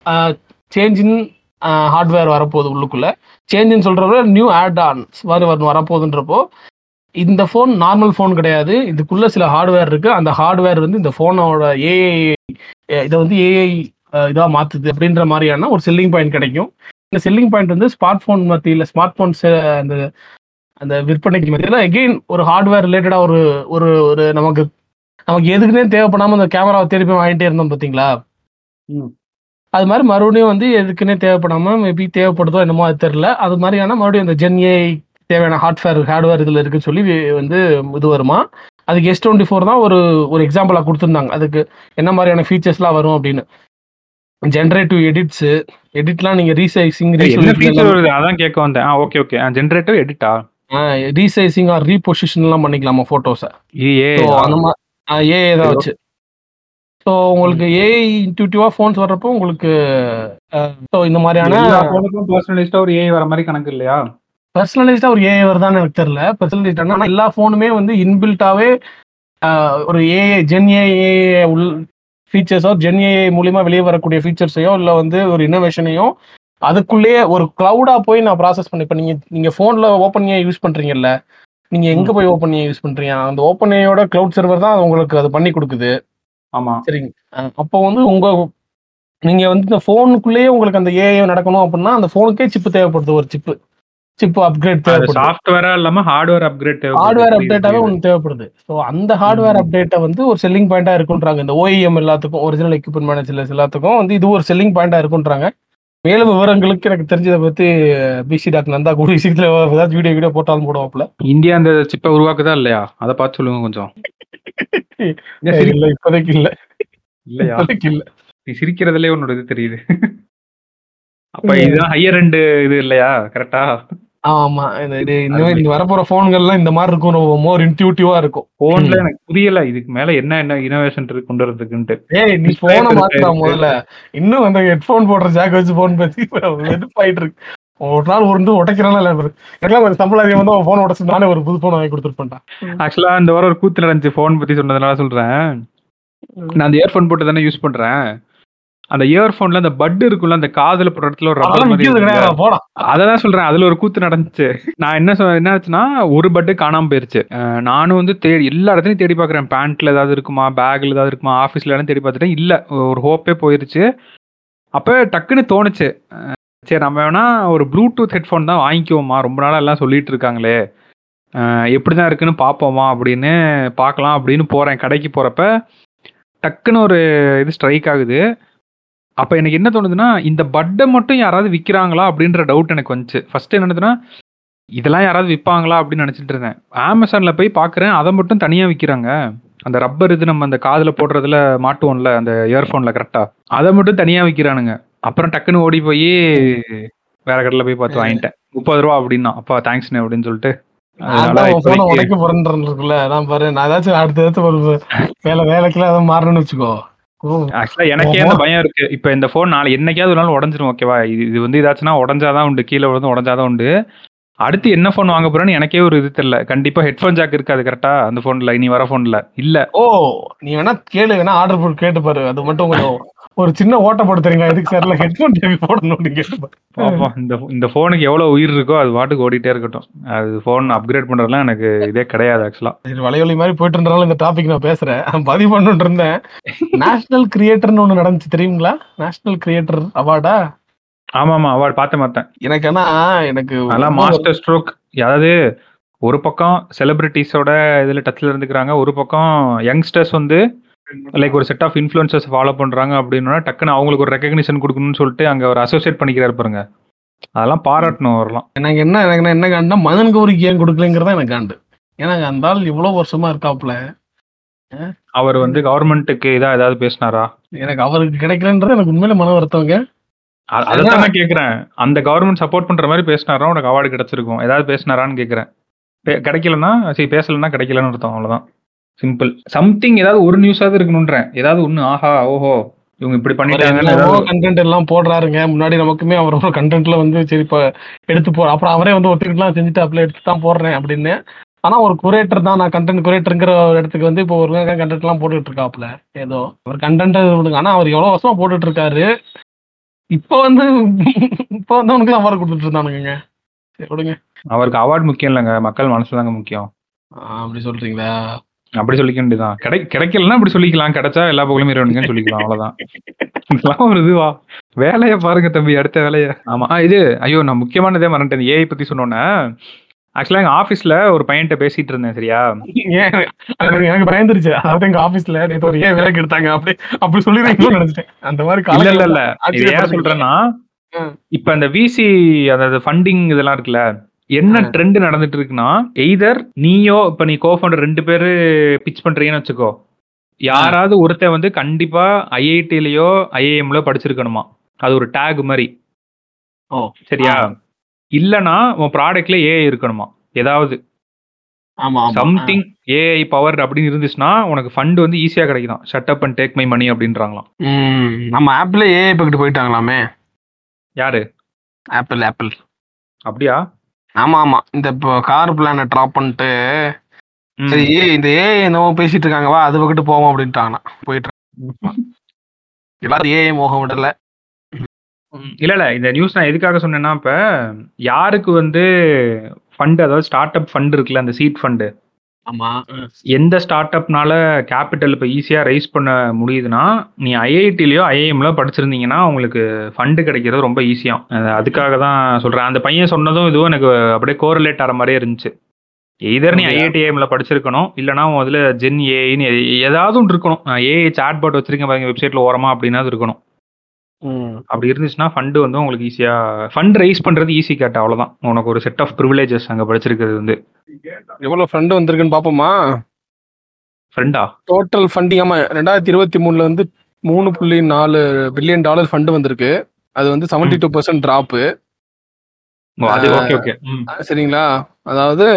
change in hardware வரப்போகுது உள்ளுக்குள்ள சேஞ்சுன்னு சொல்றத நியூ ஆட் ஆன்ஸ் மாதிரி வர வரப்போகுதுன்றப்போ இந்த ஃபோன் நார்மல் ஃபோன் கிடையாது இதுக்குள்ள சில ஹார்ட்வேர் இருக்கு அந்த ஹார்ட்வேர் வந்து இந்த ஃபோனோட ஏஐ இதை வந்து ஏஐ இதாக மாத்துது அப்படின்ற மாதிரியான ஒரு செல்லிங் பாயிண்ட் கிடைக்கும் இந்த செல்லிங் பாயிண்ட் வந்து ஸ்மார்ட் ஃபோன் மத்தியில் ஸ்மார்ட் ஃபோன்ஸ் அந்த அந்த விற்பனைக்கு மத்தியில் அகெயின் ஒரு ஹார்ட்வேர் ரிலேட்டடாக ஒரு ஒரு ஒரு நமக்கு நமக்கு எதுக்குன்னே தேவைப்படாம அந்த கேமராவை திருப்பி வாங்கிட்டே இருந்தோம் பார்த்தீங்களா ம். அது மாதிரி மறுபடியும் வந்து எதுக்குன்னே தேவைப்படாம மேபி தேவைப்படுதோ என்னமோ அது தெரில அது மாதிரியான மறுபடியும் இந்த ஜென் ஏஐ தேவையான ஹார்ட்வேர் ஹார்ட்வேர் இதில் இருக்குன்னு சொல்லி வந்து இது வருமா அதுக்கு எஸ் டுவெண்ட்டி ஃபோர் தான் ஒரு ஒரு எக்ஸாம்பிளாக கொடுத்துருந்தாங்க அதுக்கு என்ன மாதிரியான ஃபீச்சர்ஸ்லாம் வரும் அப்படின்னு ஜென்ரேட்டிவ் எடிட்ஸு எடிட்லாம் நீங்கள் ரீசைசிங் என்ன ஃபீச்சர் வருது அதான் கேட்க வந்தேன் ஆ ஓகே ஓகே ஜென்ரேட்டர் எடிட்டா ரீசைசிங் ஆர் ரீபொசிஷன்லாம் பண்ணிக்கலாமா ஃபோட்டோஸை ஏ ஸோ அந்த மாதிரி ஏஐ தான் வச்சு ஸோ உங்களுக்கு ஏஐ இன்ட்யூட்டிவா ஃபோன்ஸ் வர்றப்போ உங்களுக்கு ஸோ இந்த மாதிரியான எல்லா ஃபோனுக்கும் பர்சனலைஸ்டா ஒரு ஏஐ வர மாதிரி கணக்கு இல்லையா பர்சனலைஸ்டா ஒரு ஏஐ வருதான்னு எனக்கு தெரியல பர்சனலைஸ்டா ஆனால் எல்லா ஃபோனுமே வந்து இன்பில்ட்டாவே ஒரு ஏஐ ஜென் ஏஐ உள் ஃபீச்சர்ஸோ ஜென் ஏஐ மூலியமா வெளியே வரக்கூடிய ஃபீச்சர்ஸையோ இல்லை வந்து ஒரு இன்னோவேஷனையோ அதுக்குள்ளேயே ஒரு கிளவுடா போய் நான் ப்ராசஸ் பண்ணி இப்போ நீங்க நீங்க ஃபோன்ல ஓப்பன் ஏஐ யூஸ் பண்றீங்கல்ல நீங்க எங்க போய் ஓப்பன் ஏஐ யூஸ் பண்றீங்க அந்த ஓப்பன் ஏஐயோட கிளவுட் சர்வர் தான் உங்களுக்கு அது பண்ணி கொடுக்குது ஆமா சரிங்க அஹ் அப்போ வந்து உங்க நீங்க வந்து இந்த ஃபோனுக்குள்ளேயே உங்களுக்கு அந்த ஏஐ நடக்கணும் அப்படின்னா அந்த ஃபோனுக்கே சிப்பு தேவைப்படுது ஒரு சிப்பு சிப்பு அப்கிரேட் அது தேவைப்படுது சாஃப்ட்வேரா இல்லாம ஹார்ட்வேர் அப்கிரேட் ஹார்ட்வேர் அப்டேட்டாவே ஒன்று தேவைப்படுது ஸோ அந்த ஹார்ட்வேர் ம். அப்டேட்டை வந்து ஒரு செல்லிங் பாயிண்டா இருக்குன்றாங்க இந்த ஓஇஎம் எல்லாத்துக்கும் ஒரிஜினல் எக்யூப்மெண்ட் மேனேஜர்ஸ் எல்லாத்துக்கும் வந்து இது ஒரு செல்லிங் பாயிண்டா இருக்குன்றாங்க மேலும் விவரங்களுக்கு எனக்கு தெரிஞ்சதை பத்தி பிசி டாக்டர் நந்தா கூடிய சீக்கிரம் ஏதாச்சும் வீடியோ வீடியோ போட்டாலும் போடுவாப்ல இந்தியா அந்த சிப்பை உருவாக்குதா இல்லையா அதை பார்த்து சொல்லுங்க கொஞ்சம் ஏன் சிரி- இல்ல இப்போதைக்கு இல்ல இல்லையா இப்போதைக்கு இல்ல நீ சிரிக்கிறதுலயே உன்னோட இது தெரியுது அப்ப இதுதான் ஹையர் ரெண்டு இது இல்லையா கரெக்டா ஆமா இது இது இந்த இந்த வரப்போற போன்கள்லாம் இந்த மாதிரி இருக்கும் மோர் இன்ட்யூட்டிவா இருக்கும் போன்ல ம். எனக்கு புரியல இதுக்கு மேல என்ன என்ன இனோவேஷன் இருக்கு கொண்டு வரதுக்குன்ட்டு ஏய் நீ Display போன பெருசா மாத்தலாம் இருக்கு. முதல்ல இன்னும் அந்த ஹெட்போன் போடுற ஜாக் வச்சு போன் பத்தி வெறுப்பாயிட்டு இருக்கு ஒரு நாள் உருந்து உடைக்கிறானா இல்ல பாரு. எனக்கெல்லாம் ஒரு சம்பளம் அதிகம் வந்து போன் உடச்சு நானே ஒரு புது போன் வாங்கி கொடுத்துருப்பேன்டா ஆக்சுவலா இந்த வாரம் ஒரு கூத்து நடந்துச்சு ஃபோன் பத்தி சொன்னதுனால சொல்றேன் நான் அந்த இயர்ஃபோன் போட்டு தானே யூஸ் பண்றேன் அந்த இயர்ஃபோன்ல அந்த பட் இருக்குல்ல அந்த காதுல போடுற இடத்துல ஒரு ரப்பர் அதெல்லாம் மாதிரி விக்கிறது இருக்குல்ல, கிடையாது போடா அததான் சொல்றேன் அதுல ஒரு கூத்து நடந்துச்சு நான் என்ன சொ என்ன ஆச்சுன்னா ஒரு பட்டு காணாம போயிருச்சு அஹ் நானும் வந்து தேடி எல்லா இடத்துலயும் தேடி பாக்குறேன் பேண்ட்ல ஏதாவது இருக்குமா பேக்ல ஏதாவது இருக்குமா ஆஃபீஸ்ல எல்லாம் தேடி பார்த்துட்டேன் இல்ல ஒரு ஹோப்பே போயிருச்சு அப்ப டக்குன்னு தோணுச்சு அஹ் சரி நம்ம வேணா ஒரு ப்ளூடூத் ஹெட்ஃபோன் தான் வாங்கிக்குவோமா ரொம்ப நாளா எல்லாம் சொல்லிட்டு இருக்காங்களே அஹ் எப்படிதான் இருக்குன்னு பார்ப்போமா அப்படின்னு பார்க்கலாம் அப்படின்னு போறேன் கடைக்கு போறப்ப டக்குன்னு ஒரு இது ஸ்ட்ரைக் ஆகுது அப்ப எனக்கு என்ன தோணுதுன்னா இந்த பட்டை மட்டும் யாராவது விக்கிறாங்களா அப்படின்ற டவுட் எனக்கு வந்துச்சு ஃபர்ஸ்ட் என்ன நினைச்சேன்னா இதெல்லாம் யாராவது விற்பாங்களா அப்படின்னு நினைச்சிட்டு இருந்தேன் அமேசான்ல போய் பார்க்குறேன் அதை மட்டும் தனியா விற்கிறாங்க அந்த ரப்பர் இது நம்ம அந்த காதுல போடுறதுல மாட்டுவோம்ல அந்த இயர்ஃபோன்ல கரெக்டா அதை மட்டும் தனியா விற்கிறானுங்க அப்புறம் டக்குன்னு ஓடி போய் வேற கடையில் போய் பார்த்து வாங்கிட்டேன் முப்பது ரூபா அப்படின்னா அப்பா தேங்க்ஸ்ண்ணே அப்படின்னு சொல்லிட்டு அதனால அதான் உன் phone அ இப்போதைக்கு உடைக்க போறேன்றேன் இருக்குல்ல. அதான் பாரு நான் ஏதாச்சும் அடுத்து ஏதாச்சும் ஒரு வேலை வேலைக்குலாம் ஏதாவது மாறணும்னு வச்சுக்கோ. ஓ! ஆக்சுவலா எனக்கே அந்த பயம் இருக்கு. இப்ப இந்த ஃபோன் நாளை என்னைக்காவது ஒரு நாள் உடைஞ்சிரும் ஓகேவா? இது இது வந்து ஏதாச்சுன்னா உடைஞ்சா தான் உண்டு. கீழ விழுந்து உடைஞ்சா தான் உண்டு. அடுத்து என்ன ஃபோன் வாங்க போறேன்னு எனக்கே ஒரு இது தெரியல. கண்டிப்பா ஹெட்ஃபோன் ஜாக் இருக்காது கரெக்ட்டா? அந்த ஃபோன்ல இனி வர ஃபோன்ல. இல்ல. ஓ! நீ வேணா கேளு வேணா ஆர்டர் போட்டு கேட்டு பாரு. அது மட்டும் கொஞ்சம் ஒரு சின்ன ஓட்ட போட்டு தரீங்களா? எதுக்கு சார்ல ஹெட்ஃபோன் ஜாக் போடணும்னு கேட்டு பாரு. பாப்போம். இந்த இந்த ஃபோனுக்கு எவ்வளவு உயிர் இருக்கோ அது பாட்டுக்கு ஓடிட்டே இருக்கட்டும். அது ஃபோன் அப்கிரேட் பண்றதுலாம் எனக்கு இதே கிடையாது ஆக்சுவலா. சரி வலைவலி மாதிரி போயிட்டு இருந்தனால இந்த டாபிக் நான் பேசுறேன். பதிவு பண்ணணும்னு இருந்தேன். நேஷனல் கிரியேட்டர்னு ஒண்ணு நடந்துச்சு தெரியுங்களா? நேஷனல் கிரியேட்டர் அவார்டா? ஆமாமா. அவார்ட் பார்த்தேன் பார்த்தேன். எனக்கு ஆனா எனக்கு அதெல்லாம் மாஸ்டர் ஸ்ட்ரோக். அதாவது ஒரு பக்கம் செலிபிரிட்டீஸோட இதுல டச்ல இருந்துக்கிறாங்க. ஒரு பக்கம் யங்ஸ்டர்ஸ் வந்து லைக் ஒரு செட் ஆஃப் இன்ஃப்ளூயன்சர்ஸ் ஃபாலோ பண்றாங்க அப்படின்னா டக்குன்னு அவங்களுக்கு ஒரு ரெகக்னிஷன் கொடுக்கணும்னு சொல்லிட்டு அங்க ஒரு அசோசியேட் பண்ணிக்கிறாரு பாருங்க. அதெல்லாம் பாராட்டணும் அவரெல்லாம். எனக்கு என்ன எனக்கு நான் என்ன காண்டுனா மதன் கௌரிக்கு ஏன் கொடுக்கலங்கிறது தான் எனக்கு காண்டு. ஏன்னா அந்த ஆள் இவ்வளவு வருஷமா இருக்காப்ல. அவர் வந்து கவர்மெண்ட்டுக்கு இதா ஏதாவது பேசினாரா? எனக்கு அவருக்கு கிடைக்கலன்றது எனக்கு உண்மையில மன வருத்தம்ங்க. அ அதத்தான் நான் கேட்கிறேன். அந்த கவர்மெண்ட் சப்போர்ட் பண்ற மாதிரி பேசினாரா உனக்கு அவார்டு கிடைச்சிருக்கும். ஏதாவது பேசினாரான்னு கேட்கிறேன். பே கிடைக்கலன்னா சரி பேசலன்னா கிடைக்கலன்னு அர்த்தம் அவ்வளவுதான். சிம்பிள். சம்திங் ஏதாவது ஒரு நியூஸாவது இருக்கணும்ன்றேன். ஏதாவது ஒண்ணு ஆஹா, ஓஹோ இவங்க இப்படி அவர் பண்ணிட்டாங்கன்னு என்னவோ ஏதாவது கண்டென்ட் எல்லாம் போடுறாருங்க. முன்னாடி நமக்குமே அவரோட கண்டென்ட்ல வந்து சரி இப்ப எடுத்து போ அப்புறம் அவரே வந்து ஒத்துக்கிட்டுலாம் செஞ்சுட்டு அப்ல எடுத்து தான் போடுறேன் அப்படின்னு. ஆனா ஒரு குரேட்டர் தான் நான் கண்டென்ட் குரேட்டர்ங்கிற ஒரு இடத்துக்கு வந்து இப்போ ஒரு கண்டென்ட் எல்லாம் போட்டுட்டு இருக்காப்ல. ஏதோ அவர் கண்டென்ட் விடுங்க. ஆனா அவர் எவ்வளவு வருஷமா போட்டுட்டு இருக்காரு. இப்ப வந்து இப்ப வந்து அவனுக்கு அவார்டு கொடுத்துட்டு இருந்தானுங்க. சரி விடுங்க. அவருக்கு அவார்ட் முக்கியம் இல்லங்க. மக்கள் மனசு தாங்க முக்கியம். ஆ, அப்படி சொல்றீங்களா? அப்படி சொல்லிக்க வேண்டியதுதான். கிடை கிடைக்கலன்னா அப்படி சொல்லிக்கலாம். கிடைச்சா எல்லா புகழும் இறைவனுக்குன்னு சொல்லிக்கலாம் அவ்வளவுதான். இதெல்லாம் ஒரு இதுவா? வேலைய பாருங்க தம்பி அடுத்த வேலைய. ஆமா. ஆ, இது ஐயோ நான் முக்கியமானதே மறந்துட்டேன். ஏஐ பத்தி சொன்னோனே ஆக்சுவலா எங்க ஆபீஸ்ல ஒரு பையன்ட்ட பேசிட்டு இருந்தேன் சரியா? ஏன் எனக்கு எனக்கு பயந்துருச்சு. அதாவது எங்க ஆபீஸ்ல நேத்து ஒரு ஏன் வேலைக்கு எடுத்தாங்க. அப்படி அப்படி சொல்லிடுவீங்களோன்னு நினைச்சிட்டேன். அந்த மாதிரி இல்ல இல்ல காலங்கள் இல்ல. இது ஏன் சொல்றேன்னா ம். இப்ப அந்த விசி அதாவது ஃபண்டிங் இதெல்லாம் இருக்குல்ல. என்ன ஆ. ட்ரெண்ட் நடந்துட்டு இருக்குன்னா, எய்தர் நீயோ இப்ப நீ கோஃபவுண்டர் 2 பேரு பிட்ச் பண்றீங்கன்னு வச்சுக்கோ. யாராவது ஒருத்தன் வந்து கண்டிப்பா ஐஐடிலயோ, ஐஐஎம்ல படிச்சிருக்கணுமா. அது ஒரு டேக் மாரி. ஓ! சரியா? ஆ. இல்லன்னா உன் ப்ராடக்ட்ல ஏஐ இருக்கணுமா. ஏதாவது. ஆமா, ஆமா. சம்திங் ஏஐ பவர்ட் அப்படின்னு இருந்துச்சுன்னா, உனக்கு ஃபண்ட் வந்து ஈஸியா கிடைக்குதாம். Shut up and take my money அப்படின்றாங்களாம். ம். நம்ம ஆப்ல ஏஐ பக்கிட்டு போயிட்டாங்களாமே. யாரு? Apple Apple. அப்படியா? ஆமா, ஆமா. இந்த இப்போ கார் பிளான ட்ராப் பண்ணிட்டு ம். சரி ஏ இந்த ஏஐ என்னவோ பேசிட்டு இருக்காங்க வா அது பக்கிட்டு போவோம் அப்படின்ட்டாங்கண்ணா. போயிட்டு எல்லாரும் ஏஐ மோகம் விடல. ம். இல்ல, இல்ல. இந்த நியூஸ் நான் எதுக்காக சொன்னேன்னா, இப்ப யாருக்கு வந்து ஃபண்ட் அதாவது ஸ்டார்ட் அப் ஃபண்ட் இருக்குல்ல, அந்த சீட் ஃபண்ட். ஆமா. எந்த ஸ்டார்ட் அப்னால கேப்பிட்டல் இப்ப ஈஸியா ரைஸ் பண்ண முடியுதுன்னா, நீ ஐஐடிலயோ, ஐஐஎம்ல படிச்சிருந்தீங்கன்னா, உங்களுக்கு ஃபண்ட் கிடைக்கிறது ரொம்ப ஈஸியாம். அ அதுக்காக தான் சொல்றேன். அந்த பையன் சொன்னதும் இதுவும் எனக்கு அப்படியே கோரிலேட் ஆற மாரியே இருந்துச்சு. எய்தர் நீ அப்படியா? ஐஐடி, ஐஐஎம்ல படிச்சிருக்கணும். இல்லன்னா உன் இதுல ஜென் ஏஐன்னு ஏதாவது ஒண்ணு இருக்கணும். ஏஐ சாட் பாட் வச்சிருக்கேன் பாருங்க வெப்சைட்ல ஓரமா அப்படின்னாவது இருக்கணும். ம். அப்படி இருந்துச்சுன்னா ஃபண்ட் வந்து உங்களுக்கு ஈஸியா ஃபண்ட் ரைஸ் பண்றது ஈஸி கேட்ட அவ்வளவுதான். உனக்கு ஒரு செட் ஆஃப் பிரிவிலேஜஸ் அங்க படிச்சிருக்கிறது வந்து. எவ்வளவு ஃபண்ட் வந்திருக்குன்னு பாப்போமா? ஃப்ரெண்டா? டோட்டல் ஃபண்டிங் ஆமா 2023ல வந்து 3.4 பில்லியன் டாலர் ஃபண்ட் வந்திருக்கு. அது வந்து 72% டிராப். ஓ அது ஆ. Okay, okay. ம். சரிங்களா? அதாவது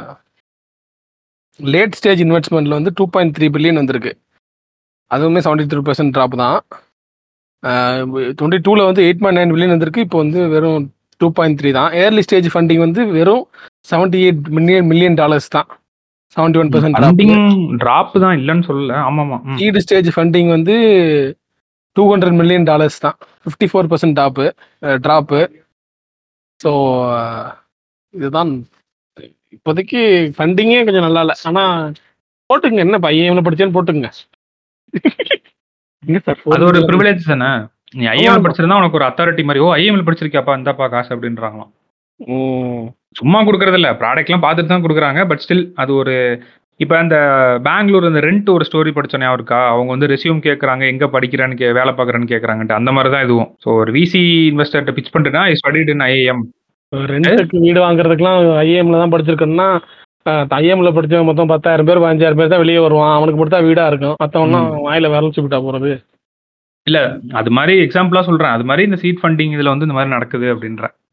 லேட் ஸ்டேஜ் இன்வெஸ்ட்மென்ட்ல வந்து 2.3 பில்லியன் வந்திருக்கு. அதுவுமே 73% டிராப் தான். ஆ 22ல வந்து 8.9 பில்லியன் வந்திருக்கு. இப்போ வந்து வெறும் 2.3 தான். ஏர்லி ஸ்டேஜ் ஃபண்டிங் வந்து வெறும் 78 மில்லியன் மில்லியன் டாலர்ஸ் தான். 71% டிராப். ஃபண்டிங் டிராப் தான் இல்லன்னு சொல்லல. ஆமாமா. ம். சீட் ஸ்டேஜ் ஃபண்டிங் வந்து 200 மில்லியன் டாலர்ஸ் தான். 54% டாப் டிராப். ஸோ இதுதான் இப்போதைக்கு ஃபண்டிங்கே கொஞ்சம் நல்லா இல்ல. ஆனா போட்டுங்க என்ன ஐஏஎம்ல படிச்சேன்னு போட்டுங்க. எங்க சார் அது ஒரு பிரிவிலேஜ் தானே. நீ ஆமா, ஐஏஎம்ல ஆமா. படிச்சிருந்தா உனக்கு ஒரு அத்தாரிட்டி மாதிரி, ஓ ஐஏஎம்ல படிச்சிருக்கியாப்பா இந்தாப்பா காசு அப்படின்றாங்களாம். ம். சும்மா குடுக்கறது இல்ல. ப்ராடக்ட்லாம் பார்த்துட்டு தான் குடுக்குறாங்க. பட் ஸ்டில் அது ஒரு இப்ப அந்த பெங்களூர் அந்த ரென்ட் ஒரு ஸ்டோரி படிச்சோம் ஞாபகம் இருக்கா? அவங்க வந்து ரெஸ்யூம் கேட்கறாங்க, எங்க படிக்கிறேன்னு கே வேலை பார்க்குறேன்னு கேட்கறாங்கன்ட்டு. அந்த மாரி தான் இதுவும். ஸோ ஒரு விசி இன்வெஸ்டர்ட்ட பிட்ச் பண்றேன்னா, ஐ ஸ்டடிட் இன் ஐஏஎம். ரெண்டுக்கு வீடு வாங்குறதுக்குலாம் ஐஏஎம்ல தான் படிச்சிருக்கேன்னா ஐஏஎம்ல படிச்சவன் மொத்தம் 10,000 பேர் 15,000 பேர் தான் வெளியே வருவான். அவனுக்கு மட்டும் தான் வீடா இருக்கும். மத்தவன்லாம் ம். வாயில விரல் சுப்பிட்டா போறது. இல்ல அது மாரி எக்ஸாம்பிளா சொல்றேன். அது மாரி இந்த சீட் ஃபண்டிங் இதுல வந்து இந்த மாரி நடக்குது அப்படின்றேன்.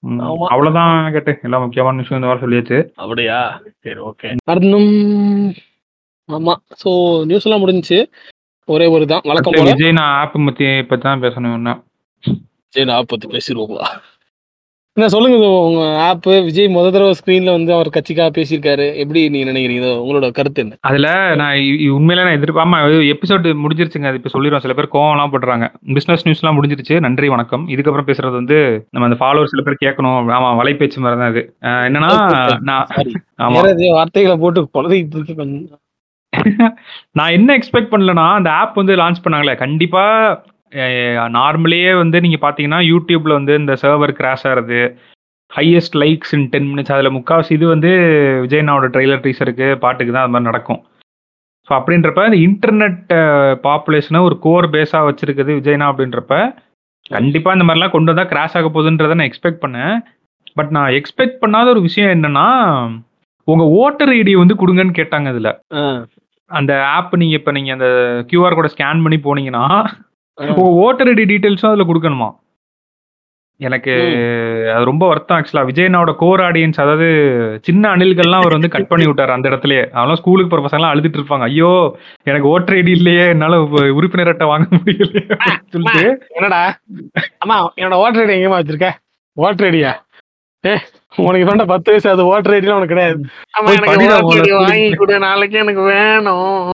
ம். ஆமா. அவ்வளவுதான் கேட்டு எல்லாம் முக்கியமான விஷயம் இந்த வாரம் சொல்லியாச்சு அப்படியா சரி ஓகே அடுத்தும் ஆமா ஸோ நியூஸ் எல்லாம் முடிஞ்சுச்சு ஒரே ஒரு தான் வழக்கம் அடுத்து போல விஜய் நான் ஆப் பத்தி பத்தி தான் பேசணும் என்ன சரி ஆப் பத்தி பேசிடுவோங்களா என்ன சொல்லுங்க இது உங்க ஆப் விஜய் முத தடவை ஸ்கிரீன்ல வந்து அவர் கட்சிக்காக பேசியிருக்காரு எப்படி நீங்க நினைக்கிறீங்க இது உங்களோட கருத்து என்ன அதுல நான் இ- இ- உண்மையில நான் எதிர்பார்மா எபிசோடு முடிஞ்சிருச்சுங்க அது இப்ப சொல்லிடுவோம் சில பேர் கோவம்லாம் போட்டுறாங்க பிசினஸ் நியூஸ் எல்லாம் முடிஞ்சிருச்சு நன்றி வணக்கம் இதுக்கப்புறம் பேசுறது வந்து நம்ம அந்த ஃபாலோவர் சில பேர் கேட்கணும் ஆமா வலைபேச்சு மாதிரி தான் இது அஹ் என்னன்னா நான் சாரி ஆமா வேற எதையோ வார்த்தைகளை போட்டு குழந்தைட்டு இருக்கு கொஞ்சம் நான் என்ன எக்ஸ்பெக்ட் பண்ணலனா அந்த ஆப் வந்து லான்ச் பண்ணாங்களே கண்டிப்பா நார்மலியே வந்து நீங்க பாத்தீங்கன்னா யூடியூப்ல வந்து இந்த சர்வர் கிராஷ் ஆகிறது highest likes in ten minutes அதில் முக்காவாசி இது வந்து விஜயனாவோட ட்ரெய்லர் டீசருக்கு பாட்டுக்கு தான் அது மாதிரி நடக்கும் ஸோ அப்படின்றப்ப இந்த இன்டர்நெட் பாப்புலேஷனை ஒரு கோர் பேஸாக வச்சிருக்குது விஜய்னா அப்படின்றப்ப கண்டிப்பாக இந்த மாதிரிலாம் கொண்டு வந்தால் கிராஷ் ஆக போகுதுன்றதை நான் எக்ஸ்பெக்ட் பண்ணேன் பட் நான் எக்ஸ்பெக்ட் பண்ணாத ஒரு விஷயம் என்னன்னா உங்கள் ஓட்டர் ஐடியை வந்து கொடுங்கன்னு கேட்டாங்க இதில் ஆ, அந்த ஆப் நீங்கள் இப்போ நீங்கள் அந்த கியூஆர் கோடை ஸ்கேன் பண்ணி போனீங்கன்னா ஆ. உங்க ஓட்டர் ஐடி டீட்டெயில்ஸும் அதில் கொடுக்கணுமா எனக்கு அது ரொம்ப வருத்தம் ஆக்சுவலா விஜயனோட கோர் ஆடியன்ஸ் அதாவது சின்ன அணில்கள்லாம் அவர் வந்து கட் பண்ணி விட்டாரு அந்த இடத்துலயே அவெல்லாம் ஸ்கூலுக்கு போற பசங்கலாம் அழுதுட்டு இருப்பாங்க ஐயோ எனக்கு ஓட்டர் ஐடி இல்லையே என்னால உ- உறுப்பினர் அட்டை வாங்க முடியலையே அப்படின்னு சொல்லிட்டு என்னடா அம்மா என்னோட ஓட்டர் ஐடி எங்கேயுமா வச்சிருக்க ஓட்டர் ஐடியா ஏ உனக்கு வேண்டாம் பத்து வயசு அது ஓட்டர் ஐடிலாம் உனக்கு கிடையாது அம்மா போய் எனக்கு படிடா ஓட்டர் ஐடி முதல்ல. வாங்கி கொடு நாளைக்கு எனக்கு வேணும்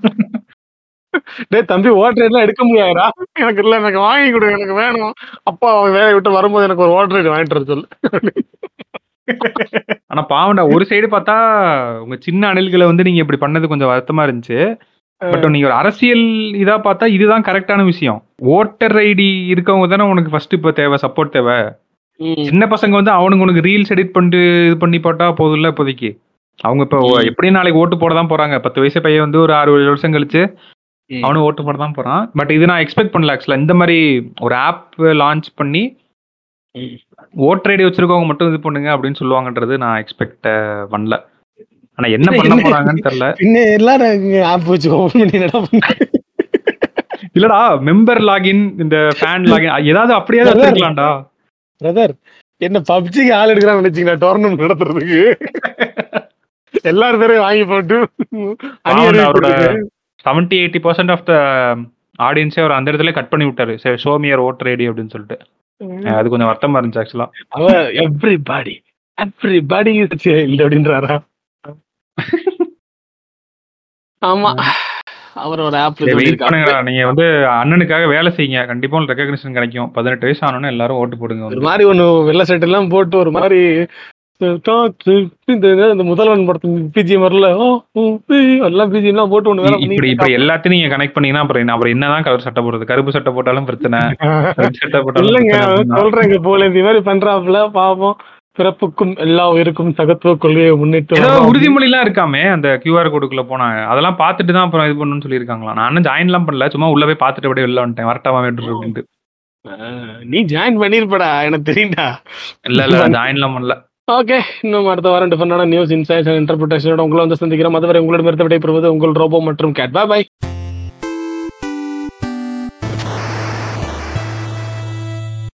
டேய் தம்பி ஓட்டர் ஐடிலாம் எடுக்க முடியாதுடா எனக்கு இல்ல எனக்கு வாங்கி கொடு எனக்கு வேணும் அப்பா அவன் வேலையை விட்டு வரும்போது எனக்கு ஒரு ஓட்டர் ஐடி வாங்கிட்டு வர சொல்லு ஆனா பாவண்டா ஒரு சைடு பார்த்தா உங்க சின்ன அணில்களை வந்து நீங்க இப்படி பண்ணது கொஞ்சம் வருத்தமா இருந்துச்சு பட் நீங்க ஒரு அரசியல் இதா பார்த்தா இதுதான் கரெக்டான விஷயம் ஓட்டர் ஐடி இருக்கவங்க தானே உனக்கு ஃபர்ஸ்ட் இப்ப தேவை சப்போர்ட் தேவை ம். சின்ன பசங்க வந்து அவனுக்கு உனக்கு ரீல்ஸ் எடிட் பண்ணிட்டு இது பண்ணி போட்டா போதும்ல இப்போதைக்கு அவங்க இப்போ ம். எப்படியும் நாளைக்கு ஓட்டு போட தான் போறாங்க பத்து வயசு பையன் வந்து ஒரு ஆறு ஏழு வருஷம் கழிச்சு ம். அவனும் ஓட்டு போட தான் போறான் பட் இது நான் எக்ஸ்பெக்ட் பண்ணல ஆக்சுவலா இந்த மாதிரி ஒரு ஆப் லான்ச் பண்ணி ம். ஓட்டர் ஐடி வச்சிருக்கவங்க மட்டும் இது பண்ணுங்க அப்படின்னு சொல்லுவாங்கன்றது நான் எக்ஸ்பெக்ட் பண்ணல ஆனா என்ன பண்ண என்ன? போறாங்கன்னு தெரியல பின்ன எல்லாரும் ஆப் வச்சு ஓபன் பண்ணி என்னடா பண்றது? இல்லடா மெம்பர் லாகின் இந்த ஃபேன் லாகின் ஏதாவது அப்படியே நல்லா இருக்கு. வச்சிருக்கலாம்டா பிரதர் என்ன பப்ஜிக்கு ஆள் எடுக்கிறான்னு நினைச்சீங்களா டோர்னமெண்ட் நடத்துறதுக்கு எல்லாரும் பேரையும் வாங்கி போட்டு அணி பாவம்டா, அறிவிப்பு அவரோட seventy eighty percent of the ஆடியன்ஸே அவர் அந்த இடத்துல கட் பண்ணி விட்டாரு சரி ஷோமியர் ஓட்டர் ஐடி அப்படின்னு சொல்லிட்டு இருக்கு. அது கொஞ்சம் வருத்தமா இருந்துச்சு ஆக்சுவலா அவ எவ்ரிபாடி எவ்ரிபாடி இல்ல அப்படின்றாரா ஆமா அவரோட ஆப் வெயிட் பண்ணுங்கடா நீங்க வந்து அண்ணனுக்காக வேலை செய்யுங்க கண்டிப்பா உங்களுக்கு ரெக்கக்னிஷன் கிடைக்கும் பதினெட்டு வயசு ஆனோன்னு எல்லாரும் ஓட்டு போடுங்க ஒரு வந்து. மாதிரி ஒண்ணு வெள்ளை சட்டை எல்லாம் போட்டு ஒரு மாதிரி இந்த இந்த முதல்வன் படத்து பிஜிஎம் வரல ஓ, ஓ, பி, எல்லாம் பிஜிஎம் எல்லாம் போட்டு ஒண்ணு வேலை இப்படி பண்ணிட்டு இப்படி எல்லாத்தையும் நீங்க கனெக்ட் பண்ணீங்கன்னா அப்புறம் என்ன- அப்புறம் என்னதான் கலர் சட்டை போடுறது கருப்பு சட்டை போட்டாலும் பிரச்சனை ரெட் சட்டை போட்டாலும் இல்லைங்க பிரச்சனை அப்படின்னா. சொல்றேங்க போல இந்த மாதிரி பண்றாப்புல பாவம் பிறப்புக்கும் எல்லா உயிருக்கும் சகத்துவ கொள்கையை முன்னிட்டு ஏதோ வர்றோம். உறுதிமொழி எல்லாம் இருக்காமே அந்த கியூஆர் கோடுக்குள்ள போனாங்க அதெல்லாம் பார்த்துட்டு தான் அப்புறம் இது பண்ணணும்னு சொல்லியிருக்காங்களா நான் ஜாயின் எல்லாம் பண்ணல சும்மா உள்ள போய் பார்த்துட்டு அப்படியே வெளில வந்துட்டேன் வரட்டாமா வேண்டும் அப்படின்ட்டு ஆ, நீ ஜாயின் பண்ணிருப்படா எனக்கு தெரியும்டா இல்ல இல்ல ஜாயின் எல்லாம் பண்ணல ஓகே இன்னும் அடுத்த வாரம் டிஃபரெண்டான நியூஸ் இன்சைட்ஸ் அண்ட் இன்டர்பிரேஷனோட உங்களை வந்து சந்திக்கிறோம் அதுவரை உங்களிடமிருந்து விடைபெறுவது உங்கள் ரோபோ மற்றும் கேட் பாய்